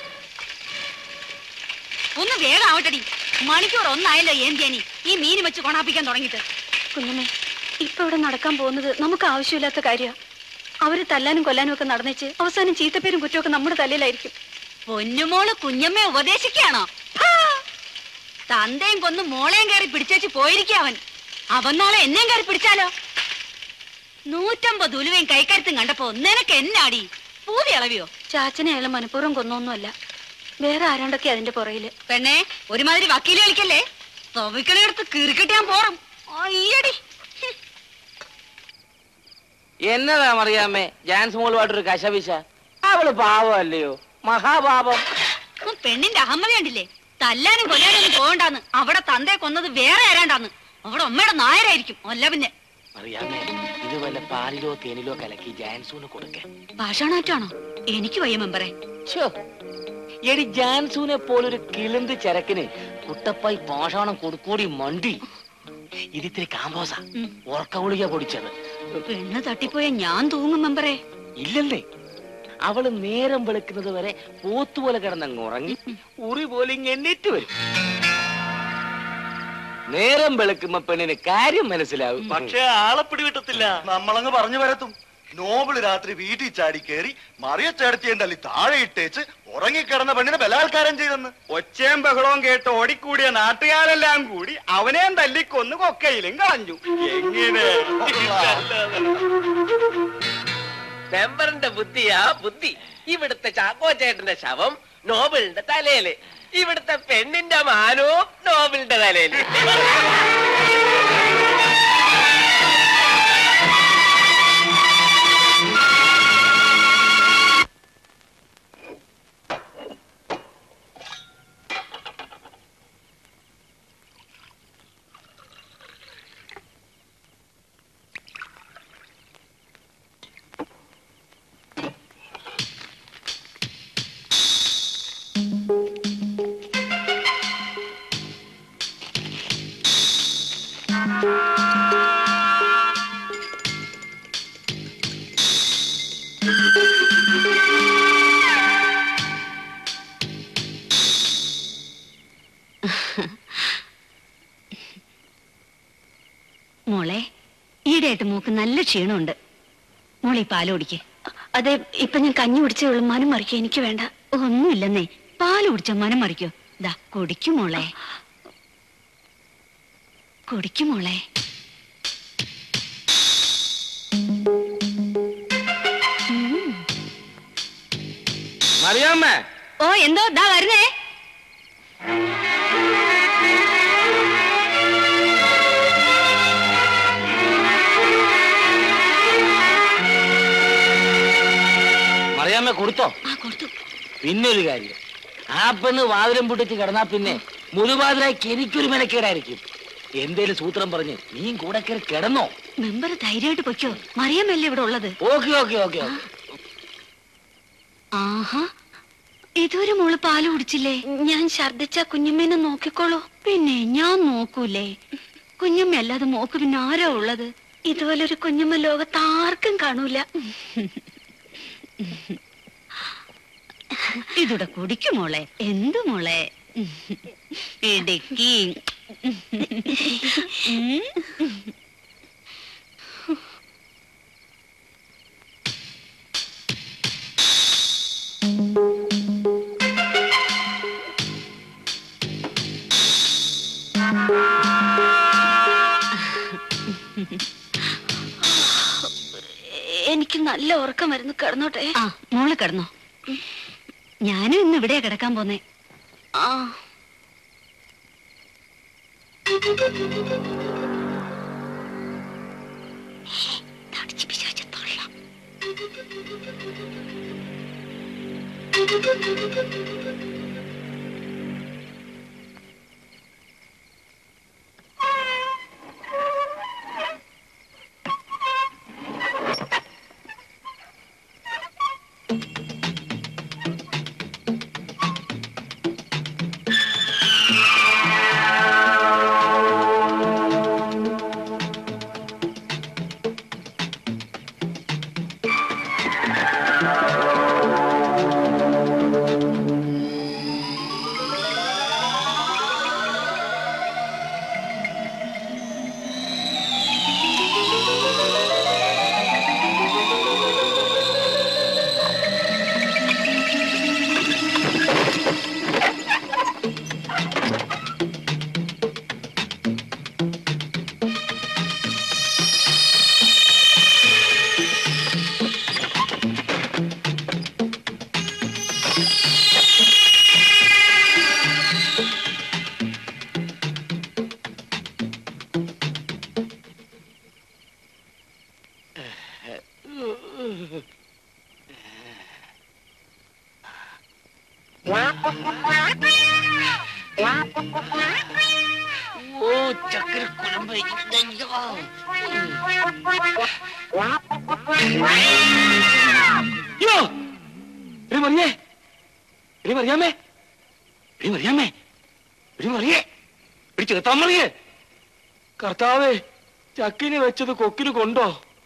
[SPEAKER 8] ഒന്ന് വേഗം ആവട്ടടി മണിക്കൂർ ഒന്നായല്ലോ ഏന്ത്യാനി ഈ മീൻ വെച്ച് കൊണാപ്പിക്കാൻ തുടങ്ങിയിട്ട്
[SPEAKER 14] കുഞ്ഞമ്മേ ഇപ്പൊ ഇവിടെ നടക്കാൻ പോകുന്നത് നമുക്ക് ആവശ്യമില്ലാത്ത കാര്യ അവര് തല്ലാനും കൊല്ലാനും ഒക്കെ നടന്നേച്ച് അവസാനം ചീത്തപ്പേരും കുറ്റമൊക്കെ നമ്മുടെ തലയിലായിരിക്കും
[SPEAKER 8] പൊന്നുമോള് കുഞ്ഞമ്മയെ ഉപദേശിക്കാണോ ഹാ! തന്തയും കൊന്ന് മോളെയും കയറി പിടിച്ചേച്ച് പോയിരിക്കും അവൻ അവൻ നാളെ എന്നെയും കയറി പിടിച്ചാലോ നൂറ്റമ്പത് ഉലുവയും കൈക്കരുത്തും കണ്ടപ്പോ നിനക്ക് എന്നാടി പൂതി ഇളവിയോ
[SPEAKER 14] ചാച്ചനെ അയാൾ മനഃപൂർവ്വം കൊന്നൊന്നുമല്ല വേറെ ആരാണ്ടൊക്കെ അതിന്റെ പുറയില്
[SPEAKER 8] പെണ്ണെ ഒരുമാതിരി വക്കീല് കളിക്കല്ലേ തുവിക്കണെടുത്ത് കിറുക്കിട്ട് ഞാൻ പോറും അയ്യടി
[SPEAKER 1] എന്നതാ മറിയാമ്മേ ജാൻസ് മോളുമായിട്ടൊരു കശപിശ അവള് പാവമല്ലയോ മഹാപാപം
[SPEAKER 8] ഉം, പെണ്ണിന്റെ അഹമ്മതി കണ്ടില്ലേ തല്ലാനും കൊല്ലാനും ഒന്നും പോകണ്ടാന്ന് അവിടെ തന്തയെ കൊന്നത് വേറെ ആരാണ്ടാന്ന് അവിടെ അമ്മയുടെ നായരായിരിക്കും അല്ല പിന്നെ
[SPEAKER 1] അറിയാമേ ഇത് വല്ല പാലിലോ തേനിലോ കലക്കി ജാൻസൂന് കൊടുക്കാൻ
[SPEAKER 8] പാഷാണാറ്റാണോ എനിക്ക് വയ്യ മെമ്പറെ
[SPEAKER 1] ഛോ, എടി ജാൻസൂനെ പോലൊരു കിളിന്ത് ചരക്കിന് കുട്ടപ്പായി പാഷാണം കൊടുക്കൂടി മണ്ടി ഇതിത്തിരി കാമ്പോസ ഉറക്ക ഗുളിക പൊടിച്ചത്
[SPEAKER 8] പെണ്ണ് തട്ടിപ്പോയ ഞാൻ തൂങ്ങും മെമ്പറെ
[SPEAKER 1] ഇല്ലല്ലേ അവള് നേരം വെളുക്കുന്നത് വരെ പോത്തുപോലെ കിടന്നങ്ങ് ഉറങ്ങി ഉറി പോലെ ഇങ്ങ് എണ്ണീറ്റ് വരും നേരം വെളുക്കുമ്പോ പെണ്ണിന് കാര്യം മനസ്സിലാവും
[SPEAKER 11] പക്ഷേ ആളെ പിടികിട്ടത്തില്ല നമ്മളങ്ങ് പറഞ്ഞു വരത്തും നോബിള് രാത്രി വീട്ടിൽ ചാടി കയറി മറിയച്ചേടത്തിയെ തല്ലി താഴെ ഇട്ടേച്ച് ഉറങ്ങിക്കിടന്ന പെണ്ണിനെ ബലാത്കാരം ചെയ്തെന്ന്
[SPEAKER 18] ഒച്ചയും ബഹളവും കേട്ട് ഓടിക്കൂടിയ നാട്ടുകാരെല്ലാം കൂടി അവനെയും തല്ലിക്കൊന്ന് കൊക്കയിലും കളഞ്ഞു എങ്ങനെ
[SPEAKER 3] മെമ്പറിന്റെ ബുദ്ധിയാ ബുദ്ധി ഇവിടുത്തെ ചാക്കോച്ചേട്ടന്റെ ശവം നോബിളിന്റെ തലയില് ഇവിടുത്തെ പെണ്ണിന്റെ മാനവും നോബിളിന്റെ തലയില്
[SPEAKER 8] മോളെ ഈടെയായിട്ട് മൂക്ക് നല്ല ക്ഷീണമുണ്ട് മോളെ ഈ പാല് കുടിക്ക്
[SPEAKER 14] അതെ ഇപ്പൊ ഞാൻ കഞ്ഞി കുടിച്ചേ ഉള്ളൂ മനം മറിക്കുക എനിക്ക് വേണ്ട
[SPEAKER 8] ഒന്നുമില്ലെന്നേ പാല് കുടിച്ച മനം മറിക്കോ ദാ കുടിക്കും മോളെ കുടിക്കും മോളെ
[SPEAKER 1] മറിയാമ്മ
[SPEAKER 8] ഓ എന്തോ ദാ വരുന്നേ
[SPEAKER 1] മറിയാമ്മ കൊടുത്തോ
[SPEAKER 8] ആ കൊടുത്തു
[SPEAKER 1] പിന്നെ ഒരു കാര്യം ആ പെണ്ണ് വാതിലും പൊട്ടിച്ച് കിടന്നാ പിന്നെ മുതുവാതിരായിക്ക് എനിക്കൊരു മെനക്കേടായിരിക്കും എന്തേലും സൂത്രം പറഞ്ഞ് നീ കൂടെ കയറി കിടന്നോ
[SPEAKER 8] മെമ്പർ ധൈര്യമായിട്ട് പൊയ്ക്കോ മറിയാമല്ലേ ഇവിടെ ഉള്ളത്
[SPEAKER 1] ഓക്കെ ഓക്കെ ഓക്കെ
[SPEAKER 8] ആഹാ ഇതുവരെ മോള് പാല് കുടിച്ചില്ലേ
[SPEAKER 14] ഞാൻ ഛർദിച്ച കുഞ്ഞമ്മേനെ നോക്കിക്കോളൂ
[SPEAKER 8] പിന്നെ ഞാൻ നോക്കൂലേ കുഞ്ഞമ്മ അല്ലാതെ മോക്ക് പിന്നെ ആരാ ഉള്ളത്
[SPEAKER 14] ഇതുപോലൊരു കുഞ്ഞമ്മ ലോകത്ത് ആർക്കും കാണൂല
[SPEAKER 8] ഇതൂടെ കുടിക്കും മോളെ എന്തു മോളെ ഇടുക്കി ഉം.
[SPEAKER 14] എനിക്ക് നല്ല ഉറക്കം വരുന്നു കിടന്നോട്ടെ
[SPEAKER 8] ആ മോള് കിടന്നോ ഞാനും ഇന്ന് ഇവിടെയാ കിടക്കാൻ പോന്നേ
[SPEAKER 14] ആ തടിച്ച് പിശാച് തള്ള.
[SPEAKER 1] അയ്യോ എടി മറിയേ എടി മറിയാമേ എടി മറിയാമേ എടി മറിയേ എടി ചേർത്താൻ മറിയേ കർത്താവേ ചക്കിന് വെച്ചത് കൊക്കിന് കൊണ്ടോ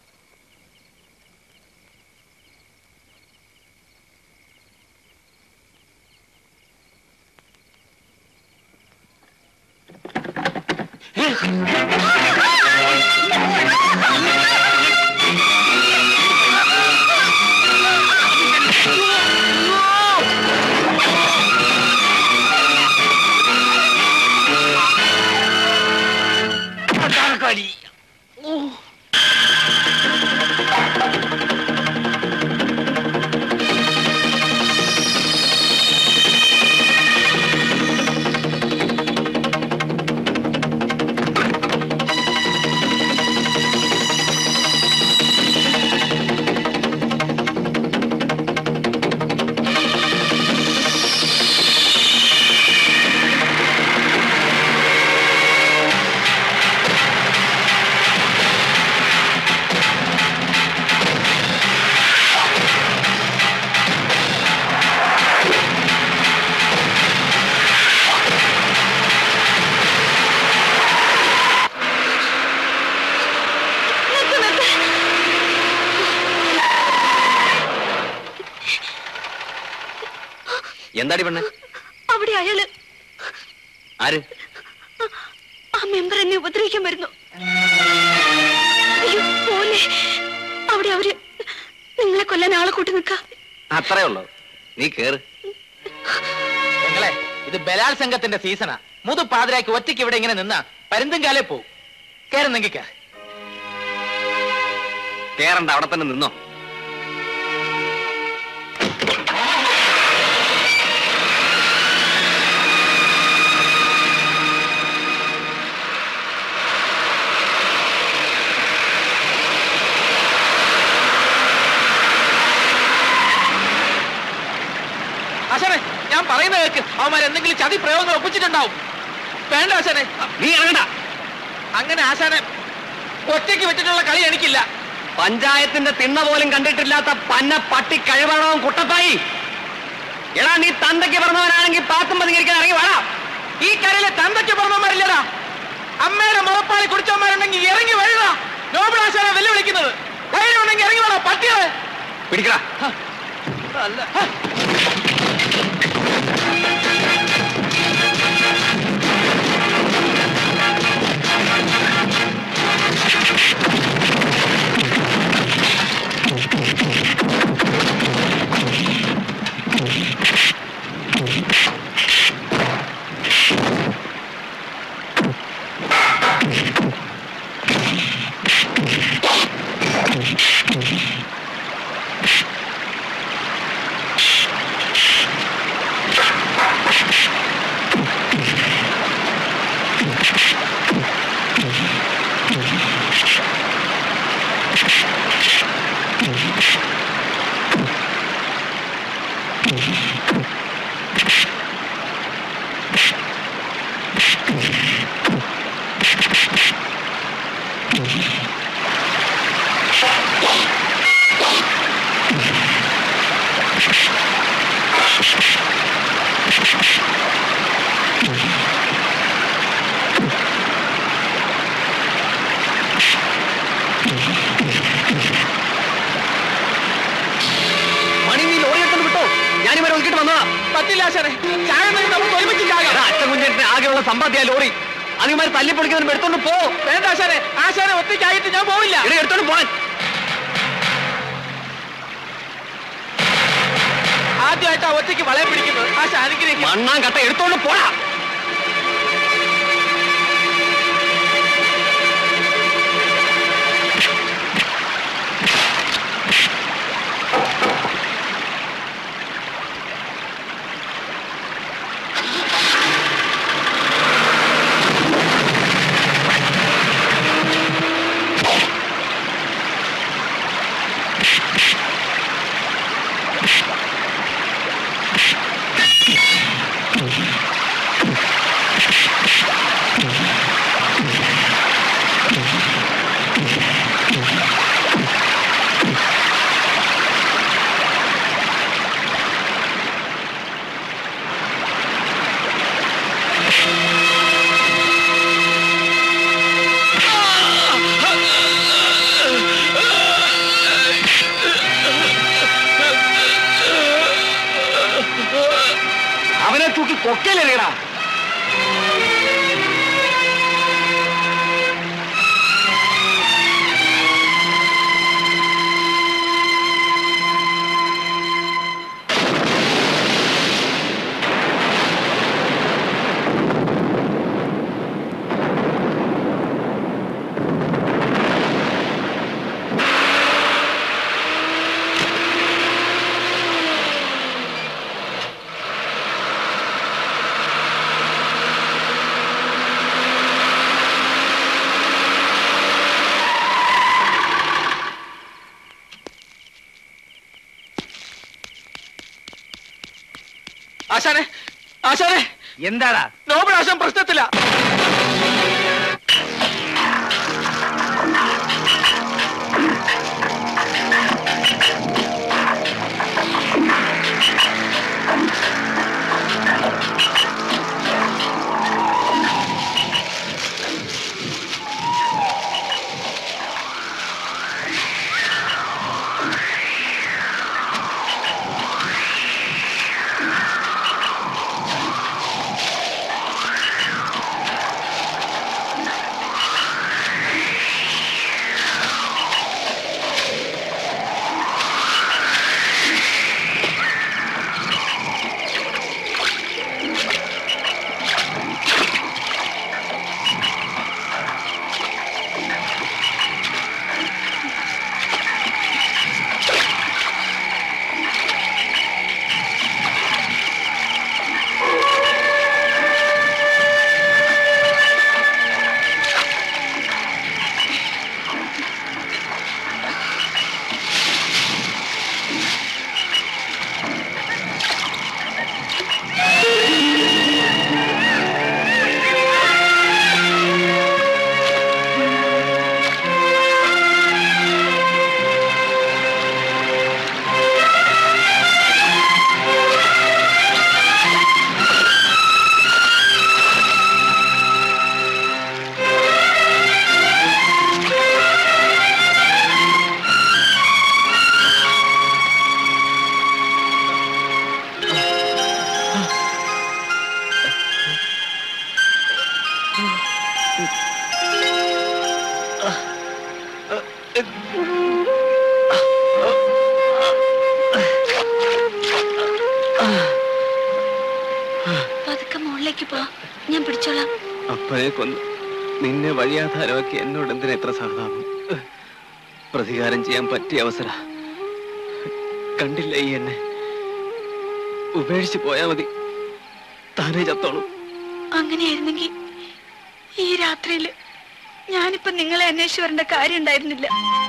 [SPEAKER 1] കളി
[SPEAKER 4] എന്താടി പെണ്ണെ
[SPEAKER 14] അവിടെ അയാള്
[SPEAKER 4] ആര്
[SPEAKER 14] ആ മെമ്പർ എന്നെ ഉപദ്രവിക്കാൻ വരുന്നു അയ്യോ പോലെ അവിടെ അവര് നിങ്ങളെ കൊല്ലാൻ ആളെ കൂട്ടി നിൽക്കാം
[SPEAKER 4] അത്രേ ഉള്ളൂ നീ കേറ്
[SPEAKER 5] ഞങ്ങളെ ഇത് ബലാത്സംഗത്തിന്റെ സീസണാ മുതു പാതിരാക്കി ഒറ്റയ്ക്ക് ഇവിടെ ഇങ്ങനെ നിന്നാ പരുന്തും കാലേ പോവും കേറുന്നെങ്കിൽ കേറ്
[SPEAKER 4] കേറണ്ട അവിടെ തന്നെ നിന്നോ
[SPEAKER 5] ആശാനെ ഞാൻ പറയുന്നത് കേൾക്ക് അവന്മാർ എന്തെങ്കിലും ചതി പ്രയോഗങ്ങൾ ഒപ്പിച്ചിട്ടുണ്ടാവും വേണ്ട ആശാനെ
[SPEAKER 4] നീ ഇറങ്ങണ്ട
[SPEAKER 5] അങ്ങനെ ആശാനെ ഒറ്റയ്ക്ക് വിട്ടിട്ടുള്ള കളി എനിക്കില്ല
[SPEAKER 4] പഞ്ചായത്തിന്റെ തിണ്ണ പോലും കണ്ടിട്ടില്ലാത്ത പന്ന പട്ടി കഴിവണവും കുട്ടപ്പായി എടാ നീ തന്തയ്ക്ക് പറഞ്ഞവനാണെങ്കിൽ പാത്തും പതികരിക്കാൻ ഇറങ്ങി വേണം
[SPEAKER 5] ഈ കരയിലെ തന്തയ്ക്ക് പറഞ്ഞവന്മാരില്ലടാ അമ്മയുടെ മുറപ്പാളി കുടിച്ചവന്മാരുണ്ടെങ്കിൽ ഇറങ്ങി വഴുക നോബിൾ ആശാനെ വെല്ലുവിളിക്കുന്നത് ധൈര്യം ഉണ്ടെങ്കിൽ ഇറങ്ങി വേണം പട്ടികളെ
[SPEAKER 4] പിടിക്കടാ
[SPEAKER 5] അല്ല
[SPEAKER 4] മണി നീ ലോറി എടുത്തോണ്ട് വിട്ടോ ഞാനിവരെ ഒതുക്കിട്ട് വന്നതാ
[SPEAKER 5] പറ്റില്ല ആശാനെ ചായ ഉണ്ടെങ്കിൽ നമുക്ക് ഒരുമിച്ച് ചാകാം
[SPEAKER 4] എടാ, അച്ഛൻ കുഞ്ഞിന്റെ ആകെയുള്ള സമ്പാദ്യ ലോറി അതിമാര് തല്ലിപ്പൊളിക്കുന്നവരും എടുത്തോണ്ട് പോ
[SPEAKER 5] വേണ്ട ആശാനെ ആശാനെ ഒറ്റയ്ക്കായിട്ട് ഞാൻ പോവില്ല
[SPEAKER 4] ഇവിടെ എടുത്തോണ്ട് പോവാൻ
[SPEAKER 5] ആദ്യമായിട്ടാ ഒറ്റയ്ക്ക് വളയം പിടിക്കുന്നത് ആശ അനുഗ്രഹിക്കും
[SPEAKER 4] മണ്ണാൻ കട്ട എടുത്തോണ്ട് പോടാ
[SPEAKER 7] Thank you.
[SPEAKER 12] കൊക്കയിലെറിയടാ
[SPEAKER 5] ആശാനെ ആശാനെ
[SPEAKER 12] എന്താടാ
[SPEAKER 5] നോബിൾ ആശാൻ പ്രശ്നത്തില്ല
[SPEAKER 14] പതുക്കെ മുകളിലേക്ക് പോ ഞാൻ പിടിച്ചോളാം
[SPEAKER 4] അപ്പനെ കൊന്ന് നിന്നെ വഴിയാധാരമാക്കി എന്നോട് എന്തിനാ ഇത്ര സഹതാപം പ്രതികാരം ചെയ്യാൻ പറ്റിയ അവസര കണ്ടില്ല ഈ എന്നെ ഉപേക്ഷിച്ച് പോയാ മതി താനേ ചത്തോളും
[SPEAKER 14] അങ്ങനെയായിരുന്നെങ്കിൽ ഈ രാത്രിയില് ഞാനിപ്പോ നിങ്ങളെ അന്വേഷിച്ചു വരേണ്ട കാര്യം ഉണ്ടായിരുന്നില്ല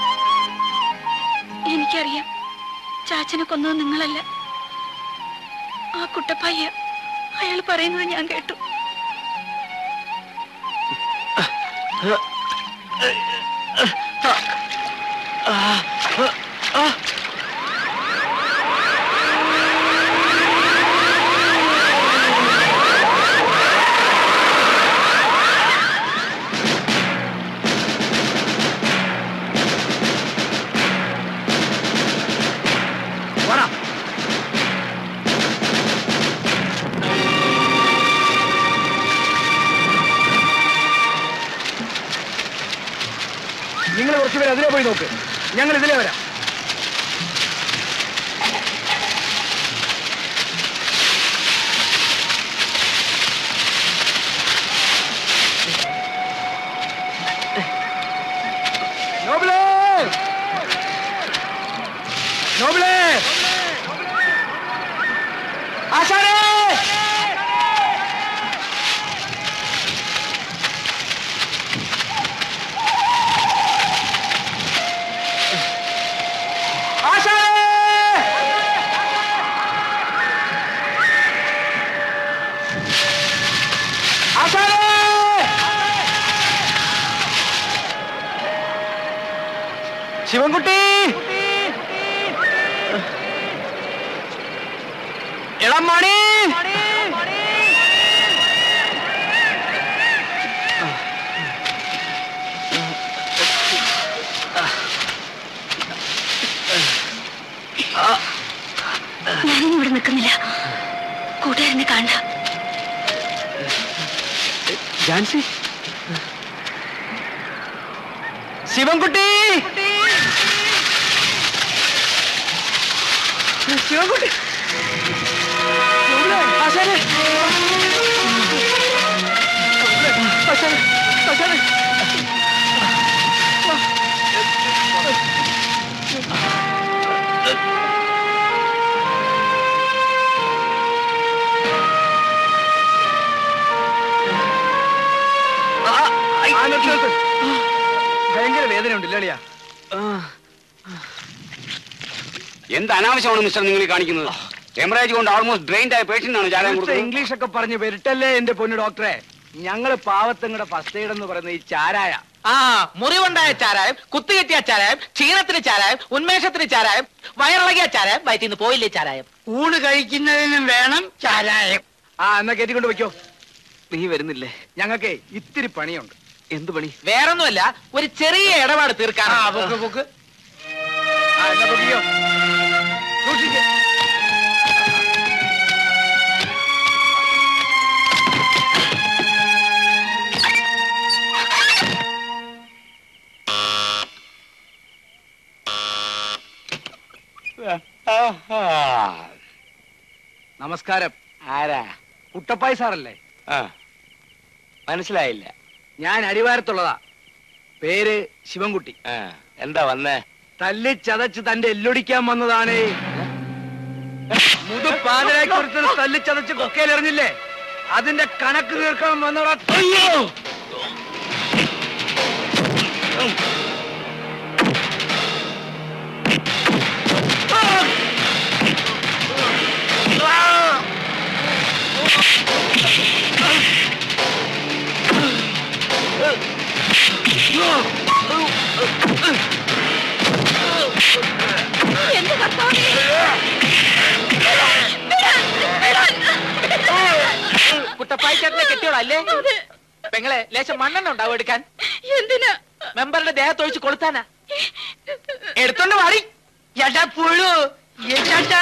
[SPEAKER 14] എനിക്കറിയാം ചാച്ചനെ കൊന്നത് നിങ്ങളല്ല ആ കുട്ടപ്പയ്യ അയാൾ പറയുന്നത് ഞാൻ കേട്ടു
[SPEAKER 12] നിങ്ങൾ കുറച്ച് പേര് അതിലേ പോയി നോക്ക് ഞങ്ങൾ ഇതിലേ വരാം നോബിളേ നോബിളേ ആശാനേ ശിവൻകുട്ടി എടാ മണി
[SPEAKER 14] ഞാനിനി ഇവിടെ നിൽക്കുന്നില്ല കൂട്ടുകാരനെ കാണണ്ട
[SPEAKER 12] ജാൻസി ശിവൻകുട്ടി ശിവൻകുട്ടി എവിടെ? ആശാനെ ആശാനെ ആശാനെ ആ, നിർത്ത്, നിർത്ത്. ഭയങ്കര വേദന ഉണ്ടല്ലോ അളിയാ
[SPEAKER 18] എന്ത് അനാവശ്യമാണ് മിസ്റ്റർ നിങ്ങൾ ഈ കാണിക്കുന്നത് ഹെമറേജ് കൊണ്ട് ആൾമോസ്റ്റ് ഡ്രെയിൻഡ് ആയ പേഷ്യന്റ് ആണ് ചാരായം കൊടുക്കുന്നത്
[SPEAKER 12] ഇംഗ്ലീഷ് ഒക്കെ പറഞ്ഞ് വരട്ടല്ലേ എന്റെ പൊന്നു ഡോക്ടറെ ഞങ്ങള് പാവത്തങ്ങളുടെ ഫസ്റ്റ് എയ്ഡ് എന്ന് പറയുന്നത് ഈ ചാരായ
[SPEAKER 5] ആ മുറിവുണ്ടായ ചാരായം കുത്തുകെട്ടിയ ചാരായം ക്ഷീണത്തിന് ചാരായം ഉന്മേഷത്തിന് ചാരായം വയറിളകിയ ചാരായം വയറ്റിൽ നിന്ന് പോയില്ലേ ചാരായം
[SPEAKER 15] ഊണ് കഴിക്കുന്നതിനും വേണം ചാരായം
[SPEAKER 12] ആ എന്നാ കയറ്റിക്കൊണ്ട് വെക്കോ നീ വരുന്നില്ലേ ഞങ്ങൾക്ക് ഇത്തിരി പണിയുണ്ട് എന്ത് പണി
[SPEAKER 5] വേറൊന്നുമല്ല ഒരു ചെറിയ ഇടപാട് തീർക്കാൻ
[SPEAKER 12] ആ, പൊക്ക്, പൊക്ക്. ആ, എന്നാ പൊക്കിക്കോ. സൂക്ഷിക്ക്. നമസ്കാരം
[SPEAKER 3] ആരാ
[SPEAKER 12] കുട്ടപ്പായി സാറല്ലേ
[SPEAKER 3] ആ മനസ്സിലായില്ല
[SPEAKER 12] ഞാൻ അടിവാരത്തുള്ളതാ പേര് ശിവൻകുട്ടി
[SPEAKER 3] ആ എന്താ വന്നേ
[SPEAKER 12] തല്ലി ചതച്ച് തന്റെ എല്ലൊടിക്കാൻ വന്നതാണ് മുതു പാതിരാക്കി ഒരുത്തന് തല്ലി ചതച്ച് കൊക്കയിൽ എറിഞ്ഞില്ലേ അതിന്റെ കണക്ക് തീർക്കാൻ വന്നതാ അയ്യോ
[SPEAKER 9] എന്റെ കർത്താവേ
[SPEAKER 5] കുട്ടപ്പായി ചേട്ടനെ കെട്ടിയോളല്ലേ പെങ്ങളെ ലേശം മണ്ണെണ്ണ ഉണ്ടാവും എടുക്കാൻ
[SPEAKER 9] എന്തിനാ
[SPEAKER 5] മെമ്പറുടെ ദേഹത്തൊഴിച്ച് കൊളുത്താനാ എടുത്തോണ്ട് വാടി എടാ പുഴു എടാ.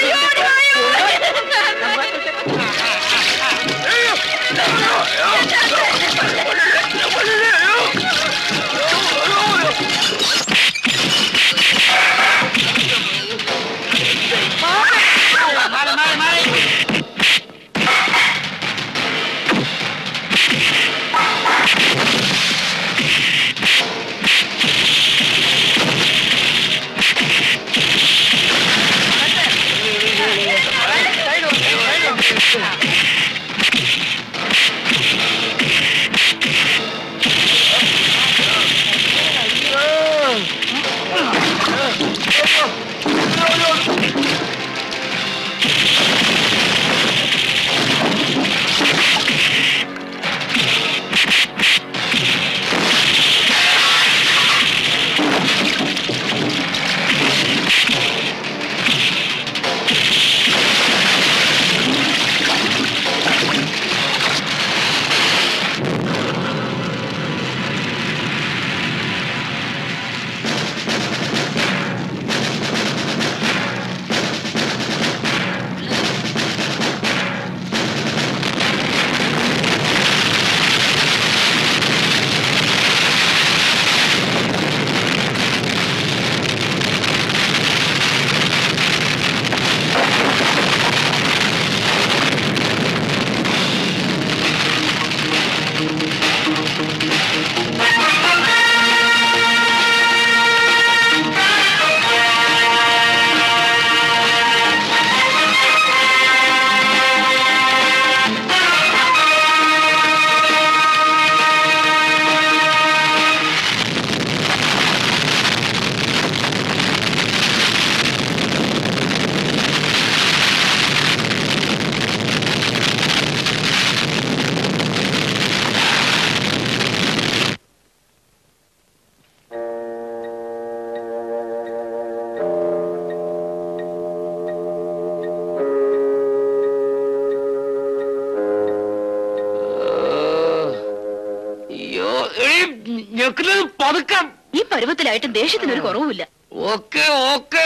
[SPEAKER 1] അയ്യോ ഞെക്കുന്നത് പതുക്കം
[SPEAKER 9] ഈ പരുവത്തിലായിട്ടും ദേഷ്യത്തിന് ഒരു കുറവുമില്ല
[SPEAKER 1] ഓക്കെ ഓക്കെ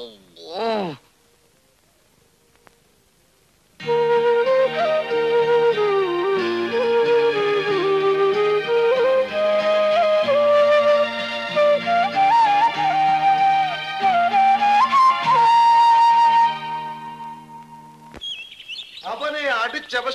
[SPEAKER 1] ഓ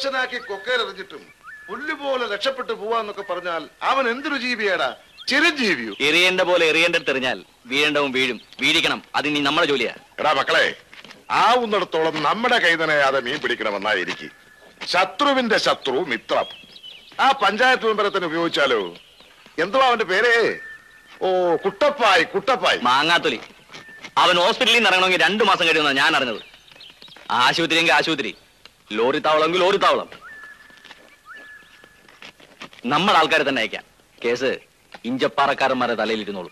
[SPEAKER 17] അവശനാക്കി കൊക്കയിലെറിഞ്ഞിട്ടും പുല്ലുപോലെ രക്ഷപ്പെട്ടു പോവാന്നൊക്കെ പറഞ്ഞാൽ അവൻ എന്തൊരു ജീവിയാടാ ചിരഞ്ജീവിയോ
[SPEAKER 1] എറിയേണ്ട പോലെ എറിയേണ്ടടുത്ത് എറിഞ്ഞാൽ വീഴേണ്ടവും വീഴും വീഴിക്കണം അത് ഇനി നമ്മുടെ ജോലിയാ
[SPEAKER 17] എടാ മക്കളെ ആവുന്നിടത്തോളം നമ്മുടെ കൈ നനയാതെ മീൻ പിടിക്കണമെന്നായിരിക്കും ശത്രുവിന്റെ ശത്രു മിത്രം ആ പഞ്ചായത്ത് മെമ്പറെ തന്നെ ഉപയോഗിച്ചാലോ എന്തുവാ അവന്റെ പേര് ഓ കുട്ടപ്പായി കുട്ടപ്പായി
[SPEAKER 1] മാങ്ങാത്തൊലി അവൻ ഹോസ്പിറ്റലിൽ നിന്ന് ഇറങ്ങണമെങ്കിൽ രണ്ടു മാസം കഴിയുമെന്നാണ് ഞാൻ അറിഞ്ഞത് ആശുപത്രി എങ്കിൽ ആശുപത്രി ലോറി താവളമെങ്കിൽ ലോറി താവളം നമ്മുടെ ആൾക്കാരെ തന്നെ അയക്കാം കേസ് ഇഞ്ചപ്പാറക്കാരന്മാരെ തലയിലിരുന്നോളൂ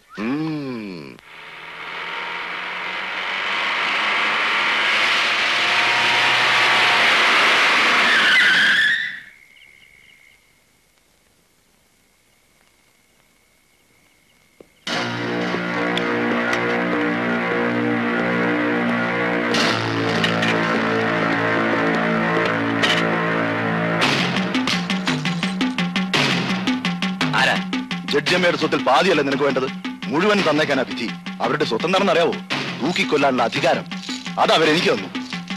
[SPEAKER 11] ആരാ ജഡ്ജിയമ്മയുടെ സ്വത്തിൽ പാതിയല്ല നിനക്ക് വേണ്ടത് മുഴുവൻ തന്നേക്കാനാ വിധി അവരുടെ സ്വത്ത് എന്താണെന്ന് അറിയാവോ തൂക്കിക്കൊല്ലാനുള്ള അധികാരം അത് അവരെനിക്ക് തന്നു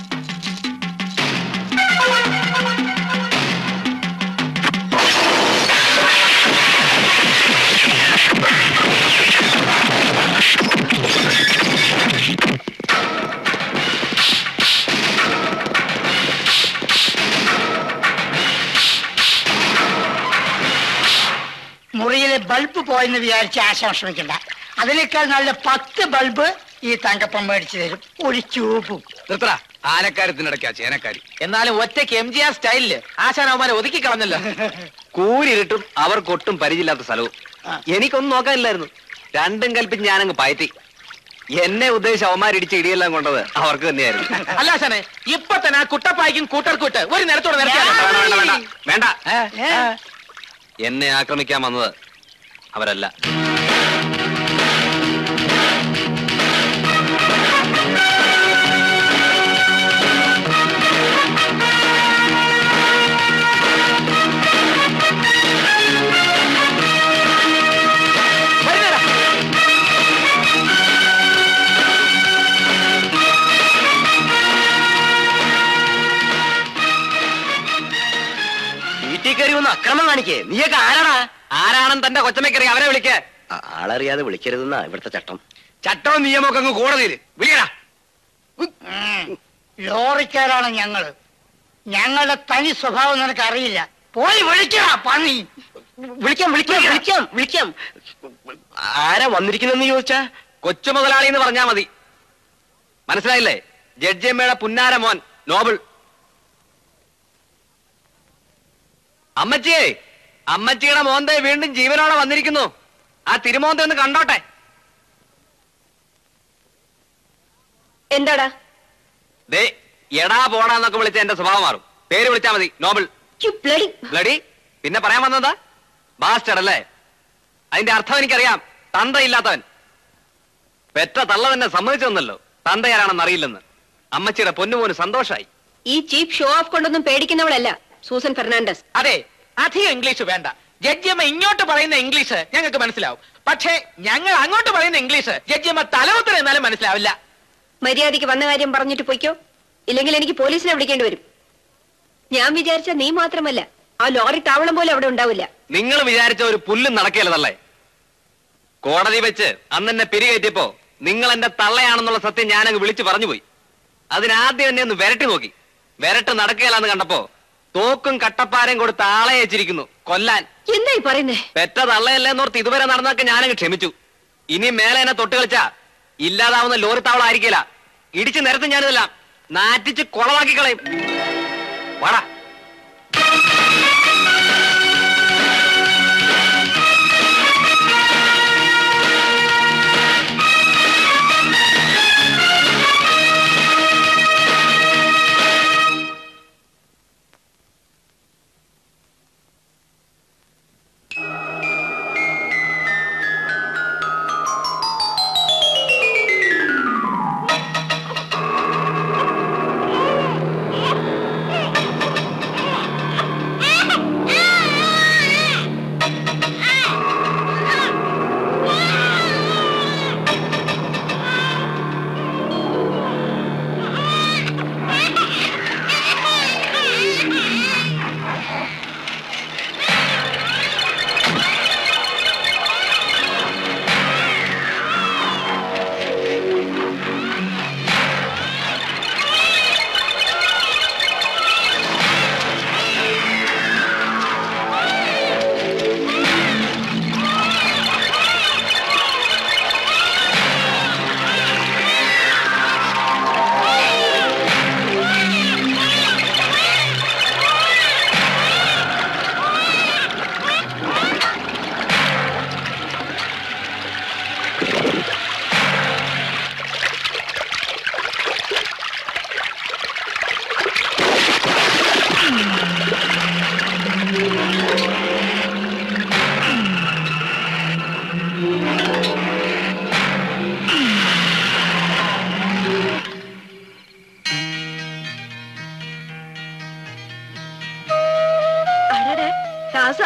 [SPEAKER 15] മുറിയിലെ ബൾബ് പോയെന്ന് വിചാരിച്ച് ആശാ വിഷമിക്കണ്ട അതിനേക്കാൾ നല്ല പത്ത് ബൾബ് ഈ തങ്കപ്പം മേടിച്ചു തരും ഒരു ട്യൂബും
[SPEAKER 12] നിർത്തടാ ആനക്കാര്യത്തിനിടയ്ക്കാ ചേനക്കാരി
[SPEAKER 5] എന്നാലും ഒറ്റയ്ക്ക് എം ജി ആർ സ്റ്റൈലില് ആശാൻ അവന്മാരെ ഒതുക്കി കളഞ്ഞല്ലോ
[SPEAKER 4] കൂരിരുട്ടും അവർക്കൊട്ടും പരിചയമില്ലാത്ത സ്ഥലവും എനിക്കൊന്നും നോക്കാനില്ലായിരുന്നു രണ്ടും കൽപ്പിച്ച് ഞാനങ്ങ് പയറ്റി എന്നെ ഉദ്ദേശിച്ച് അവന്മാരിടിച്ച് ഇടിയെല്ലാം കൊണ്ടത് അവർക്ക് തന്നെയായിരുന്നു
[SPEAKER 5] അല്ല ആശാനെ ഇപ്പൊ തന്നെ ആ കുട്ടപ്പായ്ക്കും കൂട്ടർക്കൂട്ട് ഒരു നേരത്തോടെ നിരത്തിയാലോ?
[SPEAKER 4] വേണ്ട, വേണ്ട, വേണ്ട. വേണ്ട എന്നെ ആക്രമിക്കാൻ വന്നത് അവരല്ല
[SPEAKER 13] വീട്ടിൽ കയറി ഒന്ന് അക്രമം കാണിക്കേ നീയൊക്കെ ആരാടാ
[SPEAKER 4] ആരാണെന്ന് തന്റെ കൊച്ചമ്മയ്ക്കറി അവരെ വിളിക്കേ
[SPEAKER 13] ആളറിയാതെ വിളിക്കരുതെന്നാ ഇവിടുത്തെ ചട്ടം
[SPEAKER 12] ചട്ടവും നിയമമൊക്കെ അങ്ങ് കോടതിയിൽ വിളിക്കടാ
[SPEAKER 15] ലോറിക്കാരാണ് ഞങ്ങള് ഞങ്ങളുടെ തനി സ്വഭാവം നിനക്ക് അറിയില്ല പോയി വിളിക്കടാ പണി
[SPEAKER 13] വിളിക്കാം വിളിക്കാം വിളിക്കാം വിളിക്കാം ആരാ വന്നിരിക്കുന്നെന്ന് ചോദിച്ചാ
[SPEAKER 4] കൊച്ചു മുതലാളി എന്ന് പറഞ്ഞാ മതി മനസ്സിലായില്ലേ ജഡ്ജിയമ്മയുടെ പുന്നാര മോൻ നോബിൾ അമ്മച്ചിയെ അമ്മച്ചിയുടെ മോന്തെ വീണ്ടും ജീവനോടെ വന്നിരിക്കുന്നു ആ തിരുമോന്തെ ഒന്ന് കണ്ടോട്ടെ
[SPEAKER 14] എന്താടാ
[SPEAKER 4] ദേ എടാ പോടാന്നൊക്കെ വിളിച്ച എന്റെ സ്വഭാവം മാറും പേര് വിളിച്ചാ മതി നോബിൾ ബ്ലഡി പിന്നെ പറയാൻ വന്നതാ ബാസ്റ്റഡ് അല്ലേ അതിന്റെ അർത്ഥം എനിക്കറിയാം തന്തയില്ലാത്തവൻ പെറ്റ തള്ള തന്നെ സമ്മതിച്ചു തന്നല്ലോ തന്തയാരാണെന്ന് അറിയില്ലെന്ന് അമ്മച്ചിയുടെ പൊന്നുമോന് സന്തോഷായി
[SPEAKER 14] ഈ ചീപ്പ് ഷോ ഓഫ് കൊണ്ടൊന്നും പേടിക്കുന്നവളല്ല സൂസൻ ഫെർണാണ്ടസ്
[SPEAKER 5] അതെ അധികം ഇംഗ്ലീഷ് വേണ്ട ജഡ്ജിയമ്മ ഇങ്ങോട്ട് പറയുന്ന ഇംഗ്ലീഷ് ഞങ്ങൾക്ക് മനസ്സിലാവും പക്ഷേ ഞങ്ങൾ അങ്ങോട്ട് പറയുന്ന ഇംഗ്ലീഷ് ജഡ്ജിയമ്മ തലവത്തിന് എന്നാലും മനസ്സിലാവില്ല
[SPEAKER 14] മര്യാദയ്ക്ക് വന്ന കാര്യം പറഞ്ഞിട്ട് പൊയ്ക്കോ ഇല്ലെങ്കിൽ എനിക്ക് പോലീസിനെ വിളിക്കേണ്ടി വരും ഞാൻ വിചാരിച്ച നീ മാത്രമല്ല ആ ലോറി താവളം പോലും അവിടെ ഉണ്ടാവില്ല
[SPEAKER 4] നിങ്ങൾ വിചാരിച്ച ഒരു പുല്ലും നടക്കുകയല്ല തള്ളേ കോടതി വെച്ച് അന്ന് എന്നെ പിരികയറ്റിയപ്പോ നിങ്ങൾ എന്റെ തള്ളയാണെന്നുള്ള സത്യം ഞാനങ്ങ് വിളിച്ചു പറഞ്ഞുപോയി അതിനാദ്യം എന്നെ ഒന്ന് വിരട്ടി നോക്കി വിരട്ട് നടക്കുകയല്ലാന്ന് കണ്ടപ്പോ തോക്കും കട്ടപ്പാരയും കൊടുത്ത് ആളെ അയച്ചിരിക്കുന്നു കൊല്ലാൻ
[SPEAKER 14] എന്തായി പറയുന്നേ
[SPEAKER 4] പെറ്റ തള്ളയല്ലേന്നോർത്ത് ഇതുവരെ നടന്നൊക്കെ ഞാനങ്ങ് ക്ഷമിച്ചു ഇനി മേലെ എന്നെ തൊട്ട് കളിച്ചാ ഇല്ലാതാവുന്ന ലോറി താവളം ആയിരിക്കില്ല ഇടിച്ചു നിരത്തും ഞാനിതെല്ലാം നാറ്റിച്ച് കുളമാക്കി കളയും വാടാ
[SPEAKER 7] ആ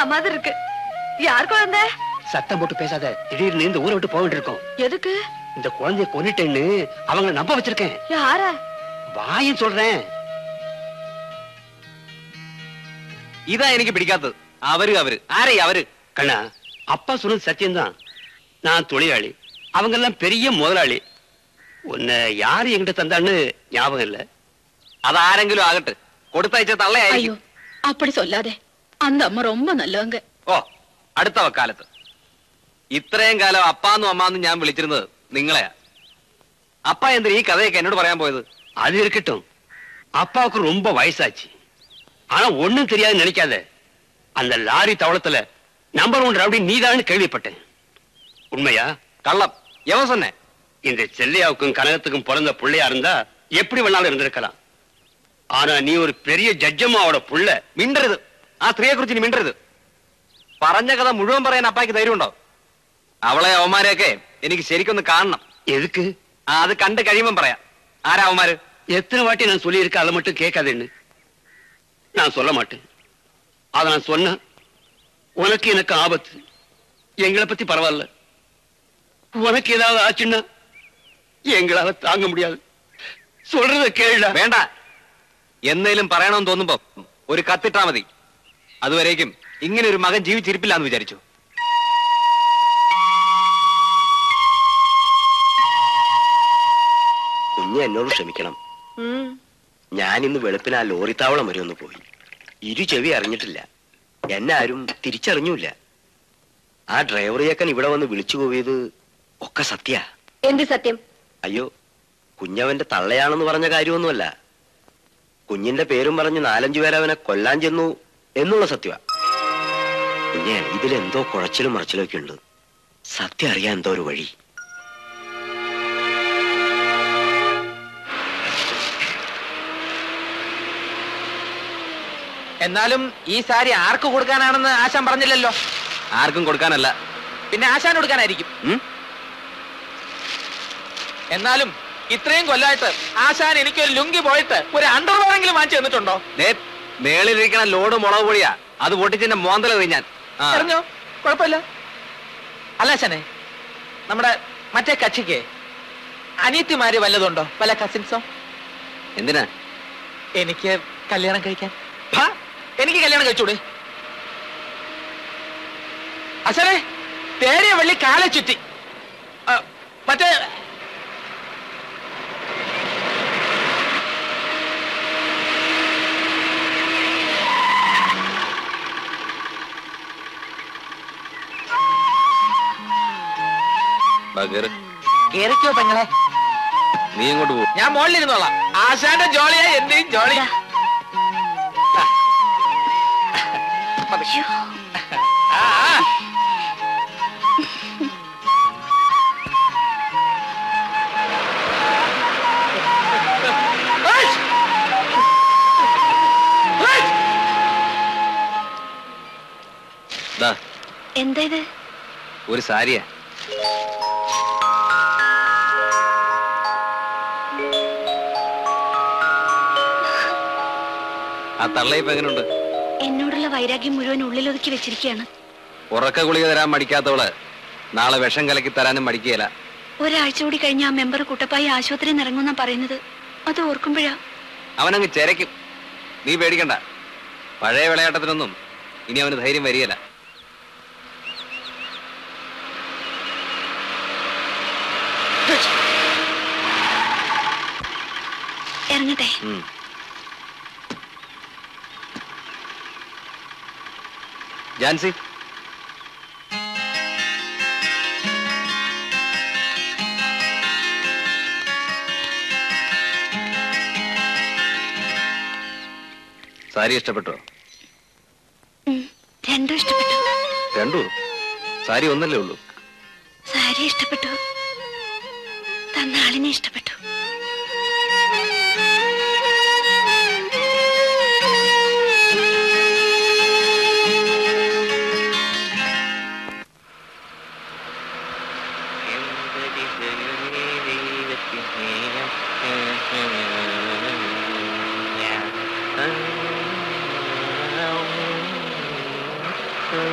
[SPEAKER 14] மாதிரி இருக்கு யார் குழந்தை
[SPEAKER 19] சத்தம் போட்டு பேசாத திடீர்னு இந்த ஊரை விட்டு போக வேண்டியிருக்கோம்
[SPEAKER 14] எதுக்கு
[SPEAKER 19] இந்த குழந்தைய கொன்னுட்டேன்னு அவங்கள நம்ப வச்சிருக்கேன்
[SPEAKER 14] யார
[SPEAKER 19] வாயும் சொல்றேன்
[SPEAKER 4] ഇതാ എനിക്ക് പിടിക്കാത്തത് അവര് അവര് ആരേ അവര്
[SPEAKER 19] கண்ணா அப்பா சொன்னது சத்தியம்தான் நான் தொழிலாளி அவங்க எல்லாம் பெரிய முதலாளி உன்னை யாரு என்கிட்ட தந்தான்னு ஞாபகம் இல்ல
[SPEAKER 4] അതാരെങ്കിലും ആകട്ടെ കൊടുത്തയച്ച തള്ളയായിരിക്കും
[SPEAKER 14] ஐயோ அப்படி சொல்லாதே அந்த அம்மா ரொம்ப நல்லவங்க
[SPEAKER 4] ഓ അടുത്ത വക്കാലത്ത് ഇത്രയും കാലം അപ്പാന്നും അമ്മാന്നും ഞാൻ വിളിച്ചിരുന്നത് നിങ്ങളെയാ അപ്പ എന്തിനാ ഈ കഥയൊക്കെ എന്നോട് പറയാൻ പോയത്
[SPEAKER 19] அது இருக்கட்டும் அப்பாவுக்கு ரொம்ப வயசாச்சு ஆனா ஒண்ணும் தெரியாதுன்னு நினைக்காத அந்த லாரி தவளத்துல நம்பர் ஒன் ரவுடி நீதான்னு கேள்விப்பட்டேன் உண்மையா
[SPEAKER 4] கள்ளம் எவன் சொன்ன
[SPEAKER 19] இந்த செல்லையாவுக்கும் கனகத்துக்கும் பிறந்த பிள்ளையா இருந்தா எப்படி வேணாலும் இருந்திருக்கலாம் ஆனா நீ ஒரு பெரிய ஜட்ஜம்மாவோட புள்ள
[SPEAKER 4] മിണ്ടരുത് ആ സ്ത്രീയെ കുറിച്ച് നീ മിണ്ടരുത് പറഞ്ഞ കഥ മുഴുവൻ പറയാൻ അപ്പായ്ക്ക് ധൈര്യമുണ്ടോ അവളെ അവന്മാരെയൊക്കെ എനിക്ക് ശരിക്കൊന്ന് കാണണം
[SPEAKER 19] எதுக்கு
[SPEAKER 4] ആ അത് കണ്ട് കഴിയുമ്പം പറയാം ആരാ അവന്മാര്
[SPEAKER 19] எத்தனை வாட்டி நான் சொல்லியிருக்கேன் அதை மட்டும் கேட்காதேன்னு நான் சொல்ல மாட்டேன் அதை நான் சொன்னா உனக்கு எனக்கு ஆபத்து எங்களை பத்தி பரவாயில்ல உனக்கு ஏதாவது ஆச்சுன்னா எங்களால தாங்க முடியாது சொல்றத கேளுடா
[SPEAKER 4] വേണ്ട എന്നേലും പറയണമെന്ന് തോന്നുമ്പോ ഒരു കത്തിട്ടാ മതി അതുവരേക്കും ഇങ്ങനെ ഒരു മകൻ ജീവിച്ചിരിപ്പില്ല എന്ന് വിചാരിച്ചു
[SPEAKER 13] കുഞ്ഞ് എന്നോട് ക്ഷമിക്കണം ഞാൻ ഇന്ന് വെളുപ്പിന് ആ ലോറിത്താവളം വരെ ഒന്ന് പോയി ഇരു ചെവി അറിഞ്ഞിട്ടില്ല എന്നെ ആരും തിരിച്ചറിഞ്ഞൂല ആ ഡ്രൈവറിയേക്കൻ ഇവിടെ വന്ന് വിളിച്ചു പോയത് ഒക്കെ സത്യ
[SPEAKER 14] എന്ത് സത്യം
[SPEAKER 13] അയ്യോ കുഞ്ഞവന്റെ തള്ളയാണെന്ന് പറഞ്ഞ കാര്യമൊന്നുമല്ല കുഞ്ഞിന്റെ പേരും പറഞ്ഞ് നാലഞ്ചു പേരെ അവനെ കൊല്ലാൻ ചെന്നു എന്നുള്ള സത്യവ കുഞ്ഞെ ഇതിലെന്തോ കുഴച്ചിലും മറച്ചിലും ഒക്കെ ഉണ്ട് സത്യം അറിയാൻ എന്തോ ഒരു വഴി
[SPEAKER 5] എന്നാലും ഈ സാരി ആർക്ക് കൊടുക്കാനാണെന്ന് ആശാൻ പറഞ്ഞില്ലല്ലോ
[SPEAKER 4] ആർക്കും കൊടുക്കാനല്ല
[SPEAKER 5] പിന്നെ ആശാൻ കൊടുക്കാനായിരിക്കും
[SPEAKER 4] ഉം?
[SPEAKER 5] എന്നാലും ഇത്രയും കൊല്ലായിട്ട് ആശാൻ എനിക്കൊരു ലുങ്കി പോയിട്ട് ഒരു അണ്ടർവെയറെങ്കിലും വാങ്ങിച്ചു തന്നിട്ടുണ്ടോ
[SPEAKER 4] ദേ, മേളിലിരിക്കണ ലോഡ് മുളക് പൊടിയാ അത് പൊട്ടിച്ചെന്റെ മോന്തല കഴിഞ്ഞാൻ ആ.
[SPEAKER 5] അറിഞ്ഞോ കുഴപ്പമില്ല അല്ല ആശാനെ നമ്മുടെ മറ്റേ കക്ഷിക്ക് അനിയത്തിമാര് വല്ലതുണ്ടോ വല്ല കസിൻസോ
[SPEAKER 4] എന്തിനാ
[SPEAKER 5] എനിക്ക് കല്യാണം കഴിക്കാൻ ഭാ, എനിക്ക് കല്യാണം കഴിച്ചൂടെ അസറേ തേരിയ വെള്ളി കാലെ ചുറ്റി ആ, മറ്റേ
[SPEAKER 4] ബാ, കേറ്.
[SPEAKER 5] കേറിക്കോ പെങ്ങളെ
[SPEAKER 4] നീ ഇങ്ങോട്ട് പോ
[SPEAKER 5] ഞാൻ മുകളിലിരുന്നോളാം ആശാന്റെ ജോളിയാ എന്റെയും ജോളി ആ. പതുക്കെ. ആ, ആ. ഏയ്! ഏയ്!
[SPEAKER 4] ദാ,
[SPEAKER 14] എന്താ ഇത്
[SPEAKER 4] ഒരു സാരിയാ ആ തള്ളയിപ്പ് എങ്ങനെയുണ്ട്
[SPEAKER 14] എന്നോടുള്ള വൈരാഗ്യം മുഴുവൻ ഉള്ളിലൊതുക്കി വെച്ചിരിക്കുകയാണ്
[SPEAKER 4] ഉറക്ക ഗുളിക തരാൻ മടിക്കാത്തവള് നാളെ വിഷം കലക്കി തരാനും മടിക്കുകയില്ല
[SPEAKER 14] ഒരാഴ്ച കൂടി കഴിഞ്ഞ ആ മെമ്പർ കുട്ടപ്പായി ആശുപത്രിയിൽ നിന്ന് ഇറങ്ങുന്ന പറയുന്നത് അത് ഓർക്കുമ്പോഴാ
[SPEAKER 4] അവനങ്ങ് ചെരയ്ക്കും നീ പേടിക്കണ്ട പഴയ വിളയാട്ടത്തിനൊന്നും ഇനി അവന് ധൈര്യം വരികയില്ല
[SPEAKER 14] ഇറങ്ങട്ടെ
[SPEAKER 4] ഉം. ജാൻസി സാരി ഇഷ്ടപ്പെട്ടോ
[SPEAKER 14] രണ്ടും ഇഷ്ടപ്പെട്ടു
[SPEAKER 4] രണ്ടു സാരി ഒന്നല്ലേ ഉള്ളൂ
[SPEAKER 14] സാരി ഇഷ്ടപ്പെട്ടു തന്ന ആളിനെ ഇഷ്ടപ്പെട്ടു
[SPEAKER 6] ആ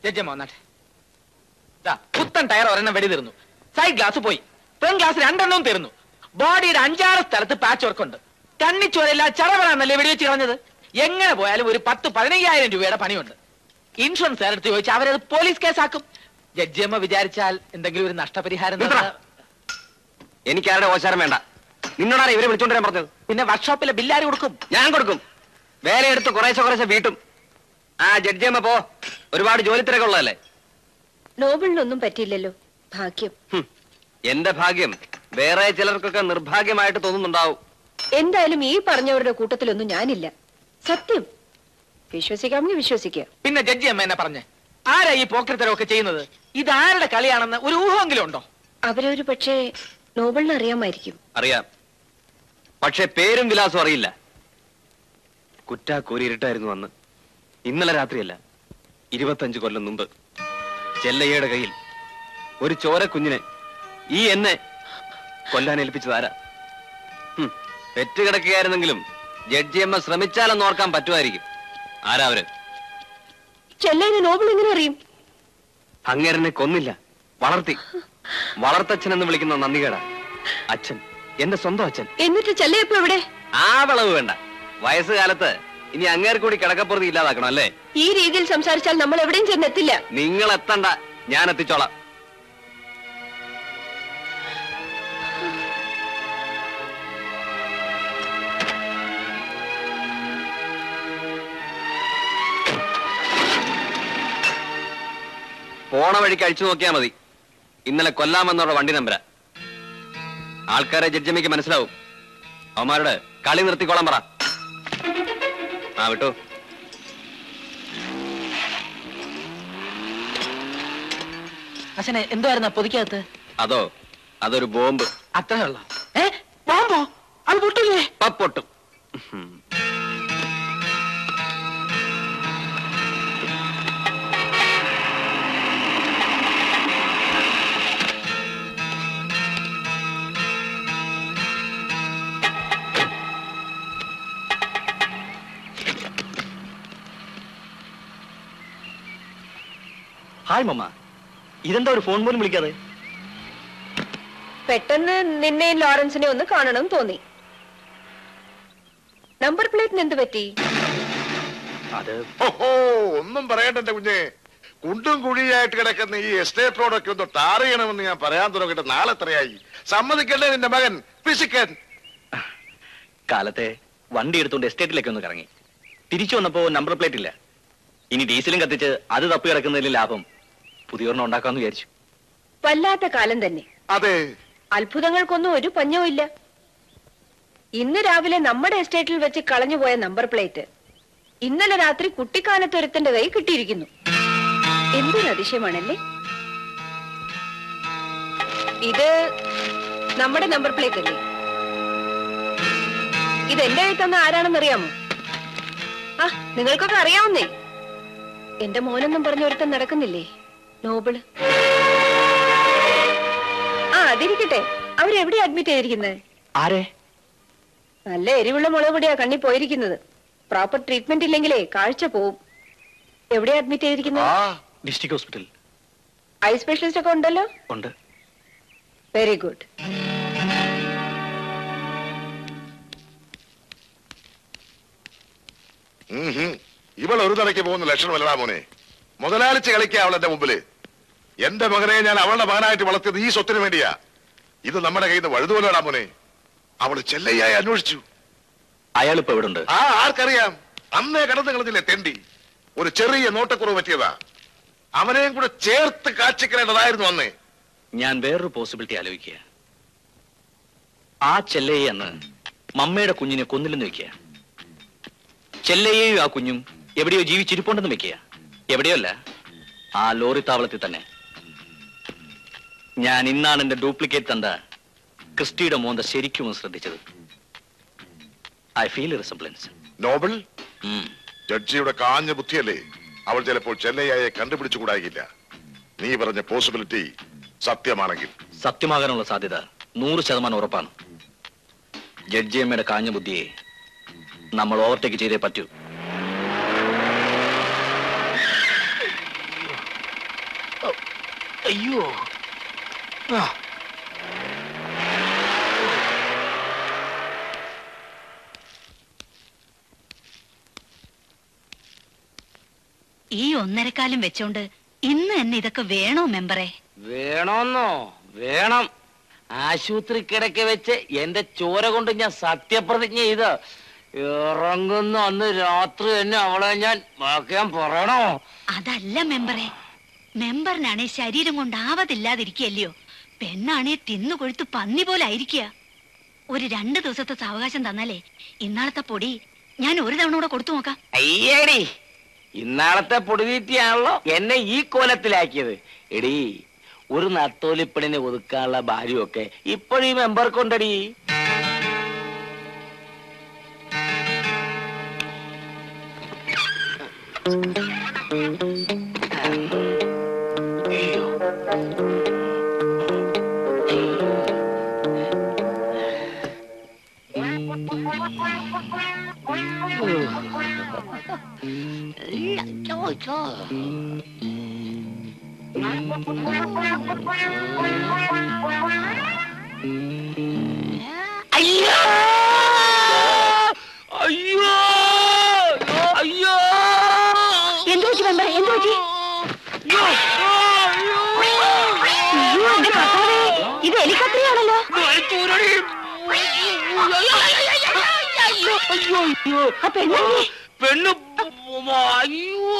[SPEAKER 5] ജഡ്ജമ്മ വന്നാട്ടെ ദാ, പുത്തൻ ടയർ ഒരെണ്ണം വെടി തീർന്നു സൈഡ് ഗ്ലാസ് പോയി ഫ്രണ്ട് ഗ്ലാസ് രണ്ടെണ്ണവും തീർന്നു ബോഡിയുടെ അഞ്ചാറ് സ്ഥലത്ത് പാച്ച് വർക്ക് ഉണ്ട് കണ്ണിച്ചോരല്ല ചറവറാന്നല്ലേ വെടിവെച്ച് കളഞ്ഞത് എങ്ങനെ പോയാലും ഒരു പത്ത് പതിനയ്യായിരം രൂപയുടെ പണിയുണ്ട് ഇൻഷുറൻസ് എടുത്ത് ചോദിച്ചാൽ അവരത് പോലീസ് കേസാക്കും ജഡ്ജിയമ്മ വിചാരിച്ചാൽ എന്തെങ്കിലും ഒരു നഷ്ടപരിഹാരം തന്നാ-
[SPEAKER 4] എനിക്ക് ആരുടെ ഓശാരം വേണ്ട നിന്നോടാണ് ഇവരെ വിളിച്ചോണ്ട് വരാൻ പറഞ്ഞത്
[SPEAKER 5] പിന്നെ വർക്ക്ഷോപ്പിലെ ബില്ലാര് കൊടുക്കും
[SPEAKER 4] ഞാൻ കൊടുക്കും വേലയെടുത്ത് കുറേശ്ശെ കുറേശ്ശെ വീട്ടും ആ ജഡ്ജിയമ്മ പോ ഒരുപാട് ജോലി തിരക്കുള്ളതല്ലേ
[SPEAKER 14] നോബിളിനൊന്നും പറ്റിയില്ലല്ലോ ഭാഗ്യം
[SPEAKER 4] എന്റെ ഭാഗ്യം വേറെ ചിലർക്കൊക്കെ നിർഭാഗ്യമായിട്ട് തോന്നുന്നുണ്ടാവും
[SPEAKER 14] എന്തായാലും ഈ പറഞ്ഞവരുടെ കൂട്ടത്തിലൊന്നും ഞാനില്ല സത്യം വിശ്വസിക്കാമെങ്കിൽ വിശ്വസിക്കുക
[SPEAKER 5] പിന്നെ ജഡ്ജി അമ്മ എന്നെ പറഞ്ഞേ ആരാ ഈ പോക്കരത്തരമൊക്കെ ചെയ്യുന്നത് ഇത് ആരുടെ കളിയാണെന്ന് ഒരു ഊഹമെങ്കിലും ഉണ്ടോ
[SPEAKER 14] അവരൊരു പക്ഷേ നോബിളിന് അറിയാമായിരിക്കും
[SPEAKER 4] അറിയാം പക്ഷെ പേരും വിലാസവും അറിയില്ല കുറ്റാക്കൂരി ഇരുട്ടായിരുന്നു അന്ന് ഇന്നലെ രാത്രിയല്ല ഇരുപത്തഞ്ച് കൊല്ലം മുമ്പ് ചെല്ലയ്യയുടെ കയ്യിൽ ഒരു ചോര കുഞ്ഞിനെ ഈ എന്നെ കൊല്ലാൻ ഏൽപ്പിച്ചതാരാ ഹും, പെറ്റുകിടക്കുകയായിരുന്നെങ്കിലും ജഡ്ജിയമ്മ ശ്രമിച്ചാലെന്ന് ഓർക്കാൻ പറ്റുമായിരിക്കും ആരാ അവര്
[SPEAKER 14] ചെല്ലൈനെ നോബിൾ എങ്ങനെ അറിയും
[SPEAKER 4] അങ്ങേരനെ കൊന്നില്ല വളർത്തി വളർത്തച്ഛൻ എന്ന് വിളിക്കുന്ന നന്ദികേട അച്ഛൻ എന്റെ സ്വന്തം അച്ഛൻ
[SPEAKER 14] എന്നിട്ട് ചെല്ലയപ്പോ എവിടെ
[SPEAKER 4] ആ വളവ് വേണ്ട വയസ്സുകാലത്ത് ഇനി അങ്ങേർ കൂടി കിടക്കപ്പുറത്ത് ഇല്ലാതാക്കണം അല്ലേ
[SPEAKER 14] ഈ രീതിയിൽ സംസാരിച്ചാൽ നമ്മൾ എവിടെയും ചെന്നെത്തില്ല
[SPEAKER 4] നിങ്ങൾ എത്തണ്ട ഞാൻ എത്തിച്ചോളാം പോണ വഴിക്ക് അഴിച്ചു നോക്കിയാ മതി ഇന്നലെ കൊല്ലാമെന്നുള്ള വണ്ടി നമ്പര ആൾക്കാരെ ജഡ്ജമ്മയ്ക്ക് മനസ്സിലാവും അവന്മാരോട് കളി നിർത്തിക്കോളാൻ പറ ആ വിട്ടു
[SPEAKER 5] അച്ഛനെ എന്തുവായിരുന്നു പൊതിക്കകത്ത്
[SPEAKER 4] അതോ അതൊരു ബോംബ്
[SPEAKER 5] അത്രയുള്ള ഏ ബോംബോ അത് പൊട്ടില്ലേ
[SPEAKER 4] പൊട്ടും
[SPEAKER 16] ഹായ് മമ്മ ഇതെന്താ ഒരു ഫോൺ പോലും വിളിക്കാതെ
[SPEAKER 14] പെട്ടെന്ന് നിന്നെയും ലോറൻസിനെ ഒന്ന് കാണണം തോന്നി നമ്പർ പ്ലേറ്റിന് എന്ത് പറ്റി
[SPEAKER 16] അത്
[SPEAKER 17] ഓഹോ ഒന്നും പറയണ്ട എന്റെ കുഞ്ഞെ കുണ്ടും കുഴിയായിട്ട് കിടക്കുന്ന ഈ എസ്റ്റേറ്റ് റോഡൊക്കെ ഒന്ന് ടാർ ചെയ്യണമെന്ന് ഞാൻ പറയാൻ തുടങ്ങിയിട്ട് നാളെ എത്രയായി സമ്മതിക്കണ്ടേ നിന്റെ മകൻ പിശുക്കൻ
[SPEAKER 16] കാലത്തെ വണ്ടി എടുത്തുകൊണ്ട് എസ്റ്റേറ്റിലേക്ക് ഒന്ന് കറങ്ങി തിരിച്ചു വന്നപ്പോ നമ്പർ പ്ലേറ്റ് ഇല്ല ഇനി ഡീസലും കത്തിച്ച് അത് തപ്പി കിടക്കുന്നതിൽ ലാഭം പുതിയൊരെണ്ണം ഉണ്ടാക്കാന്ന് വിചാരിച്ചു
[SPEAKER 14] വല്ലാത്ത കാലം തന്നെ
[SPEAKER 17] അതെ
[SPEAKER 14] അത്ഭുതങ്ങൾക്കൊന്നും ഒരു പഞ്ഞവും ഇല്ല ഇന്ന് രാവിലെ നമ്മുടെ എസ്റ്റേറ്റിൽ വെച്ച് കളഞ്ഞുപോയ നമ്പർ പ്ലേറ്റ് ഇന്നലെ രാത്രി കുട്ടിക്കാനത്തൊരുത്തന്റെ കൈ കിട്ടിയിരിക്കുന്നു എന്തൊരു അതിശയമാണല്ലേ ഇത് നമ്മുടെ നമ്പർ പ്ലേറ്റ് അല്ലേ ഇത് എന്റെ കൈ തന്ന ആരാണെന്നറിയാമോ ആ നിങ്ങൾക്കൊക്കെ അറിയാവുന്നേ എന്റെ മോനെന്നും പറഞ്ഞ ഒരുത്തൻ നടക്കുന്നില്ലേ നോബിള് ആ അതിരിക്കട്ടെ അവരെവിടെ അഡ്മിറ്റ് ചെയ്തിരിക്കുന്നത്
[SPEAKER 16] ആരെ
[SPEAKER 14] നല്ല എരിവുള്ള മുളക് പൊടിയാ കണ്ണി പോയിരിക്കുന്നത് പ്രോപ്പർ ട്രീറ്റ്മെന്റ് ഇല്ലെങ്കിലേ കാഴ്ച പോവും എവിടെയാ അഡ്മിറ്റ് ചെയ്തിരിക്കുന്നത്
[SPEAKER 16] ഡിസ്ട്രിക്ട് ഹോസ്പിറ്റൽ
[SPEAKER 14] ഐ സ്പെഷ്യലിസ്റ്റ് ഒക്കെ ഉണ്ടല്ലോ
[SPEAKER 16] ഉണ്ട്
[SPEAKER 14] വെരി ഗുഡ്
[SPEAKER 17] ഉം ഹും. ഇവൾ ഒരു തലയ്ക്ക് പോകുന്ന ലക്ഷണമല്ലടാ മോനെ മുതലാളിച്ച് കളിക്കുക അവളെന്റെ മുമ്പില് എന്റെ മകനെ ഞാൻ അവളുടെ മകനായിട്ട് വളർത്തിയത് ഈ സ്വത്തിന് വേണ്ടിയാ ഇത് നമ്മുടെ കയ്യിൽ നിന്ന് വഴുതുപോലെടാ മോനെ അവള് ചെല്ലയ്യായി അന്വേഷിച്ചു
[SPEAKER 16] അയാൾ ഇപ്പൊ എവിടെ ഉണ്ട്
[SPEAKER 17] ആ ആർക്കറിയാം അന്നേ കടന്നു കളഞ്ഞില്ലേ തെണ്ടി ഒരു ചെറിയ നോട്ടക്കുറവ് പറ്റിയതാ അവനെയും കൂടെ ചേർത്ത് കാച്ചിക്കളേണ്ടതായിരുന്നു അന്നേ
[SPEAKER 16] ഞാൻ വേറൊരു പോസിബിലിറ്റി ആലോചിക്കുക ആ ചെല്ലയെ അന്ന് മമ്മയുടെ കുഞ്ഞിനെ കൊന്നില്ലെന്ന് വെക്കുക ചെല്ലയെയും ആ കുഞ്ഞും എവിടെയോ ജീവിച്ചിരിപ്പുണ്ടെന്ന് വെക്കുക എവിടെയോ അല്ല ആ ലോറി താവളത്തിൽ തന്നെ ഞാൻ ഇന്നാണ് എന്റെ ഡ്യൂപ്ലിക്കേറ്റ് തണ്ട ക്രിസ്റ്റിയുടെ മോന്ത ശരിക്കും ഒന്ന് ശ്രദ്ധിച്ചത് ഐ ഫീൽ റിസംബ്ലൻസ്
[SPEAKER 17] നോബിൾ ജഡ്ജിയുടെ കാഞ്ഞ ബുദ്ധിയല്ലേ അവൾ ചിലപ്പോൾ ചെന്നൈയെ കണ്ടുപിടിച്ചുകൂടാകില്ല നീ പറഞ്ഞ പോസിബിലിറ്റി സത്യമാണെങ്കിൽ
[SPEAKER 16] സത്യമാകാനുള്ള സാധ്യത നൂറ് ശതമാനം ഉറപ്പാണ് ജഡ്ജിയമ്മയുടെ കാഞ്ഞ ബുദ്ധിയെ നമ്മൾ ഓവർടേക്ക് ചെയ്തേ പറ്റൂ
[SPEAKER 1] അയ്യോ ആ
[SPEAKER 8] ഈ ഒന്നരക്കാലം വെച്ചോണ്ട് ഇന്ന് തന്നെ ഇതൊക്കെ വേണോ മെമ്പറെ
[SPEAKER 1] വേണമെന്നോ വേണം ആശുപത്രി കിടക്കെ വെച്ച് എന്റെ ചോര കൊണ്ട് ഞാൻ സത്യപ്രതിജ്ഞ ചെയ്ത് ഇറങ്ങുന്ന അന്ന് രാത്രി തന്നെ അവളെ ഞാൻ വാക്കാൻ പറയണോ
[SPEAKER 8] അതല്ല മെമ്പറെ മെമ്പറിനാണെ ശരീരം കൊണ്ട് ആവതില്ലാതിരിക്കല്ലയോ പെണ്ണാണെ തിന്നു കൊഴുത്ത് പന്നി പോലെ ആയിരിക്കുക ഒരു രണ്ട് ദിവസത്തെ സാവകാശം തന്നാലേ ഇന്നാളത്തെ പൊടി ഞാൻ ഒരു തവണ കൂടെ കൊടുത്തു നോക്കാം
[SPEAKER 1] അയ്യേടി ഇന്നാളത്തെ പൊടിതീറ്റിയാണല്ലോ എന്നെ ഈ കോലത്തിലാക്കിയത് എടി ഒരു നത്തോലിപ്പണിനെ ഒതുക്കാനുള്ള ഭാര്യമൊക്കെ ഇപ്പോഴും ഈ മെമ്പർക്കുണ്ടടി
[SPEAKER 7] അയ്യോ
[SPEAKER 1] അയ്യോ അയ്യോ
[SPEAKER 7] എന്തു പറ്റി മെമ്പർ എന്തു പറ്റി അയ്യോ എന്റെ കർത്താവേ ഇത് എലിക്കത്രിയാണല്ലോ ആ പെണ്ണല്ലേ
[SPEAKER 1] പെണ്ണു അയ്യോ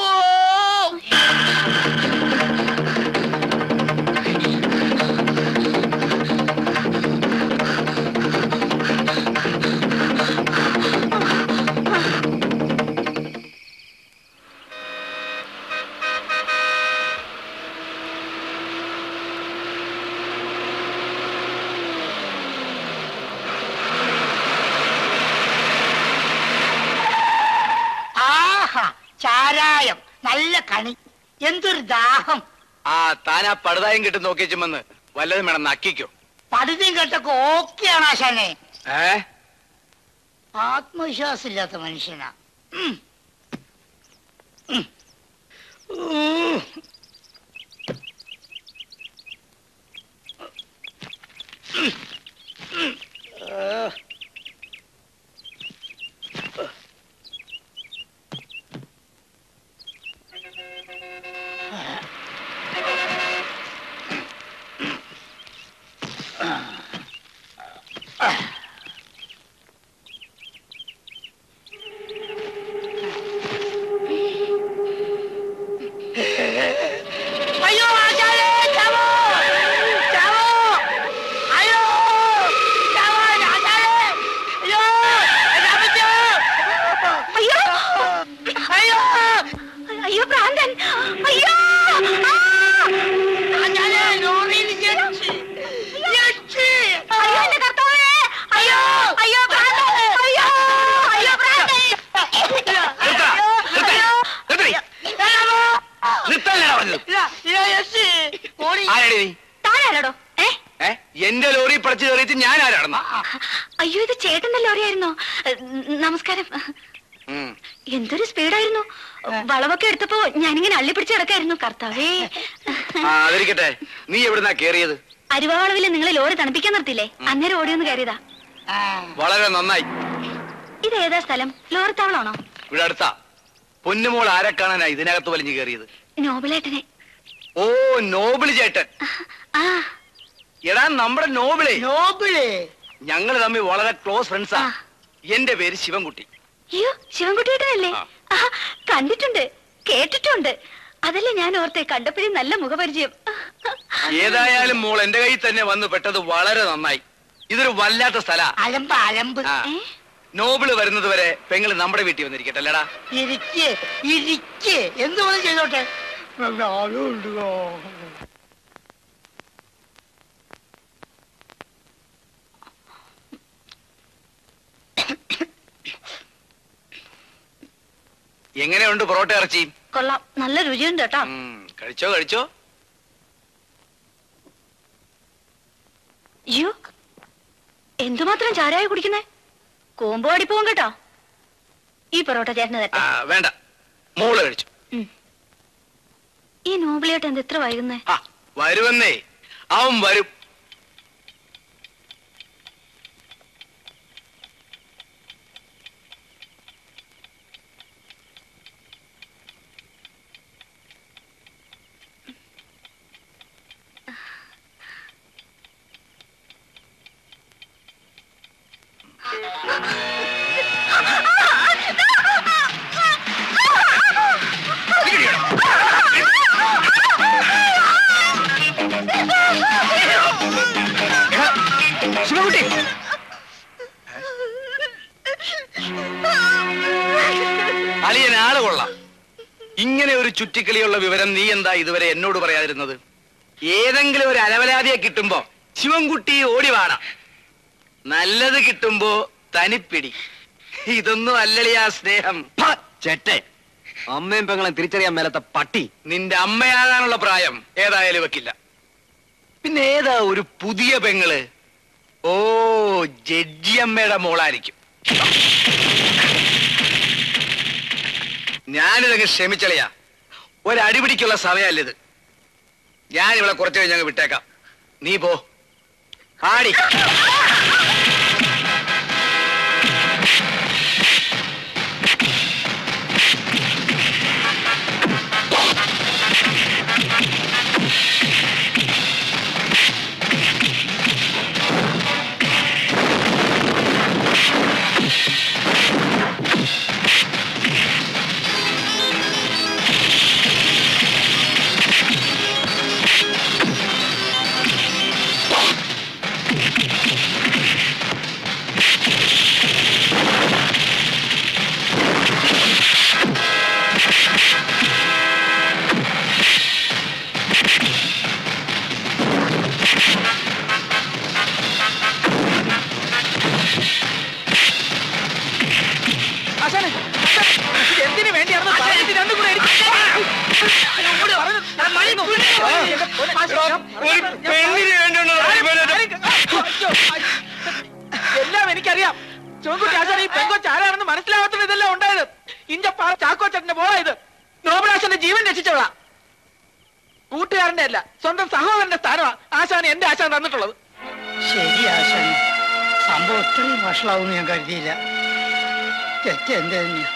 [SPEAKER 15] ആഹാ ചാരായം നല്ല കണി എന്തൊരു ദാഹം
[SPEAKER 12] ആ താൻ ആ പടുതായം കിട്ടും നോക്കിച്ചുമെന്ന് വല്ലതും വേണം നക്കിക്കോ
[SPEAKER 15] പടുതിയും കേട്ടൊക്കെ ഓക്കെയാണ് ആശാനെ
[SPEAKER 12] ഏ
[SPEAKER 15] ആത്മവിശ്വാസം ഇല്ലാത്ത മനുഷ്യനാ ഉം. ഉം. ഊ. ഉം. ഉം. ആ. അയ്യോ ആശാനെ ചാവോ ചാവോ അയ്യോ ചാവോ ആശാനെ അയ്യോ ചാവോ
[SPEAKER 7] അയ്യോ
[SPEAKER 15] അയ്യോ
[SPEAKER 7] അയ്യോ ഭ്രാന്തൻ അയ്യോ
[SPEAKER 15] ആശാനെ ലോറിയിൽ ഞെട്ടി ഞെട്ടി
[SPEAKER 7] അയ്യോ എന്റെ കർത്താവേ അയ്യോ അയ്യോ ഭ്രാന്തൻ അയ്യോ അയ്യോ ഭ്രാന്തൻ
[SPEAKER 12] ആരടി നീ
[SPEAKER 7] താനാരോടോ ഏ
[SPEAKER 12] ഏ എന്റെ ലോറി പടച്ചു കയറിയിട്ട് ഞാൻ ആരാണെന്ന
[SPEAKER 7] അയ്യോ ഇത് ചേട്ടന്റെ ലോറിയായിരുന്നോ നമസ്കാരം എന്തൊരു സ്പീഡായിരുന്നു വളവൊക്കെ എടുത്തപ്പോ ഞാനിങ്ങനെ അള്ളിപ്പിടിച്ച് കിടക്കായിരുന്നു കർത്താവേ
[SPEAKER 12] ആ അതിരിക്കട്ടെ നീ എവിടുന്നാ കേറിയത്
[SPEAKER 8] അരുവാളവില് നിങ്ങളെ ലോറി തണുപ്പിക്കാൻ നിർത്തില്ലേ അന്നേരം ഓടിയൊന്ന് കയറിയതാ
[SPEAKER 12] വളരെ നന്നായി
[SPEAKER 8] ഇത് ഏതാ സ്ഥലം ലോറി താവളാണോ
[SPEAKER 12] ഇവിടെ അടുത്താ പൊന്നുമോൾ ആരെ കാണാനാ ഇതിനകത്ത് വലിഞ്ഞു കയറിയത്
[SPEAKER 8] നോബിളേട്ടനെ
[SPEAKER 12] ഓ നോബിള് ചേട്ടൻ
[SPEAKER 8] ആ
[SPEAKER 12] എടാ നമ്മുടെ നോബിളെ
[SPEAKER 15] നോബിളെ
[SPEAKER 12] ഞങ്ങൾ തമ്മിൽ വളരെ ക്ലോസ് ഫ്രണ്ട്സാ എന്റെ പേര് ശിവൻകുട്ടി
[SPEAKER 8] അയ്യോ ശിവൻകുട്ടിയേട്ടനല്ലേ ആ, കണ്ടിട്ടുണ്ട് കേട്ടിട്ടുണ്ട് അതല്ലേ ഞാൻ ഓർത്തെ കണ്ടപ്പോഴേ നല്ല മുഖപരിചയം
[SPEAKER 12] ഏതായാലും മോൾ എന്റെ കയ്യിൽ തന്നെ വന്ന് പെട്ടത് വളരെ നന്നായി ഇതൊരു വല്ലാത്ത സ്ഥല
[SPEAKER 15] അലമ്പ് അലമ്പ്
[SPEAKER 12] നോബിള് വരുന്നത് വരെ പെങ്ങള് നമ്മുടെ വീട്ടിൽ വന്നിരിക്കട്ടെ അല്ലടാ
[SPEAKER 15] ഇരിക്ക് ഇരിക്ക് എന്ത് വേണം ചെയ്തോട്ടെ ആളുണ്ടോ
[SPEAKER 12] എങ്ങനെയുണ്ട് പൊറോട്ട ഇറച്ചി
[SPEAKER 8] കൊള്ളാം നല്ല രുചിയുണ്ട് കേട്ടോ
[SPEAKER 12] കഴിച്ചോ കഴിച്ചോ
[SPEAKER 8] അയ്യോ എന്തുമാത്രം ചാരായ കുടിക്കുന്നേ കൂമ്പോ അടിപ്പോവും കേട്ടോ ഈ പൊറോട്ട ചേട്ടന് തട്ടെ
[SPEAKER 12] ആ, വേണ്ട മോള് കഴിച്ചു
[SPEAKER 8] ഈ നോബിളിയോട്ട് എന്ത് ഇത്ര വൈകുന്നേ
[SPEAKER 12] വരുമെന്നേ അവൻ വരും ശിവകുട്ടി അളിയൻ ആള് കൊള്ളാം ഇങ്ങനെ ഒരു ചുറ്റിക്കളിയുള്ള വിവരം നീ എന്താ ഇതുവരെ എന്നോട് പറയാതിരുന്നത് ഏതെങ്കിലും ഒരു അലവലാതിയെ കിട്ടുമ്പോ ശിവൻകുട്ടി ഓടി വാടാ നല്ലത് കിട്ടുമ്പോ തനിപ്പിടി ഇതൊന്നും അല്ലളിയാ സ്നേഹം
[SPEAKER 4] ചേട്ടെ അമ്മയും പെങ്ങളെ തിരിച്ചറിയാൻ മേലത്തെ പട്ടി
[SPEAKER 12] നിന്റെ അമ്മയാകാനുള്ള പ്രായം ഏതായാലും വെക്കില്ല പിന്നെ ഏതാ ഒരു പുതിയ പെങ്ങള് ഓ ജഡ്ജിയമ്മയുടെ മോളായിരിക്കും ഞാനിതങ്ങ് ക്ഷമിച്ചളിയാ ഒരടിപിടിക്കുള്ള സമയമല്ലിത് ഞാൻ ഇവിടെ കുറച്ച് കഴിഞ്ഞ് അങ്ങ് വിട്ടേക്കാം നീ പോ ആടി
[SPEAKER 5] ആശാനെ, ഇത് എന്തിനു വേണ്ടിയാണെന്ന് പറഞ്ഞിട്ട് രണ്ടും കൂടെ എനിക്ക് എല്ലാം എനിക്കറിയാം ചുവൻകുട്ടി ആശാൻ ഈ പെങ്കൊച്ച് ആരാണെന്ന് മനസ്സിലാവാത്ത ഇതെല്ലാം ഉണ്ടായത് ഇഞ്ചപ്പാറ ചാക്കോച്ചന്റെ മോളാ ഇത് നോബിളാശന്റെ ജീവൻ രക്ഷിച്ചവളാ കൂട്ടുകാരന്റെ അല്ല സ്വന്തം സഹോദരന്റെ സ്ഥാനമാണ് ആശാൻ എന്റെ ആശാൻ തന്നിട്ടുള്ളത്
[SPEAKER 15] ശരി ആശാൻ സംഭവം ഇത്രയും വഷളാവും ഞാൻ കരുതിയില്ല തെറ്റ് എന്റെ തന്നെയാ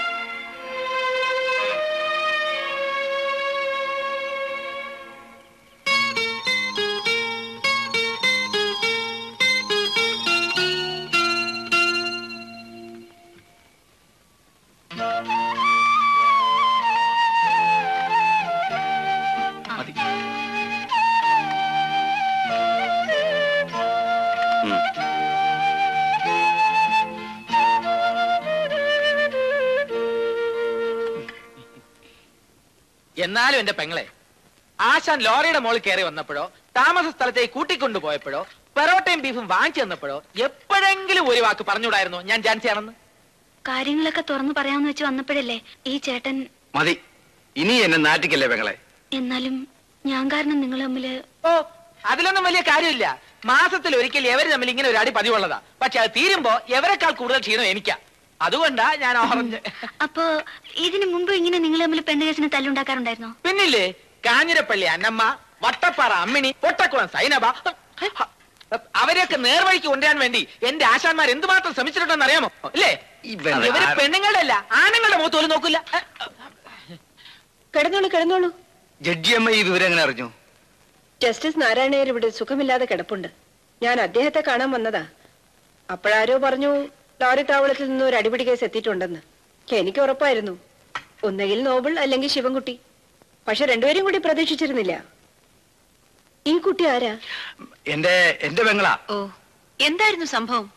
[SPEAKER 5] എന്നാലും എന്റെ പെങ്ങളെ ആശാൻ ലോറിയുടെ മോളിൽ കയറി വന്നപ്പോഴോ താമസ സ്ഥലത്തേക്ക് കൂട്ടിക്കൊണ്ടുപോയപ്പോഴോ പെറോട്ടയും ബീഫും വാങ്ങിച്ചു തന്നപ്പോഴോ എപ്പോഴെങ്കിലും ഒരു വാക്ക് പറഞ്ഞുകൂടായിരുന്നു ഞാൻ ജാൻസിയാണെന്ന്
[SPEAKER 9] കാര്യങ്ങളൊക്കെ തുറന്നു പറയാമെന്ന് വെച്ച് വന്നപ്പോഴല്ലേ ഈ ചേട്ടൻ
[SPEAKER 12] മതി ഇനി എന്നെ നാട്ടിക്കല്ലേ പെങ്ങളെ
[SPEAKER 9] എന്നാലും ഞാൻ കാരണം നിങ്ങൾ തമ്മില്
[SPEAKER 5] ഓ അതിലൊന്നും വലിയ കാര്യമില്ല മാസത്തിൽ ഒരിക്കൽ എവര് തമ്മിൽ ഇങ്ങനെ ഒരു അടി പതിവുള്ളതാ പക്ഷെ അത് തീരുമ്പോ എവരെക്കാൾ കൂടുതൽ ക്ഷീണം എനിക്കാ അതുകൊണ്ടാ ഞാൻ ഓറഞ്ച്
[SPEAKER 9] അപ്പോ ഇതിനു മുമ്പ് ഇങ്ങനെ നിങ്ങൾ തമ്മിൽ പെണ്ണുകേസിന് തല്ലുണ്ടാക്കാറുണ്ടായിരുന്നോ
[SPEAKER 5] പിന്നില്ലേ കാഞ്ഞിരപ്പള്ളി അന്നമ്മ വട്ടപ്പാറ അമ്മിണി പൊട്ടക്കുളം സൈനബ അവരെയൊക്കെ നേർവഴിക്ക് കൊണ്ടുവരാൻ വേണ്ടി എന്റെ ആശാന്മാർ എന്തുമാത്രം ശ്രമിച്ചിട്ടുണ്ടെന്ന് അറിയാമോ അല്ലേ
[SPEAKER 12] ഇവൻ
[SPEAKER 5] ഇവര്
[SPEAKER 12] ആ-
[SPEAKER 5] പെണ്ണുങ്ങളുടെ അല്ല ആണുങ്ങളുടെ മുഖത്ത് പോലും നോക്കില്ല
[SPEAKER 14] കിടന്നോളൂ കിടന്നോളൂ
[SPEAKER 12] ജഡ്ജിയമ്മ ഈ വിവരം എങ്ങനെ അറിഞ്ഞു
[SPEAKER 14] ജസ്റ്റിസ് നാരായണയർ ഇവിടെ സുഖമില്ലാതെ കിടപ്പുണ്ട് ഞാൻ അദ്ദേഹത്തെ കാണാൻ വന്നതാ അപ്പോഴാരോ പറഞ്ഞു ലോറി താവളത്തിൽ നിന്ന് ഒരു അടിപിടി കേസ് എത്തിയിട്ടുണ്ടെന്ന് എനിക്ക് ഉറപ്പായിരുന്നു ഒന്നുകിൽ നോബിൾ അല്ലെങ്കിൽ ശിവൻകുട്ടി പക്ഷെ രണ്ടുപേരും കൂടി പ്രതീക്ഷിച്ചിരുന്നില്ല ഈ കുട്ടി ആരാ
[SPEAKER 12] എന്റെ എന്റെ പെങ്ങളാ
[SPEAKER 9] ഓ എന്തായിരുന്നു സംഭവം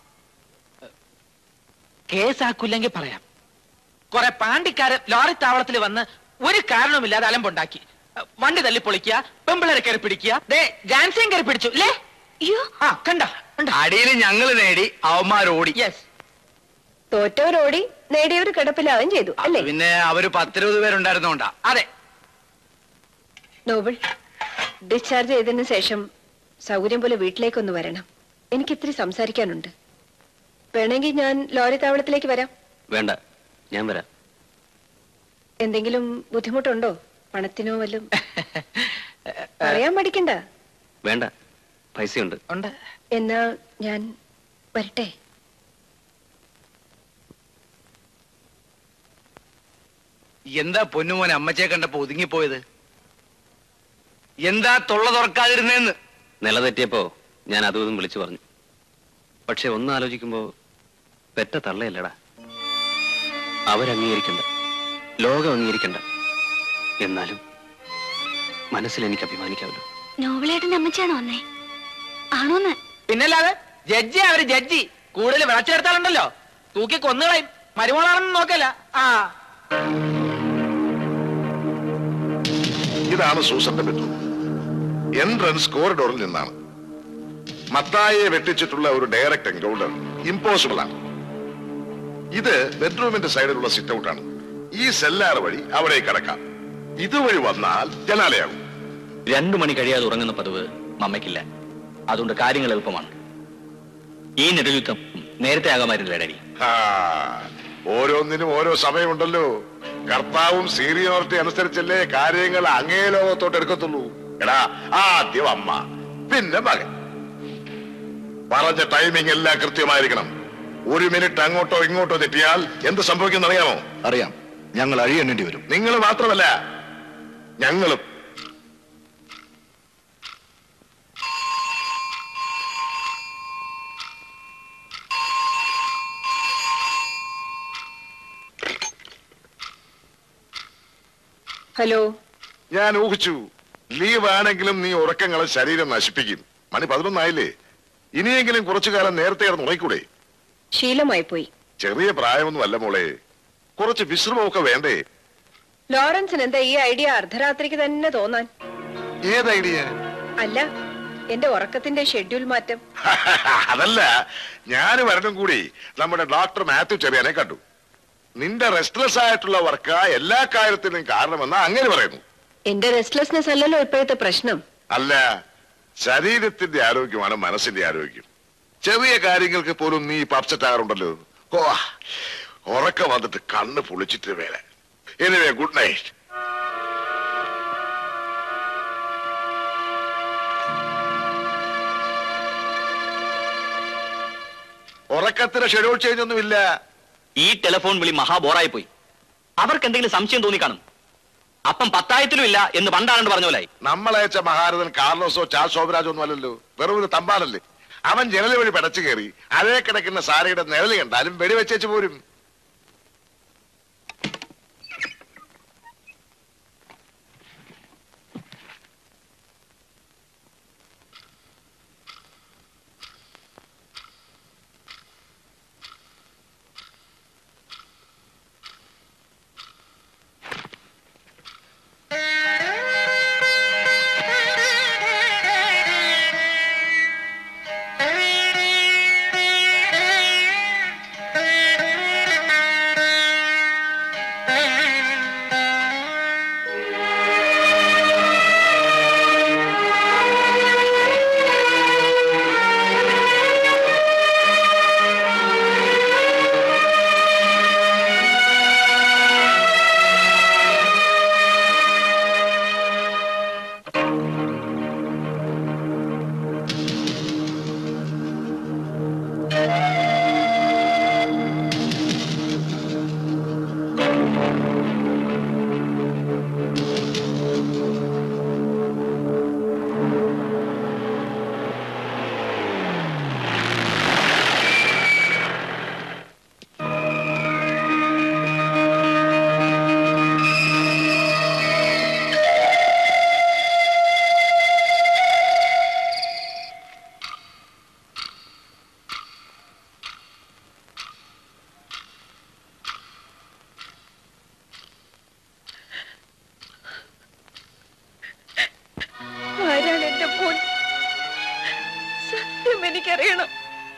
[SPEAKER 5] കേസാക്കില്ലെങ്കിൽ പറയാം കുറെ പാണ്ടിക്കാരൻ ലോറി താവളത്തിൽ വന്ന് ഒരു കാരണവുമില്ലാതെ അലമ്പുണ്ടാക്കി വണ്ടി തല്ലി പൊളിക്കുക പെമ്പിളരെ കയറി പിടിക്കുക ദേ ജാൻസിയും കയറി പിടിച്ചു അല്ലേ
[SPEAKER 9] അയ്യോ
[SPEAKER 5] ആ കണ്ട
[SPEAKER 12] അടിയിൽ ഞങ്ങൾ നേടി അവന്മാരോടി
[SPEAKER 5] യെസ്
[SPEAKER 14] തോറ്റവരോടി നേടിയവർ കിടപ്പിലാവുകയും ചെയ്തു അല്ലേ
[SPEAKER 12] പിന്നെ അവര് പത്തിരുപത് പേരുണ്ടായിരുന്നോണ്ടാ
[SPEAKER 5] അതെ
[SPEAKER 14] നോബിൾ ഡിസ്ചാർജ് ചെയ്തതിനു ശേഷം സൗകര്യം പോലെ വീട്ടിലേക്കൊന്ന് വരണം എനിക്ക് ഇത്തിരി സംസാരിക്കാനുണ്ട് വേണമെങ്കിൽ ഞാൻ ലോറി താവളത്തിലേക്ക് വരാം
[SPEAKER 13] വേണ്ട ഞാൻ വരാം
[SPEAKER 14] എന്തെങ്കിലും ബുദ്ധിമുട്ടുണ്ടോ പണത്തിനോ വല്ലതും പറയാൻ മടിക്കണ്ട
[SPEAKER 4] വേണ്ട പൈസയുണ്ട്
[SPEAKER 5] ഉണ്ട്
[SPEAKER 14] എന്നാ ഞാൻ വരട്ടെ
[SPEAKER 12] എന്താ പൊന്നുമോനെ അമ്മച്ചയെ കണ്ടപ്പോ ഒതുങ്ങിപ്പോയത് എന്താ തൊള്ള തുറക്കാതിരുന്നേന്ന്
[SPEAKER 4] നില തെറ്റിയപ്പോ ഞാൻ അതും ഇതും വിളിച്ചു പറഞ്ഞു പക്ഷെ ഒന്ന് ആലോചിക്കുമ്പോ പെറ്റ തള്ളയല്ലടാ അവരംഗീകരിക്കണ്ട ലോകം അംഗീകരിക്കണ്ട എന്നാലും മനസ്സിൽ എനിക്ക് അഭിമാനിക്കാമല്ലോ
[SPEAKER 9] നോവലേട്ടന്റെ അമ്മച്ചാണോ വന്നേ ആണോന്ന്
[SPEAKER 5] പിന്നല്ലാതെ ജഡ്ജി അവര് ജഡ്ജി കൂടുതൽ വിളച്ചെടുത്താലുണ്ടല്ലോ തൂക്കി കൊന്നുകളയും മരുമോളാണെന്ന് നോക്കല്ല ആ
[SPEAKER 17] ഇതാണ് സൂസന്റെ ബെഡ്റൂം എൻട്രൻസ് കോറിഡോറിൽ നിന്നാണ് മത്തായെ വെട്ടിച്ചിട്ടുള്ള ഒരു ഡയറക്റ്റ് എൻകൗണ്ടർ ഇമ്പോസിബിൾ ആണ് ഇത് ബെഡ്റൂമിന്റെ സൈഡിലുള്ള സിറ്റ് ഔട്ടാണ് ഈ സെല്ലാർ വഴി അവിടെ കടക്കാം ഇതുവഴി വന്നാൽ ജനാലയാകും
[SPEAKER 16] രണ്ടു മണി കഴിയാതെ ഉറങ്ങുന്ന പതിവ് മമ്മയ്ക്കില്ല അതുകൊണ്ട് കാര്യങ്ങൾ എളുപ്പമാണ് ഈ നെടുയുദ്ധം നേരത്തെ ആകാമായിരുന്നില്ല ഡാഡി
[SPEAKER 17] ആ, ഓരോന്നിനും ഓരോ സമയമുണ്ടല്ലോ കർത്താവും സീനിയോറിറ്റി അനുസരിച്ചല്ലേ കാര്യങ്ങൾ അങ്ങേ ലോകത്തോട്ട് എടുക്കത്തുള്ളൂ എടാ ആദ്യം അമ്മ പിന്നെ മകൻ പറഞ്ഞ ടൈമിംഗ് എല്ലാം കൃത്യമായിരിക്കണം ഒരു മിനിറ്റ് അങ്ങോട്ടോ ഇങ്ങോട്ടോ തെറ്റിയാൽ എന്ത് സംഭവിക്കും അറിയാമോ
[SPEAKER 11] അറിയാം ഞങ്ങൾ അഴിയെണ്ണേണ്ടി വരും
[SPEAKER 17] നിങ്ങൾ മാത്രമല്ല ഞങ്ങളും
[SPEAKER 14] ഹലോ
[SPEAKER 17] ഞാൻ ഊഹിച്ചു ലീവ് ആണെങ്കിലും നീ ഉറക്കങ്ങളെ ശരീരം നശിപ്പിക്കും മണി പതിനൊന്നായില്ലേ ഇനിയെങ്കിലും കുറച്ചു കാലം നേരത്തെ കിടന്ന് ഉറങ്ങിക്കൂടെ
[SPEAKER 14] ശീലമായി പോയി
[SPEAKER 17] ചെറിയ പ്രായമൊന്നും അല്ല മോളെ കുറച്ച് വിശ്രമമൊക്കെ വേണ്ടേ
[SPEAKER 14] ലോറൻസിന് എന്താ ഈ ഐഡിയ അർദ്ധരാത്രിക്ക് തന്നെ തോന്നാൻ
[SPEAKER 17] ഏത് ഐഡിയ
[SPEAKER 14] അല്ല എന്റെ ഉറക്കത്തിന്റെ ഷെഡ്യൂൾ മാറ്റം
[SPEAKER 17] അതല്ല ഞാൻ വരണം കൂടി നമ്മുടെ ഡോക്ടർ മാത്യു ചെറിയാനെ കണ്ടു നിന്റെ റെസ്റ്റ്ലെസ് ആയിട്ടുള്ള വർക്ക് എല്ലാ കാര്യത്തിനും കാരണമെന്ന് അങ്ങനെ പറയുന്നു
[SPEAKER 14] എന്റെ റെസ്റ്റ്ലെസ്നെസ് അല്ലല്ലോ ഇപ്പോഴത്തെ പ്രശ്നം
[SPEAKER 17] അല്ല ശരീരത്തിന്റെ ആരോഗ്യമാണ് മനസ്സിന്റെ ആരോഗ്യം ചെറിയ കാര്യങ്ങൾക്ക് പോലും നീ അപ്സെറ്റ് ആകാറുണ്ടല്ലോ ഓ ഉറക്കം വന്നിട്ട് കണ്ണ് പൊളിച്ചിട്ട് വേല എനിവേ ഗുഡ് നൈറ്റ് ഉറക്കത്തിന് ഷെഡ്യൂൾ ചേഞ്ച് ഒന്നുമില്ല
[SPEAKER 16] ഈ ടെലിഫോൺ വിളി മഹാബോറായി പോയി അവർക്ക് എന്തെങ്കിലും സംശയം തോന്നിക്കാണും അപ്പം പത്തായത്തിലും ഇല്ല എന്ന് പണ്ടാണ്ട് പറഞ്ഞ പോലായി
[SPEAKER 17] നമ്മളയച്ച മഹാരഥൻ കാർലോസോ ചാൾസ് ശോഭരാജോ ഒന്നും അല്ലല്ലോ വെറും ഒരു തമ്പാനല്ലേ അവൻ ജനൽ വഴി പടച്ചു കയറി അതേ കിടക്കുന്ന സാരയുടെ നിഴല് കണ്ടാലും വെടിവെച്ചേച്ച് പോരും
[SPEAKER 14] ആരാണ് എന്റെ മോൻ സത്യം എനിക്കറിയണം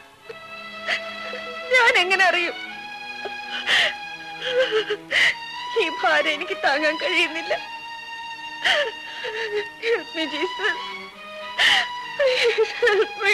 [SPEAKER 14] ഞാൻ എങ്ങനെ അറിയും ഈ ഭാരം എനിക്ക് താങ്ങാൻ കഴിയുന്നില്ല Help me, Jesus. Please help me.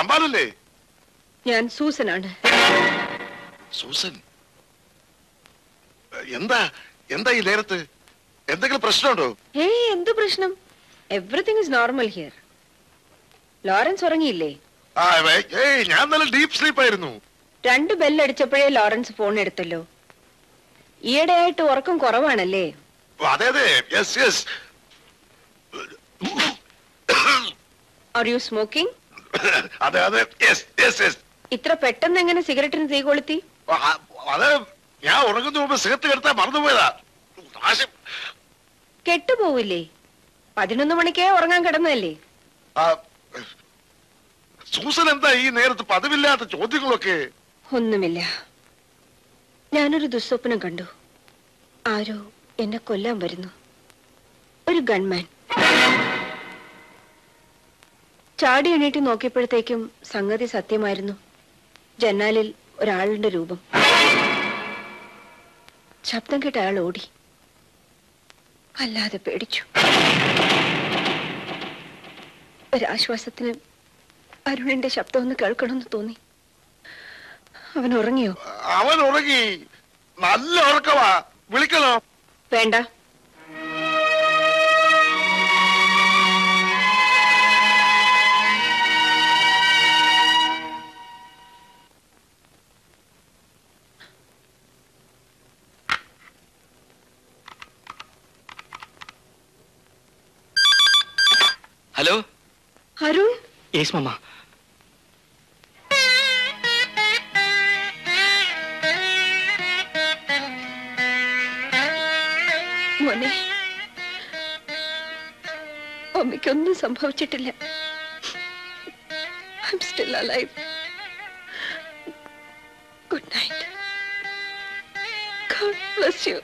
[SPEAKER 17] തമ്പാനല്ലേ
[SPEAKER 14] ഞാൻ സൂസനാണ്
[SPEAKER 17] സൂസൻ എന്താ എന്താ ഈ നേരത്ത് എന്തെങ്കിലും പ്രശ്നമുണ്ടോ
[SPEAKER 14] ഏയ് എന്ത് പ്രശ്നം everything is normal here Lawrence ഉറങ്ങിയില്ലേ
[SPEAKER 17] ആ വേ- ഏയ് ഞാൻ നല്ല ഡീപ് സ്ലീപ്പ് ആയിരുന്നു
[SPEAKER 14] രണ്ട് ബെല്ലടിച്ചപ്പോഴേ ലോറൻസ് ഫോൺ എടുത്തല്ലോ ഈയിടെയായിട്ട് ഉറക്കം കുറവാണല്ലേ
[SPEAKER 17] അതെ അതെ yes yes
[SPEAKER 14] are you smoking
[SPEAKER 17] അതെ അതെ യെസ് യെസ് യെസ്
[SPEAKER 14] ഇത്ര പെട്ടെന്ന് എങ്ങനെ സിഗരറ്റിന് തീ കൊളുത്തി
[SPEAKER 17] അത് ഞാൻ ഉറങ്ങുന്ന മുമ്പ് സിഗരറ്റ് കെടുത്താൻ മറന്നുപോയതാ നാശം
[SPEAKER 14] കെട്ടുപോവില്ലേ പതിനൊന്ന് മണിക്കേ ഉറങ്ങാൻ കിടന്നതല്ലേ
[SPEAKER 17] ആ, സൂസൻ എന്താ ഈ നേരത്ത് പതിവില്ലാത്ത ചോദ്യങ്ങളൊക്കെ
[SPEAKER 14] ഒന്നുമില്ല ഞാനൊരു ദുസ്വപ്നം കണ്ടു ആരോ എന്നെ കൊല്ലാൻ വരുന്നു ഒരു ഗൺമാൻ ചാടി എണീറ്റ് നോക്കിയപ്പോഴത്തേക്കും സംഗതി സത്യമായിരുന്നു ജന്നാലിൽ ഒരാളുടെ രൂപം ശബ്ദം കേട്ട് അയാൾ ഓടി അല്ലാതെ പേടിച്ചു ഒരാശ്വാസത്തിന് അരുണിന്റെ ശബ്ദം ഒന്ന് കേൾക്കണമെന്ന് തോന്നി അവൻ ഉറങ്ങിയോ
[SPEAKER 17] അവൻ ഉറങ്ങി നല്ല ഉറക്കമാ വിളിക്കണോ
[SPEAKER 14] വേണ്ട
[SPEAKER 16] ഹലോ
[SPEAKER 14] അരുൺ
[SPEAKER 16] യേസ് മമ്മ
[SPEAKER 14] മോനെ അമ്മയ്ക്കൊന്നും സംഭവിച്ചിട്ടില്ല I'm still alive. Good night. God bless you.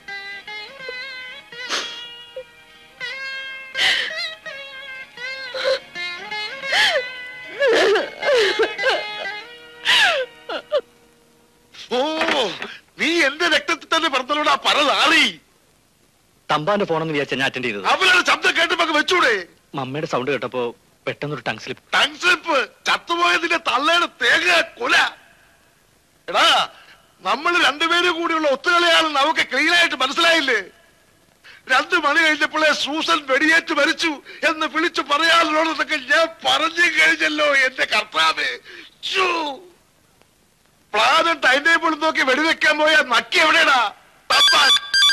[SPEAKER 17] ഓ നീ എന്റെ രക്തത്തിൽ തന്നെ പറഞ്ഞോടാ പറതാറി
[SPEAKER 16] തമ്പാന്റെ ഫോണെന്ന് വിചാരിച്ച ഞാൻ അറ്റൻഡ് ചെയ്തത്
[SPEAKER 17] അവരുടെ ശബ്ദം കേട്ടപ്പോ വെച്ചൂടെ
[SPEAKER 16] മമ്മയുടെ സൗണ്ട് കേട്ടപ്പോ പെട്ടെന്നൊരു ടങ് സ്ലിപ്പ്
[SPEAKER 17] ടങ് സ്ലിപ്പ് ചത്തുപോയതിന്റെ തള്ളയുടെ തേങ്ങ കൊല എടാ നമ്മൾ രണ്ടുപേരും കൂടിയുള്ള ഒത്തുകളിയാണ് നമുക്ക് ക്ലീൻ ആയിട്ട് മനസ്സിലായില്ലേ രണ്ടു മണി കഴിഞ്ഞപ്പോഴേ സൂസൻ വെടിയേറ്റ് മരിച്ചു എന്ന് വിളിച്ചു പറയാനുള്ളതൊക്കെ ഞാൻ പറഞ്ഞു കഴിഞ്ഞല്ലോ എന്റെ കർത്താവേ ഛൂ. പ്ലാനും ടൈം ടേബിളും നോക്കി വെടിവെക്കാൻ പോയാ നക്കി എവിടെയാടാ തമ്പാൻ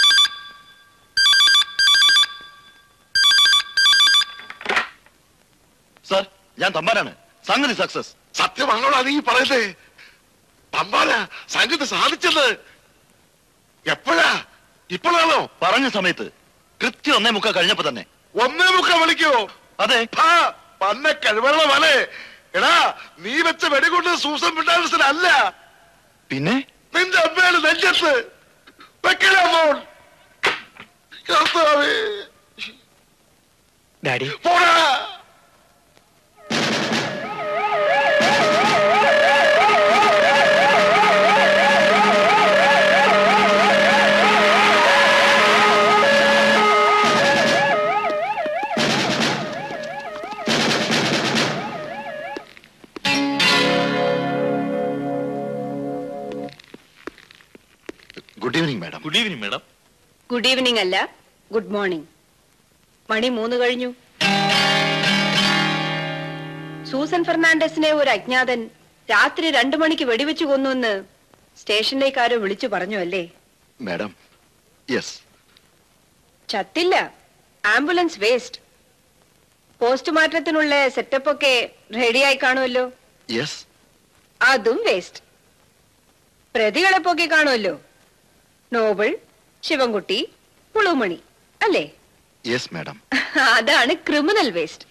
[SPEAKER 11] സാർ ഞാൻ തമ്പാനാണ് സംഗതി സക്സസ്
[SPEAKER 17] സത്യമാണോടാ നീ പറയുന്നേ തമ്പാന സംഗതി സാധിച്ചത് എപ്പോഴാ ഇപ്പോഴാണോ
[SPEAKER 11] പറഞ്ഞ സമയത്ത് കൃത്യം ഒന്നേ മുക്കാൽ കഴിഞ്ഞപ്പോ തന്നെ
[SPEAKER 17] ഒന്നേ മുക്ക വിളിക്കോ
[SPEAKER 11] അതെ
[SPEAKER 17] പന്ന കഴിവുള്ള മലെ എടാ നീ വെച്ച വെടികൊണ്ട് സൂസൻ പിണ്ടാൽസനല്ല
[SPEAKER 11] പിന്നെ
[SPEAKER 17] നിന്റെ അമ്മയുടെ നെഞ്ചത്ത് വെക്കല മോൾ കർത്താവേ
[SPEAKER 16] ഡാഡി
[SPEAKER 17] പോടാ
[SPEAKER 11] good evening madam
[SPEAKER 16] good evening madam
[SPEAKER 14] good evening അല്ല ഗുഡ് മോർണിംഗ് മണി മൂന്ന് കഴിഞ്ഞു സൂസൻ ഫെർണാണ്ടസിനെ ഒരു അജ്ഞാതൻ രാത്രി രണ്ടു മണിക്ക് വെടിവെച്ച് കൊന്നുവെന്ന് സ്റ്റേഷനിലേക്ക് ആരോ വിളിച്ചു പറഞ്ഞു അല്ലേ
[SPEAKER 11] മാഡം യെസ്
[SPEAKER 14] ചത്തില്ല ആംബുലൻസ് വേസ്റ്റ് പോസ്റ്റ്മോർട്ടത്തിനുള്ള സെറ്റപ്പ് ഒക്കെ റെഡിയായി കാണുമല്ലോ
[SPEAKER 11] യെസ്
[SPEAKER 14] അതും വേസ്റ്റ് പ്രതികളെ പൊക്കി കാണുമല്ലോ നോബിൾ ശിവൻകുട്ടി പുളുമണി അല്ലേ
[SPEAKER 11] യെസ് മാഡം
[SPEAKER 14] അതാണ് ക്രിമിനൽ വേസ്റ്റ്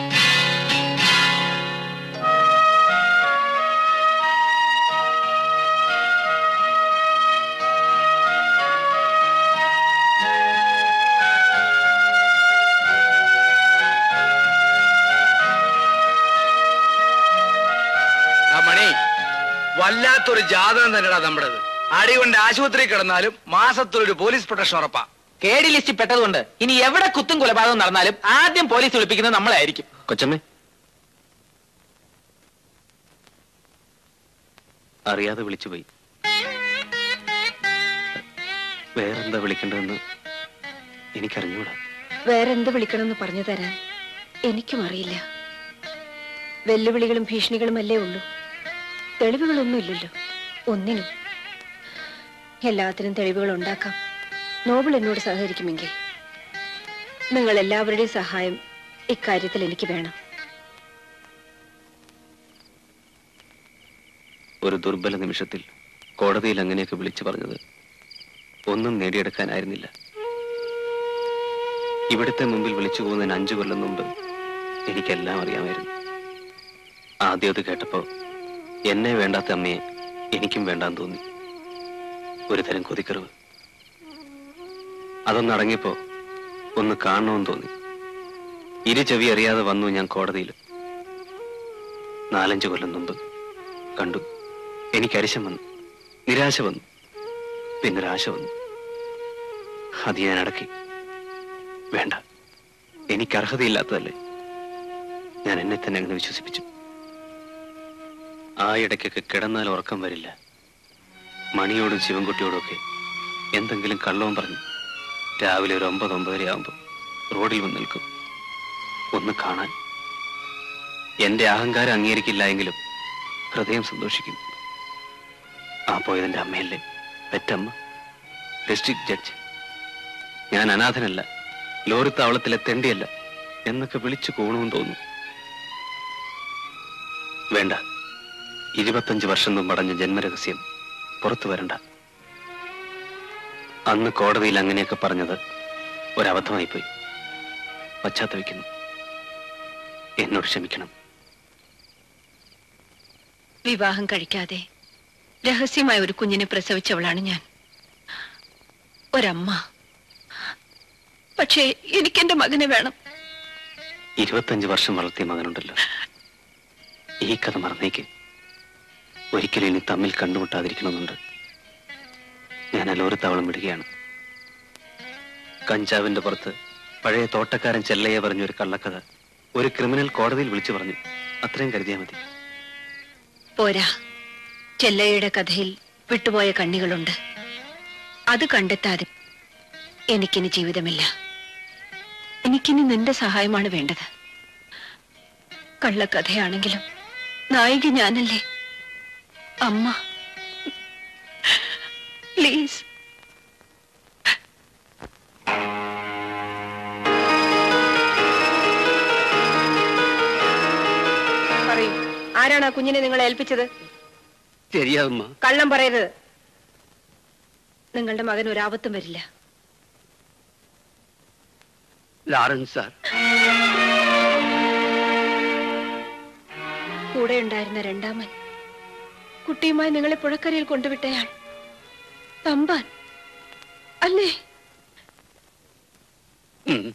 [SPEAKER 12] ആ മണി വല്ലാത്തൊരു ജാതകം തന്നെടാ നമ്മുടേത് അടി കൊണ്ട് ആശുപത്രി കിടന്നാലും മാസത്തിലൊരു പോലീസ് പ്രൊട്ടക്ഷൻ ഉറപ്പാ
[SPEAKER 5] കേടി ലിസ്റ്റിൽ പെട്ടതുകൊണ്ട് ഇനി എവിടെ കുത്തും കൊലപാതകം നടന്നാലും ആദ്യം പോലീസ് വിളിപ്പിക്കുന്നത് നമ്മളായിരിക്കും
[SPEAKER 16] കൊച്ചമ്മേ അറിയാതെ വിളിച്ചുപോയി വേറെന്താ വിളിക്കേണ്ടതെന്ന് എനിക്കറിഞ്ഞൂടാ
[SPEAKER 14] വേറെന്ത് വിളിക്കണമെന്ന് പറഞ്ഞു തരാൻ എനിക്കും അറിയില്ല വെല്ലുവിളികളും ഭീഷണികളും അല്ലേ ഉള്ളൂ തെളിവുകളൊന്നുമില്ലല്ലോ ഒന്നിനും എല്ലാത്തിനും തെളിവുകൾ ഉണ്ടാക്കാം നോബിൾ എന്നോട് സഹകരിക്കുമെങ്കിൽ നിങ്ങൾ എല്ലാവരുടെയും സഹായം ഇക്കാര്യത്തിൽ എനിക്ക് വേണം
[SPEAKER 16] ഒരു ദുർബല നിമിഷത്തിൽ കോടതിയിൽ അങ്ങനെയൊക്കെ വിളിച്ചു പറഞ്ഞത് ഒന്നും നേടിയെടുക്കാനായിരുന്നില്ല ഇവിടുത്തെ മുമ്പിൽ വിളിച്ചു പോകുന്നതിന് അഞ്ചു കൊല്ലം മുമ്പ് എനിക്കെല്ലാം അറിയാമായിരുന്നു ആദ്യം അത് കേട്ടപ്പോ എന്നെ വേണ്ടാത്ത അമ്മയെ എനിക്കും വേണ്ടാന്ന് തോന്നി ഒരു തരം കൊതിക്കറിവ് അതൊന്ന് അടങ്ങിയപ്പോ ഒന്ന് കാണണമെന്ന് തോന്നി ഇരു ചെവി അറിയാതെ വന്നു ഞാൻ കോടതിയിൽ നാലഞ്ചു കൊല്ലം മുമ്പ് കണ്ടു എനിക്ക് അരിശം വന്നു നിരാശ വന്നു പിന്നൊരാശ വന്നു അത് ഞാൻ അടക്കി വേണ്ട എനിക്ക് അർഹതയില്ലാത്തതല്ലേ ഞാൻ എന്നെ തന്നെ അങ്ങനെ വിശ്വസിപ്പിച്ചു ആ ഇടയ്ക്കൊക്കെ കിടന്നാൽ ഉറക്കം വരില്ല മണിയോടും ശിവൻകുട്ടിയോടും ഒക്കെ എന്തെങ്കിലും കള്ളവും പറഞ്ഞു രാവിലെ ഒരു ഒമ്പത് ഒമ്പതര ആകുമ്പോൾ റോഡിൽ വന്ന് നിൽക്കും ഒന്ന് കാണാൻ എന്റെ അഹങ്കാരം അംഗീകരിക്കില്ല എങ്കിലും ഹൃദയം സന്തോഷിക്കും ആ പോയതെന്റെ അമ്മയല്ലേ പെറ്റമ്മ ഡിസ്ട്രിക്ട് ജഡ്ജ് ഞാൻ അനാഥനല്ല ലോറിത്താവളത്തിലെ തെണ്ടിയല്ല എന്നൊക്കെ വിളിച്ചു കോണമെന്ന് തോന്നുന്നു വേണ്ട ഇരുപത്തഞ്ച് വർഷം മുമ്പ് അടഞ്ഞ ജന്മരഹസ്യം പുറത്തു വരണ്ട അന്ന് കോടതിയിൽ അങ്ങനെയൊക്കെ പറഞ്ഞത് ഒരബദ്ധമായിപ്പോയി പശ്ചാത്തപിക്കുന്നു എന്നോട് ക്ഷമിക്കണം
[SPEAKER 14] വിവാഹം കഴിക്കാതെ രഹസ്യമായ ഒരു കുഞ്ഞിനെ പ്രസവിച്ചവളാണ് ഞാൻ ഒരമ്മ പക്ഷേ എനിക്കെന്റെ മകനെ വേണം
[SPEAKER 16] ഇരുപത്തഞ്ച് വർഷം വളർത്തിയ മകനുണ്ടല്ലോ ഈ കഥ മറന്നേക്ക് ഒരിക്കലും ഇനി തമ്മിൽ കണ്ടുമുട്ടാതിരിക്കണമെന്നുണ്ട് ഞാൻ അലോരത്താവളം വിടുകയാണ് കഞ്ചാവിന്റെ പുറത്ത് പഴയ തോട്ടക്കാരൻ ചെല്ലയെ പറഞ്ഞ ഒരു കള്ളക്കഥ ഒരു ക്രിമിനൽ കോടതിയിൽ വിളിച്ചു പറഞ്ഞു അത്രയും കരുതിയാൽ മതി
[SPEAKER 14] പോരാ ചെല്ലയുടെ കഥയിൽ വിട്ടുപോയ കണ്ണികളുണ്ട് അത് കണ്ടെത്താതെ എനിക്കിനി ജീവിതമില്ല എനിക്കിനി നിന്റെ സഹായമാണ് വേണ്ടത് കള്ളക്കഥയാണെങ്കിലും നായിക ഞാനല്ലേ അമ്മ പ്ലീസ് പറയൂ ആരാണ് ആ കുഞ്ഞിനെ നിങ്ങളെ ഏൽപ്പിച്ചത്
[SPEAKER 19] ശരിയാവുമ്മ
[SPEAKER 14] കള്ളം പറയരുത് നിങ്ങളുടെ മകൻ ഒരാപത്തും വരില്ല
[SPEAKER 19] ലാറൻസ് സാർ
[SPEAKER 14] കൂടെ ഉണ്ടായിരുന്ന രണ്ടാമൻ കുട്ടിയുമായി നിങ്ങളെ പുഴക്കരയിൽ കൊണ്ടുവിട്ടയാൾ തമ്പാൻ അല്ലേ
[SPEAKER 19] ഉം.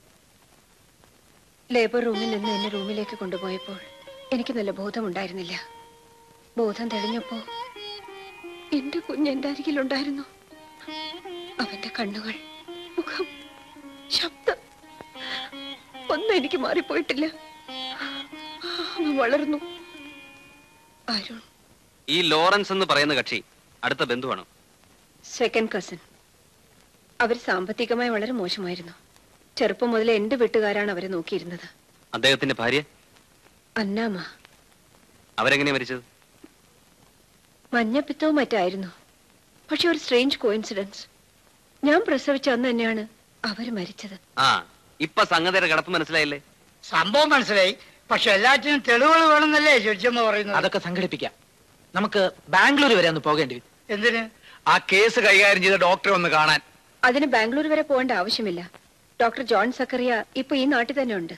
[SPEAKER 14] ലേബർ റൂമിൽ നിന്ന് എന്നെ റൂമിലേക്ക് കൊണ്ടുപോയപ്പോൾ എനിക്ക് നല്ല ബോധമുണ്ടായിരുന്നില്ല ബോധം തെളിഞ്ഞപ്പോ എന്റെ കുഞ്ഞ് എന്റെ അരികിലുണ്ടായിരുന്നു അവന്റെ കണ്ണുകൾ മുഖം ശബ്ദം ഒന്നും എനിക്ക് മാറിപ്പോയിട്ടില്ല അവൻ വളർന്നു അരുൺ
[SPEAKER 16] ഈ ലോറൻസ് എന്ന് പറയുന്ന കക്ഷി അടുത്ത ബന്ധുവാണ്
[SPEAKER 14] സെക്കൻഡ് കസിൻ അവർ സാമ്പത്തികമായി വളരെ മോശമായിരുന്നു ചെറുപ്പം മുതൽ എന്റെ വീട്ടുകാരാണ് അവരെ നോക്കിയിരുന്നത്
[SPEAKER 16] അദ്ദേഹത്തിന്റെ ഭാര്യ
[SPEAKER 14] അന്നാമ
[SPEAKER 16] അവരെങ്ങനെയാ മരിച്ചത്
[SPEAKER 14] മഞ്ഞപ്പിത്തവും മറ്റായിരുന്നു പക്ഷെ ഒരു സ്ട്രേഞ്ച് കോയിൻസിഡൻസ് ഞാൻ പ്രസവിച്ച അന്ന് തന്നെയാണ് അവർ മരിച്ചത്
[SPEAKER 16] ആ ഇപ്പൊ സംഗതിയുടെ കിടപ്പ് മനസ്സിലായില്ലേ
[SPEAKER 15] സംഭവം മനസ്സിലായി പക്ഷെ എല്ലാറ്റിനും തെളിവുകൾ വേണമെന്നല്ലേ ജഡ്ജമ്മ പറയുന്നത്
[SPEAKER 5] അതൊക്കെ സംഘടിപ്പിക്കാം നമുക്ക് ബാംഗ്ലൂർ വരെ ഒന്ന് പോകേണ്ടി വരും
[SPEAKER 15] എന്തിന്
[SPEAKER 12] ആ കേസ് കൈകാര്യം ചെയ്ത ഡോക്ടറെ ഒന്ന് കാണാൻ
[SPEAKER 14] അതിന് ബാംഗ്ലൂർ വരെ പോകേണ്ട ആവശ്യമില്ല ഡോക്ടർ ജോൺ സക്കറിയ ഇപ്പൊ ഈ നാട്ടിൽ തന്നെ ഉണ്ട്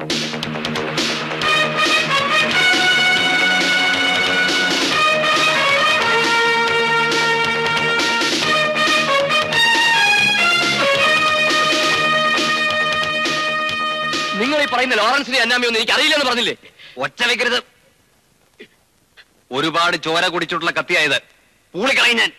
[SPEAKER 2] നിങ്ങൾ ഈ പറയുന്ന ലോറൻസിനെ അന്നാമിയൊന്നും എനിക്ക് അറിയില്ലെന്ന് പറഞ്ഞില്ലേ
[SPEAKER 16] ഒച്ച വെക്കരുത് ഒരുപാട് ചോര കുടിച്ചിട്ടുള്ള കത്തിയായത് പൂളിക്കളയും ഞാൻ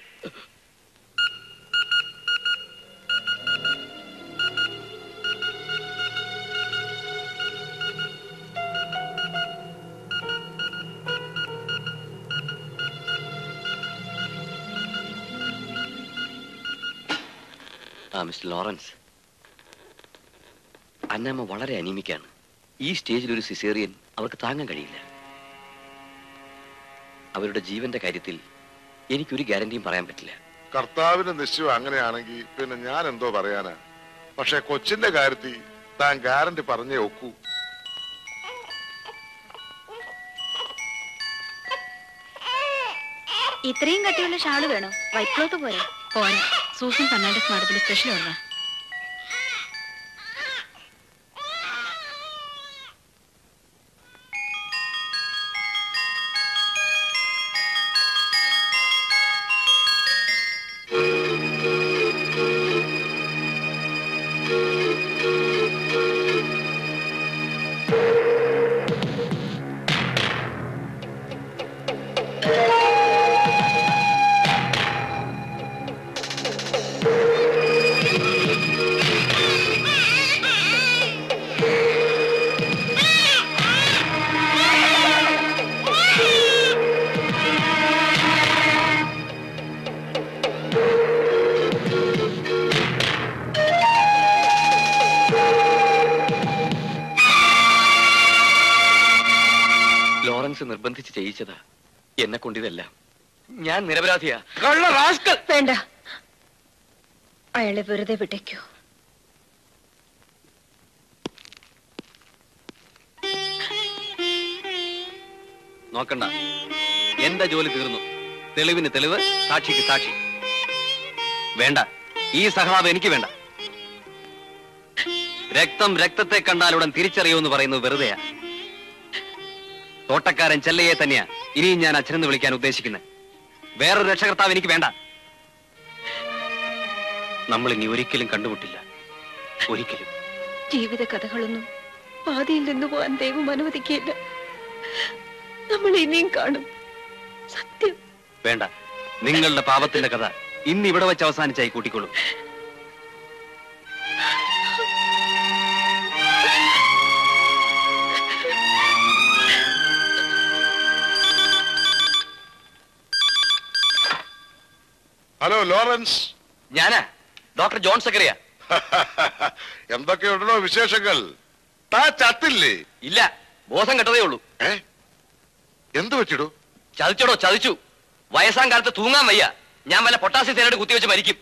[SPEAKER 3] ആ മിസ്റ്റർ ലോറൻസ് അന്നമ്മ വളരെ അനീമിക്കാണ് ഈ സ്റ്റേജിൽ ഒരു സിസേറിയൻ അവർക്ക് താങ്ങാൻ കഴിയില്ല അവരുടെ ജീവന്റെ കാര്യത്തിൽ എനിക്കൊരു ഗ്യാരണ്ടിയും പറയാൻ പറ്റില്ല
[SPEAKER 17] കർത്താവിന്റെ നിശ്ചയം അങ്ങനെയാണെങ്കിൽ പിന്നെ ഞാൻ എന്തോ പറയാനാ പക്ഷെ കൊച്ചിന്റെ കാര്യത്തിൽ താൻ ഗ്യാരണ്ടി പറഞ്ഞേ ഒക്കൂ
[SPEAKER 9] ഇത്രയും കട്ടിയുള്ള ഷാള് വേണോ വൈറ്റ് ക്ലോത്ത് പോരെ
[SPEAKER 8] പോരാ സൂസൻ ഫെർണാണ്ടസ് മാഡത്തിന് സ്പെഷ്യൽ ഓർഡർ
[SPEAKER 3] ലോറൻസ് നിർബന്ധിച്ച് ചെയ്യിച്ചതാ എന്നെ കൊണ്ടിതെല്ലാം ഞാൻ നിരപരാധിയാ
[SPEAKER 14] വേണ്ട അയാളെ വെറുതെ വിട്ടേക്കൂ
[SPEAKER 4] നോക്കണ്ട എന്റെ ജോലി തീർന്നു തെളിവിന് തെളിവ് സാക്ഷിക്ക് സാക്ഷി വേണ്ട ഈ സഹാബ് എനിക്ക് വേണ്ട രക്തം രക്തത്തെ കണ്ടാലുടൻ തിരിച്ചറിയുമെന്ന് പറയുന്നത് വെറുതെയാ തോട്ടക്കാരൻ ചെല്ലയെ തന്നെയാ ഇനിയും ഞാൻ അച്ഛനെന്ന് വിളിക്കാൻ ഉദ്ദേശിക്കുന്നത് വേറൊരു രക്ഷകർത്താവ് എനിക്ക് വേണ്ട നമ്മൾ ഇനി ഒരിക്കലും കണ്ടുമുട്ടില്ല ഒരിക്കലും
[SPEAKER 14] ജീവിത കഥകളൊന്നും പാതിയിൽ നിന്ന് പോകാൻ ദൈവം അനുവദിക്കില്ല നമ്മൾ ഇനിയും കാണും സത്യം
[SPEAKER 4] വേണ്ട നിങ്ങളുടെ പാപത്തിന്റെ കഥ ഇന്ന് ഇവിടെ വെച്ച് അവസാനിച്ചായി കൂട്ടിക്കൊള്ളൂ
[SPEAKER 17] ഹലോ ലോറൻസ്
[SPEAKER 4] ഞാനാ ഡോക്ടർ ജോൺ സക്കറിയ
[SPEAKER 17] എന്തൊക്കെയുണ്ടല്ലോ വിശേഷങ്ങൾ താ ചത്തില്ലേ
[SPEAKER 4] ഇല്ല ബോധം കെട്ടതേ ഉള്ളൂ
[SPEAKER 17] ഏ എന്ത് പറ്റിടൂ
[SPEAKER 4] ചതിച്ചോടോ ചതിച്ചു വയസ്സാം കാലത്ത് തൂങ്ങാൻ വയ്യ ഞാൻ വല്ല പൊട്ടാസ്യം തേനോട് കുത്തിവെച്ച് മരിക്കും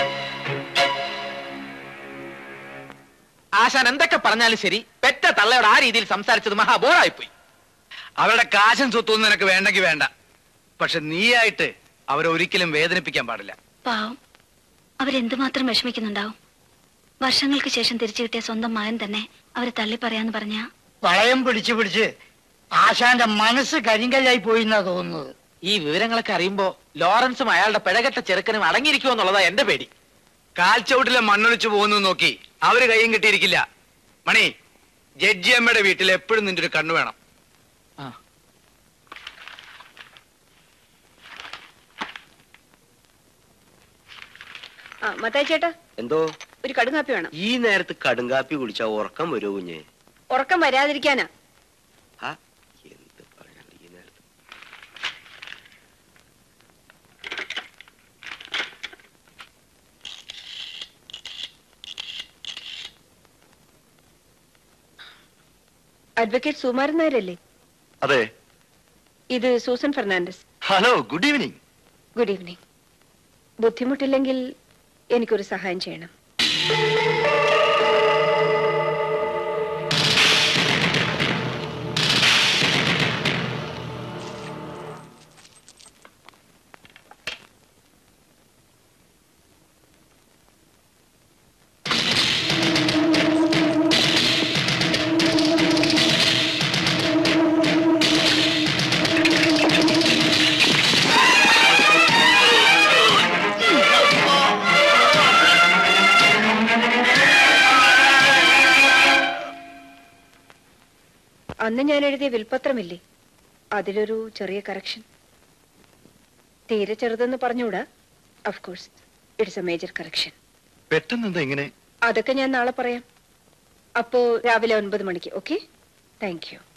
[SPEAKER 5] ആശാൻ എന്തൊക്കെ പറഞ്ഞാലും ശരി പെറ്റ തള്ളയോട് ആ രീതിയിൽ സംസാരിച്ചത് മഹാബോറായിപ്പോയി
[SPEAKER 12] അവരുടെ കാശും സ്വത്തൊന്നും നിനക്ക് വേണ്ടെങ്കിൽ വേണ്ട പക്ഷെ നീയായിട്ട് അവരെ ഒരിക്കലും വേദനിപ്പിക്കാൻ പാടില്ല
[SPEAKER 9] പാവം അവരെന്തുമാത്രം വിഷമിക്കുന്നുണ്ടാവും വർഷങ്ങൾക്ക് ശേഷം തിരിച്ചു കിട്ടിയ സ്വന്തം മകൻ തന്നെ അവരെ തള്ളി പറയാന്ന് പറഞ്ഞാ
[SPEAKER 15] വളയം പിടിച്ച് പിടിച്ച് ആശാന്റെ മനസ്സ് കരിങ്കല്ലായി പോയി എന്നാ തോന്നുന്നത്
[SPEAKER 5] ഈ വിവരങ്ങളൊക്കെ അറിയുമ്പോ ലോറൻസും അയാളുടെ പിഴകെട്ട ചെറുക്കനും അടങ്ങിയിരിക്കുമോ എന്നുള്ളതാ എന്റെ പേടി
[SPEAKER 12] കാൽച്ചവിട്ടിലെ മണ്ണൊലിച്ചു പോകുന്നു നോക്കി അവര് കയ്യും കിട്ടിയിരിക്കില്ല മണി ജഡ്ജി അമ്മയുടെ വീട്ടിൽ എപ്പോഴും നിന്റെ ഒരു കണ്ണു വേണം
[SPEAKER 14] ആ മത്തായി ചേട്ടാ
[SPEAKER 3] എന്തോ
[SPEAKER 14] ഒരു കടുങ്കാപ്പി വേണം
[SPEAKER 3] ഈ നേരത്ത് കടുങ്കാപ്പി കുടിച്ചാ ഉറക്കം വരുമോ കുഞ്ഞെ
[SPEAKER 14] ഉറക്കം വരാതിരിക്കാനാ
[SPEAKER 3] ആ എന്ത് പറയാനാ ഈ നേരത്ത്
[SPEAKER 14] അഡ്വക്കേറ്റ് സുമാരൻ നായരല്ലേ
[SPEAKER 17] അതെ
[SPEAKER 14] ഇത് Susan Fernandes
[SPEAKER 17] hello good evening
[SPEAKER 14] good evening ബുദ്ധിമുട്ടില്ലെങ്കിൽ എനിക്കൊരു സഹായം ചെയ്യണം അന്ന് ഞാൻ എഴുതിയ വിൽപത്രമില്ലേ അതിലൊരു ചെറിയ കറക്ഷൻ തീരെ ചെറുതെന്ന് പറഞ്ഞുകൂടാ of course it's a major correction
[SPEAKER 17] പെട്ടെന്ന് എന്താ ഇങ്ങനെ
[SPEAKER 14] അതൊക്കെ ഞാൻ നാളെ പറയാം അപ്പോ രാവിലെ ഒൻപത് മണിക്ക് ഓക്കെ താങ്ക് യു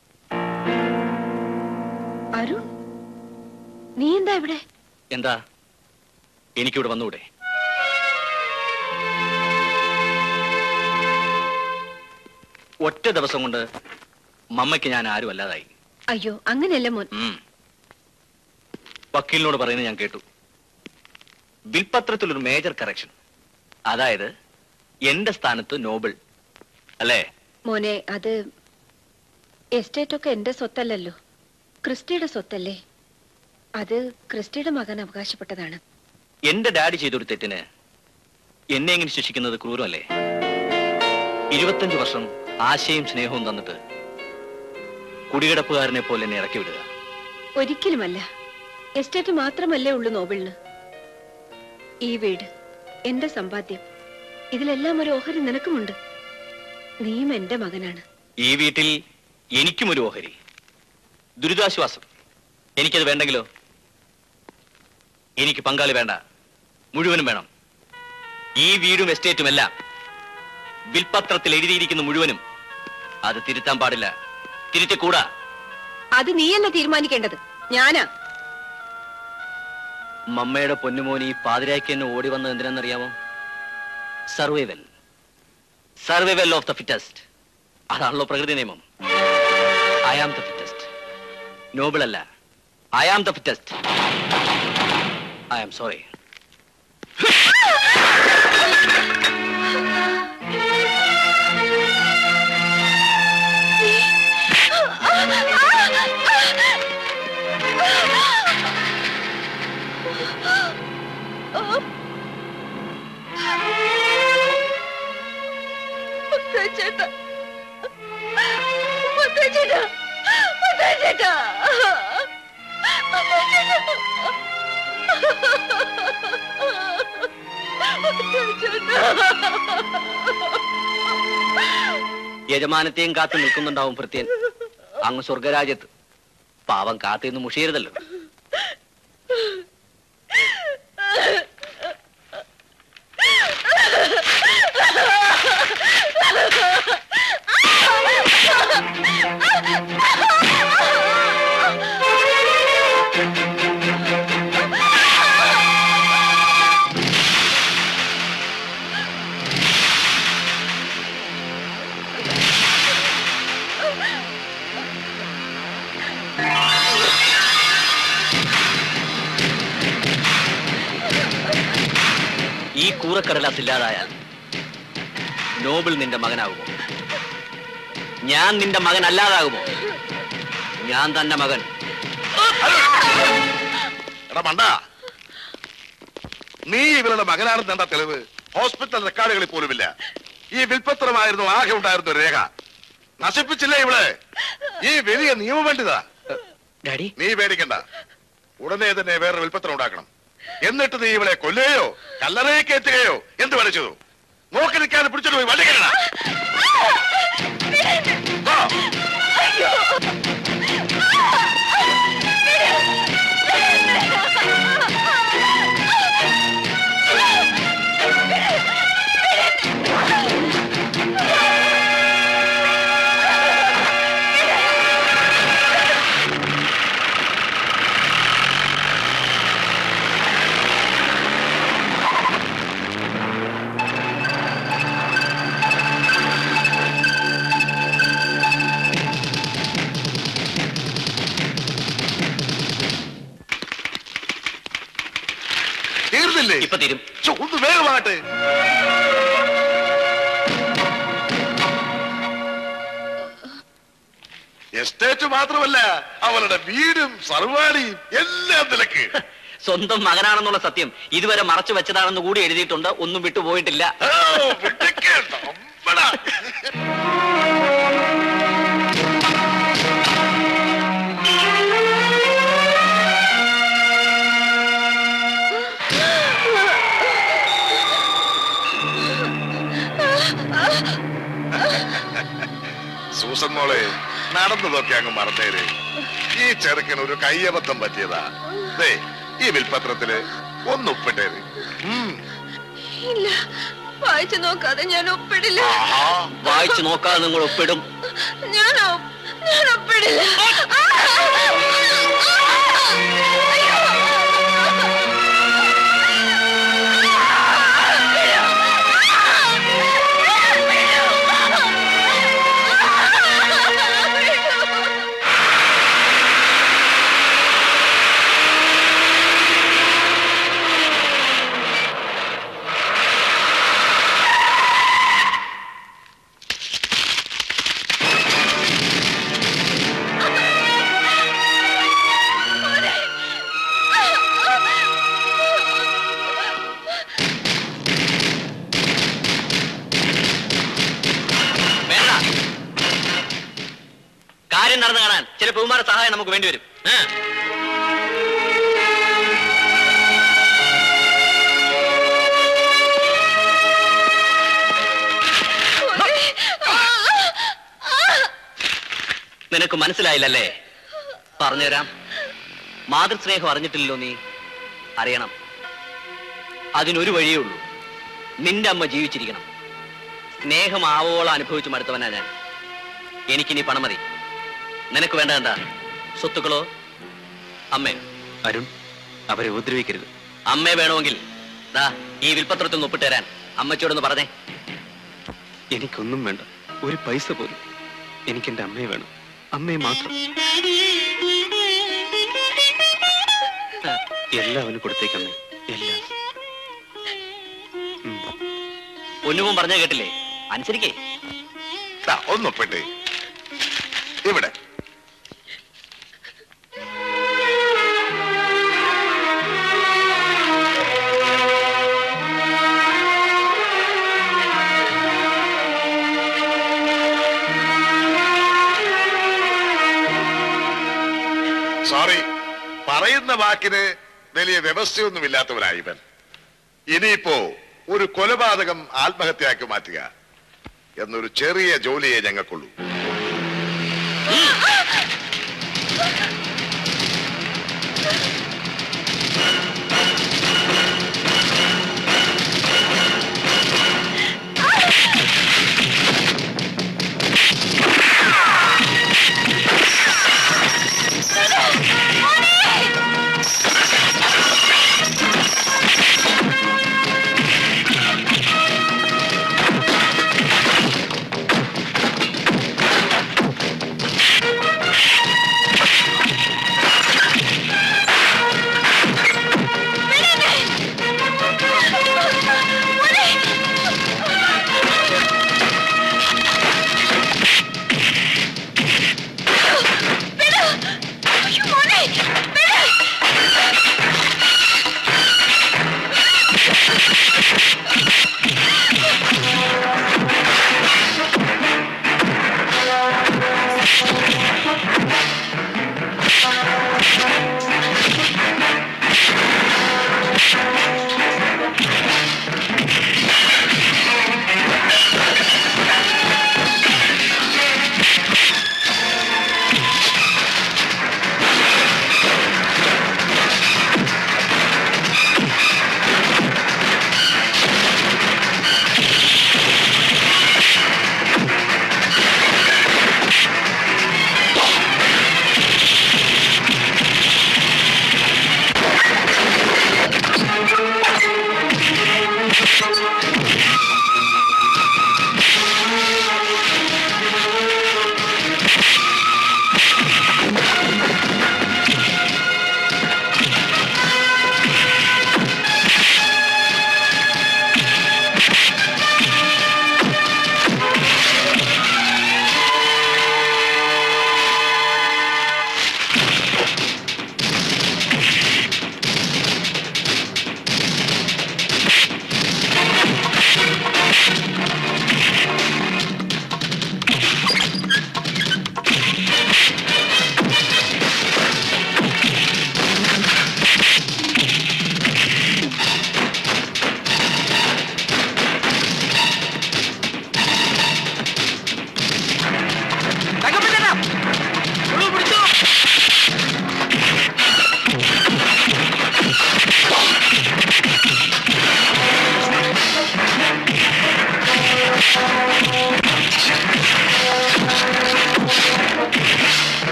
[SPEAKER 14] അരുൺ നീ എന്താ ഇവിടെ
[SPEAKER 4] എന്താ
[SPEAKER 16] എനിക്കിവിടെ വന്നുകൂടെ ഒറ്റ ദിവസം കൊണ്ട് മമ്മയ്ക്ക് ഞാൻ ആരും അല്ലാതായി
[SPEAKER 14] അയ്യോ അങ്ങനെയല്ല മോൻ
[SPEAKER 16] ഉം. വക്കീലിനോട് പറയുന്നത് ഞാൻ കേട്ടു ബിൽപത്രത്തിൽ ഒരു മേജർ കറക്ഷൻ അതായത് എന്റെ സ്ഥാനത്ത് നോബിൾ അല്ലേ
[SPEAKER 14] മോനെ അത് എസ്റ്റേറ്റ് ഒക്കെ എന്റെ സ്വത്തല്ലല്ലോ ക്രിസ്റ്റിയുടെ സ്വത്തല്ലേ അത് ക്രിസ്റ്റിയുടെ മകൻ അവകാശപ്പെട്ടതാണ്
[SPEAKER 16] എന്റെ ഡാഡി ചെയ്തൊരു തെറ്റിന് എന്നെ എങ്ങനെ ശിക്ഷിക്കുന്നത് ക്രൂരമല്ലേ ഇരുപത്തഞ്ച് വർഷം ആശയും സ്നേഹവും തന്നിട്ട് കുടികിടപ്പുകാരനെ പോലെ എന്നെ ഇറക്കി വിടുക
[SPEAKER 14] ഒരിക്കലുമല്ല എസ്റ്റേറ്റ് മാത്രമല്ലേ ഉള്ളൂ നോബിളിന് ഈ വീട് എന്റെ സമ്പാദ്യം ഇതിലെല്ലാം ഒരു ഓഹരി നിനക്കുമുണ്ട് നീയും എന്റെ മകനാണ്
[SPEAKER 16] ഈ വീട്ടിൽ എനിക്കും ഒരു ഓഹരി ദുരിതാശ്വാസം എനിക്കത് വേണ്ടെങ്കിലോ എനിക്ക് പങ്കാളി വേണ്ട മുഴുവനും വേണം ഈ വീടും എസ്റ്റേറ്റും എല്ലാം വിൽപത്രത്തിൽ എഴുതിയിരിക്കുന്ന മുഴുവനും അത് തിരുത്താൻ പാടില്ല തിരുത്തിക്കൂടാ
[SPEAKER 14] അത് നീയല്ല തീരുമാനിക്കേണ്ടത് ഞാനാ
[SPEAKER 16] മമ്മയുടെ പൊന്നുമോനി ഈ പാതിരായ്ക്ക് എന്നെ ഓടി വന്നത് എന്തിനാണെന്നറിയാമോ survival survival of the fittest അതാണല്ലോ പ്രകൃതി നിയമം I am the fittest Noble അല്ല I am the fittest I am sorry
[SPEAKER 7] മുത്തച്ഛേട്ടാ മുത്തച്ഛേട്ടാ മുത്തച്ഛേട്ടാ
[SPEAKER 16] യജമാനത്തെയും കാത്തു നിൽക്കുന്നുണ്ടാവും ഭൃത്യൻ അങ്ങ് സ്വർഗരാജ്യത്ത് പാവം കാത്തിന്ന് മുഷിയരുതല്ലോ ഈ കൂറക്കടലാസ് ഇല്ലാതായാൽ നോബിൾ നിന്റെ മകനാകുമോ ഞാൻ നിന്റെ മകൻ അല്ലാതാകുമോ ഞാൻ തന്നെ മകൻ
[SPEAKER 17] എടാ മണ്ട നീ ഇവരുടെ മകനാണെന്ന് എന്താ തെളിവ് ഹോസ്പിറ്റൽ റെക്കോർഡുകളിൽ പോലുമില്ല ഈ വിൽപ്പത്രമായിരുന്നു ആകെ ഉണ്ടായിരുന്ന ഒരു രേഖ നശിപ്പിച്ചില്ലേ ഇവളെ ഈ വലിയ നിയമം വേണ്ടിതാ
[SPEAKER 16] ഡാഡി
[SPEAKER 17] നീ പേടിക്കണ്ട ഉടനെ തന്നെ വേറെ വിൽപ്പത്രം ഉണ്ടാക്കണം എന്നിട്ട് നീ ഇവളെ കൊല്ലുകയോ കല്ലറയെ കയറ്റുകയോ എന്ത് വേണം ചെയ്തു നോക്കി നിൽക്കാതെ പിടിച്ചോണ്ട് പോയി വണ്ടി കയറണ തീർന്നില്ലേ
[SPEAKER 16] ഇപ്പൊ തീരും
[SPEAKER 17] ഛോ, ഒന്ന് വേഗമാകട്ടെ എസ്റ്റേറ്റ് മാത്രമല്ല അവളുടെ വീടും സർവാണിയും എല്ലാം നിലക്ക്
[SPEAKER 16] സ്വന്തം മകനാണെന്നുള്ള സത്യം ഇതുവരെ മറച്ചു വെച്ചതാണെന്ന് കൂടി എഴുതിയിട്ടുണ്ട് ഒന്നും വിട്ടുപോയിട്ടില്ല
[SPEAKER 17] സൂസൻ മോളെ നടന്നതൊക്കെ അങ്ങ് മറന്നേര് ഈ ചെറുക്കന് ഒരു കയ്യബദ്ധം പറ്റിയതാ ദേ ഈ വിൽപത്രത്തില് ഒന്നൊപ്പിട്ടേര് ഉം.
[SPEAKER 14] ഇല്ല വായിച്ചു നോക്കാതെ ഞാൻ ഒപ്പിടില്ല
[SPEAKER 16] വായിച്ചു നോക്കാതെ നിങ്ങൾ ഒപ്പിടും
[SPEAKER 14] ഞാൻ ഒപ്പ്- ഞാൻ ഒപ്പിടില്ല
[SPEAKER 4] കാര്യം നടന്നു കാണാൻ ചില ബഹുമാന സഹായം നമുക്ക് വേണ്ടിവരും ഏ? നിനക്ക് മനസ്സിലായില്ലല്ലേ പറഞ്ഞുതരാം മാതൃസ്നേഹം അറിഞ്ഞിട്ടില്ലല്ലോ നീ അറിയണം അതിനൊരു വഴിയേ ഉള്ളൂ നിന്റെ അമ്മ ജീവിച്ചിരിക്കണം സ്നേഹം ആവോളം അനുഭവിച്ചു മടുത്തവനാ ഞാൻ എനിക്കിനി പണം മതി നിനക്ക് വേണ്ട എന്താ സ്വത്തുക്കളോ അമ്മയോ
[SPEAKER 16] അരുൺ അവരെ ഉപദ്രവിക്കരുത്
[SPEAKER 4] അമ്മയെ വേണമെങ്കിൽ ദാ ഈ വിൽപ്പത്രത്തിൽ നിന്ന് ഒപ്പിട്ട് തരാൻ അമ്മച്ചോടൊന്ന് പറഞ്ഞേ
[SPEAKER 16] എനിക്കൊന്നും വേണ്ട ഒരു പൈസ പോലും എനിക്ക് എന്റെ അമ്മയെ വേണം അമ്മയെ മാത്രം എല്ലാം അവന് കൊടുത്തേക്കമ്മേ എല്ലാം
[SPEAKER 4] പൊന്നുവും പറഞ്ഞ കേട്ടില്ലേ അനുസരിക്കേ
[SPEAKER 17] ദാ, ഒന്നൊപ്പിട്ടെ ഇവിടെ സോറി പറയുന്ന വാക്കിന് വലിയ വ്യവസ്ഥയൊന്നുമില്ലാത്തവരായി ഇവൻ ഇനിയിപ്പോ ഒരു കൊലപാതകം ആത്മഹത്യയാക്കി മാറ്റുക എന്നൊരു ചെറിയ ജോലിയെ ഞങ്ങൾക്കുള്ളൂ
[SPEAKER 7] ആ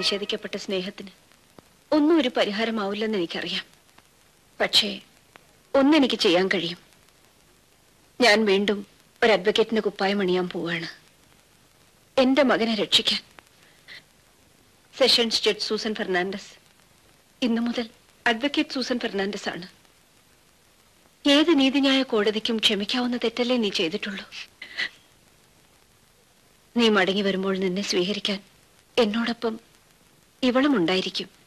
[SPEAKER 14] നിഷേധിക്കപ്പെട്ട സ്നേഹത്തിന് ഒന്നും ഒരു പരിഹാരമാവില്ലെന്ന് എനിക്കറിയാം പക്ഷേ ഒന്നെനിക്ക് ചെയ്യാൻ കഴിയും ഞാൻ വീണ്ടും ഒരു അഡ്വക്കേറ്റിന് കുപ്പായം അണിയാൻ പോവാണ് എന്റെ മകനെ രക്ഷിക്കാൻ സെഷൻസ് ജഡ്ജ് സൂസൻ ഫെർണാണ്ടസ് ഇന്നു മുതൽ അഡ്വക്കേറ്റ് സൂസൻ ഫെർണാണ്ടസ് ആണ് ഏത് നീതിന്യായ കോടതിക്കും ക്ഷമിക്കാവുന്ന തെറ്റല്ലേ നീ ചെയ്തിട്ടുള്ളൂ നീ മടങ്ങി വരുമ്പോൾ നിന്നെ സ്വീകരിക്കാൻ എന്നോടൊപ്പം ഇവളും ഉണ്ടായിരിക്കും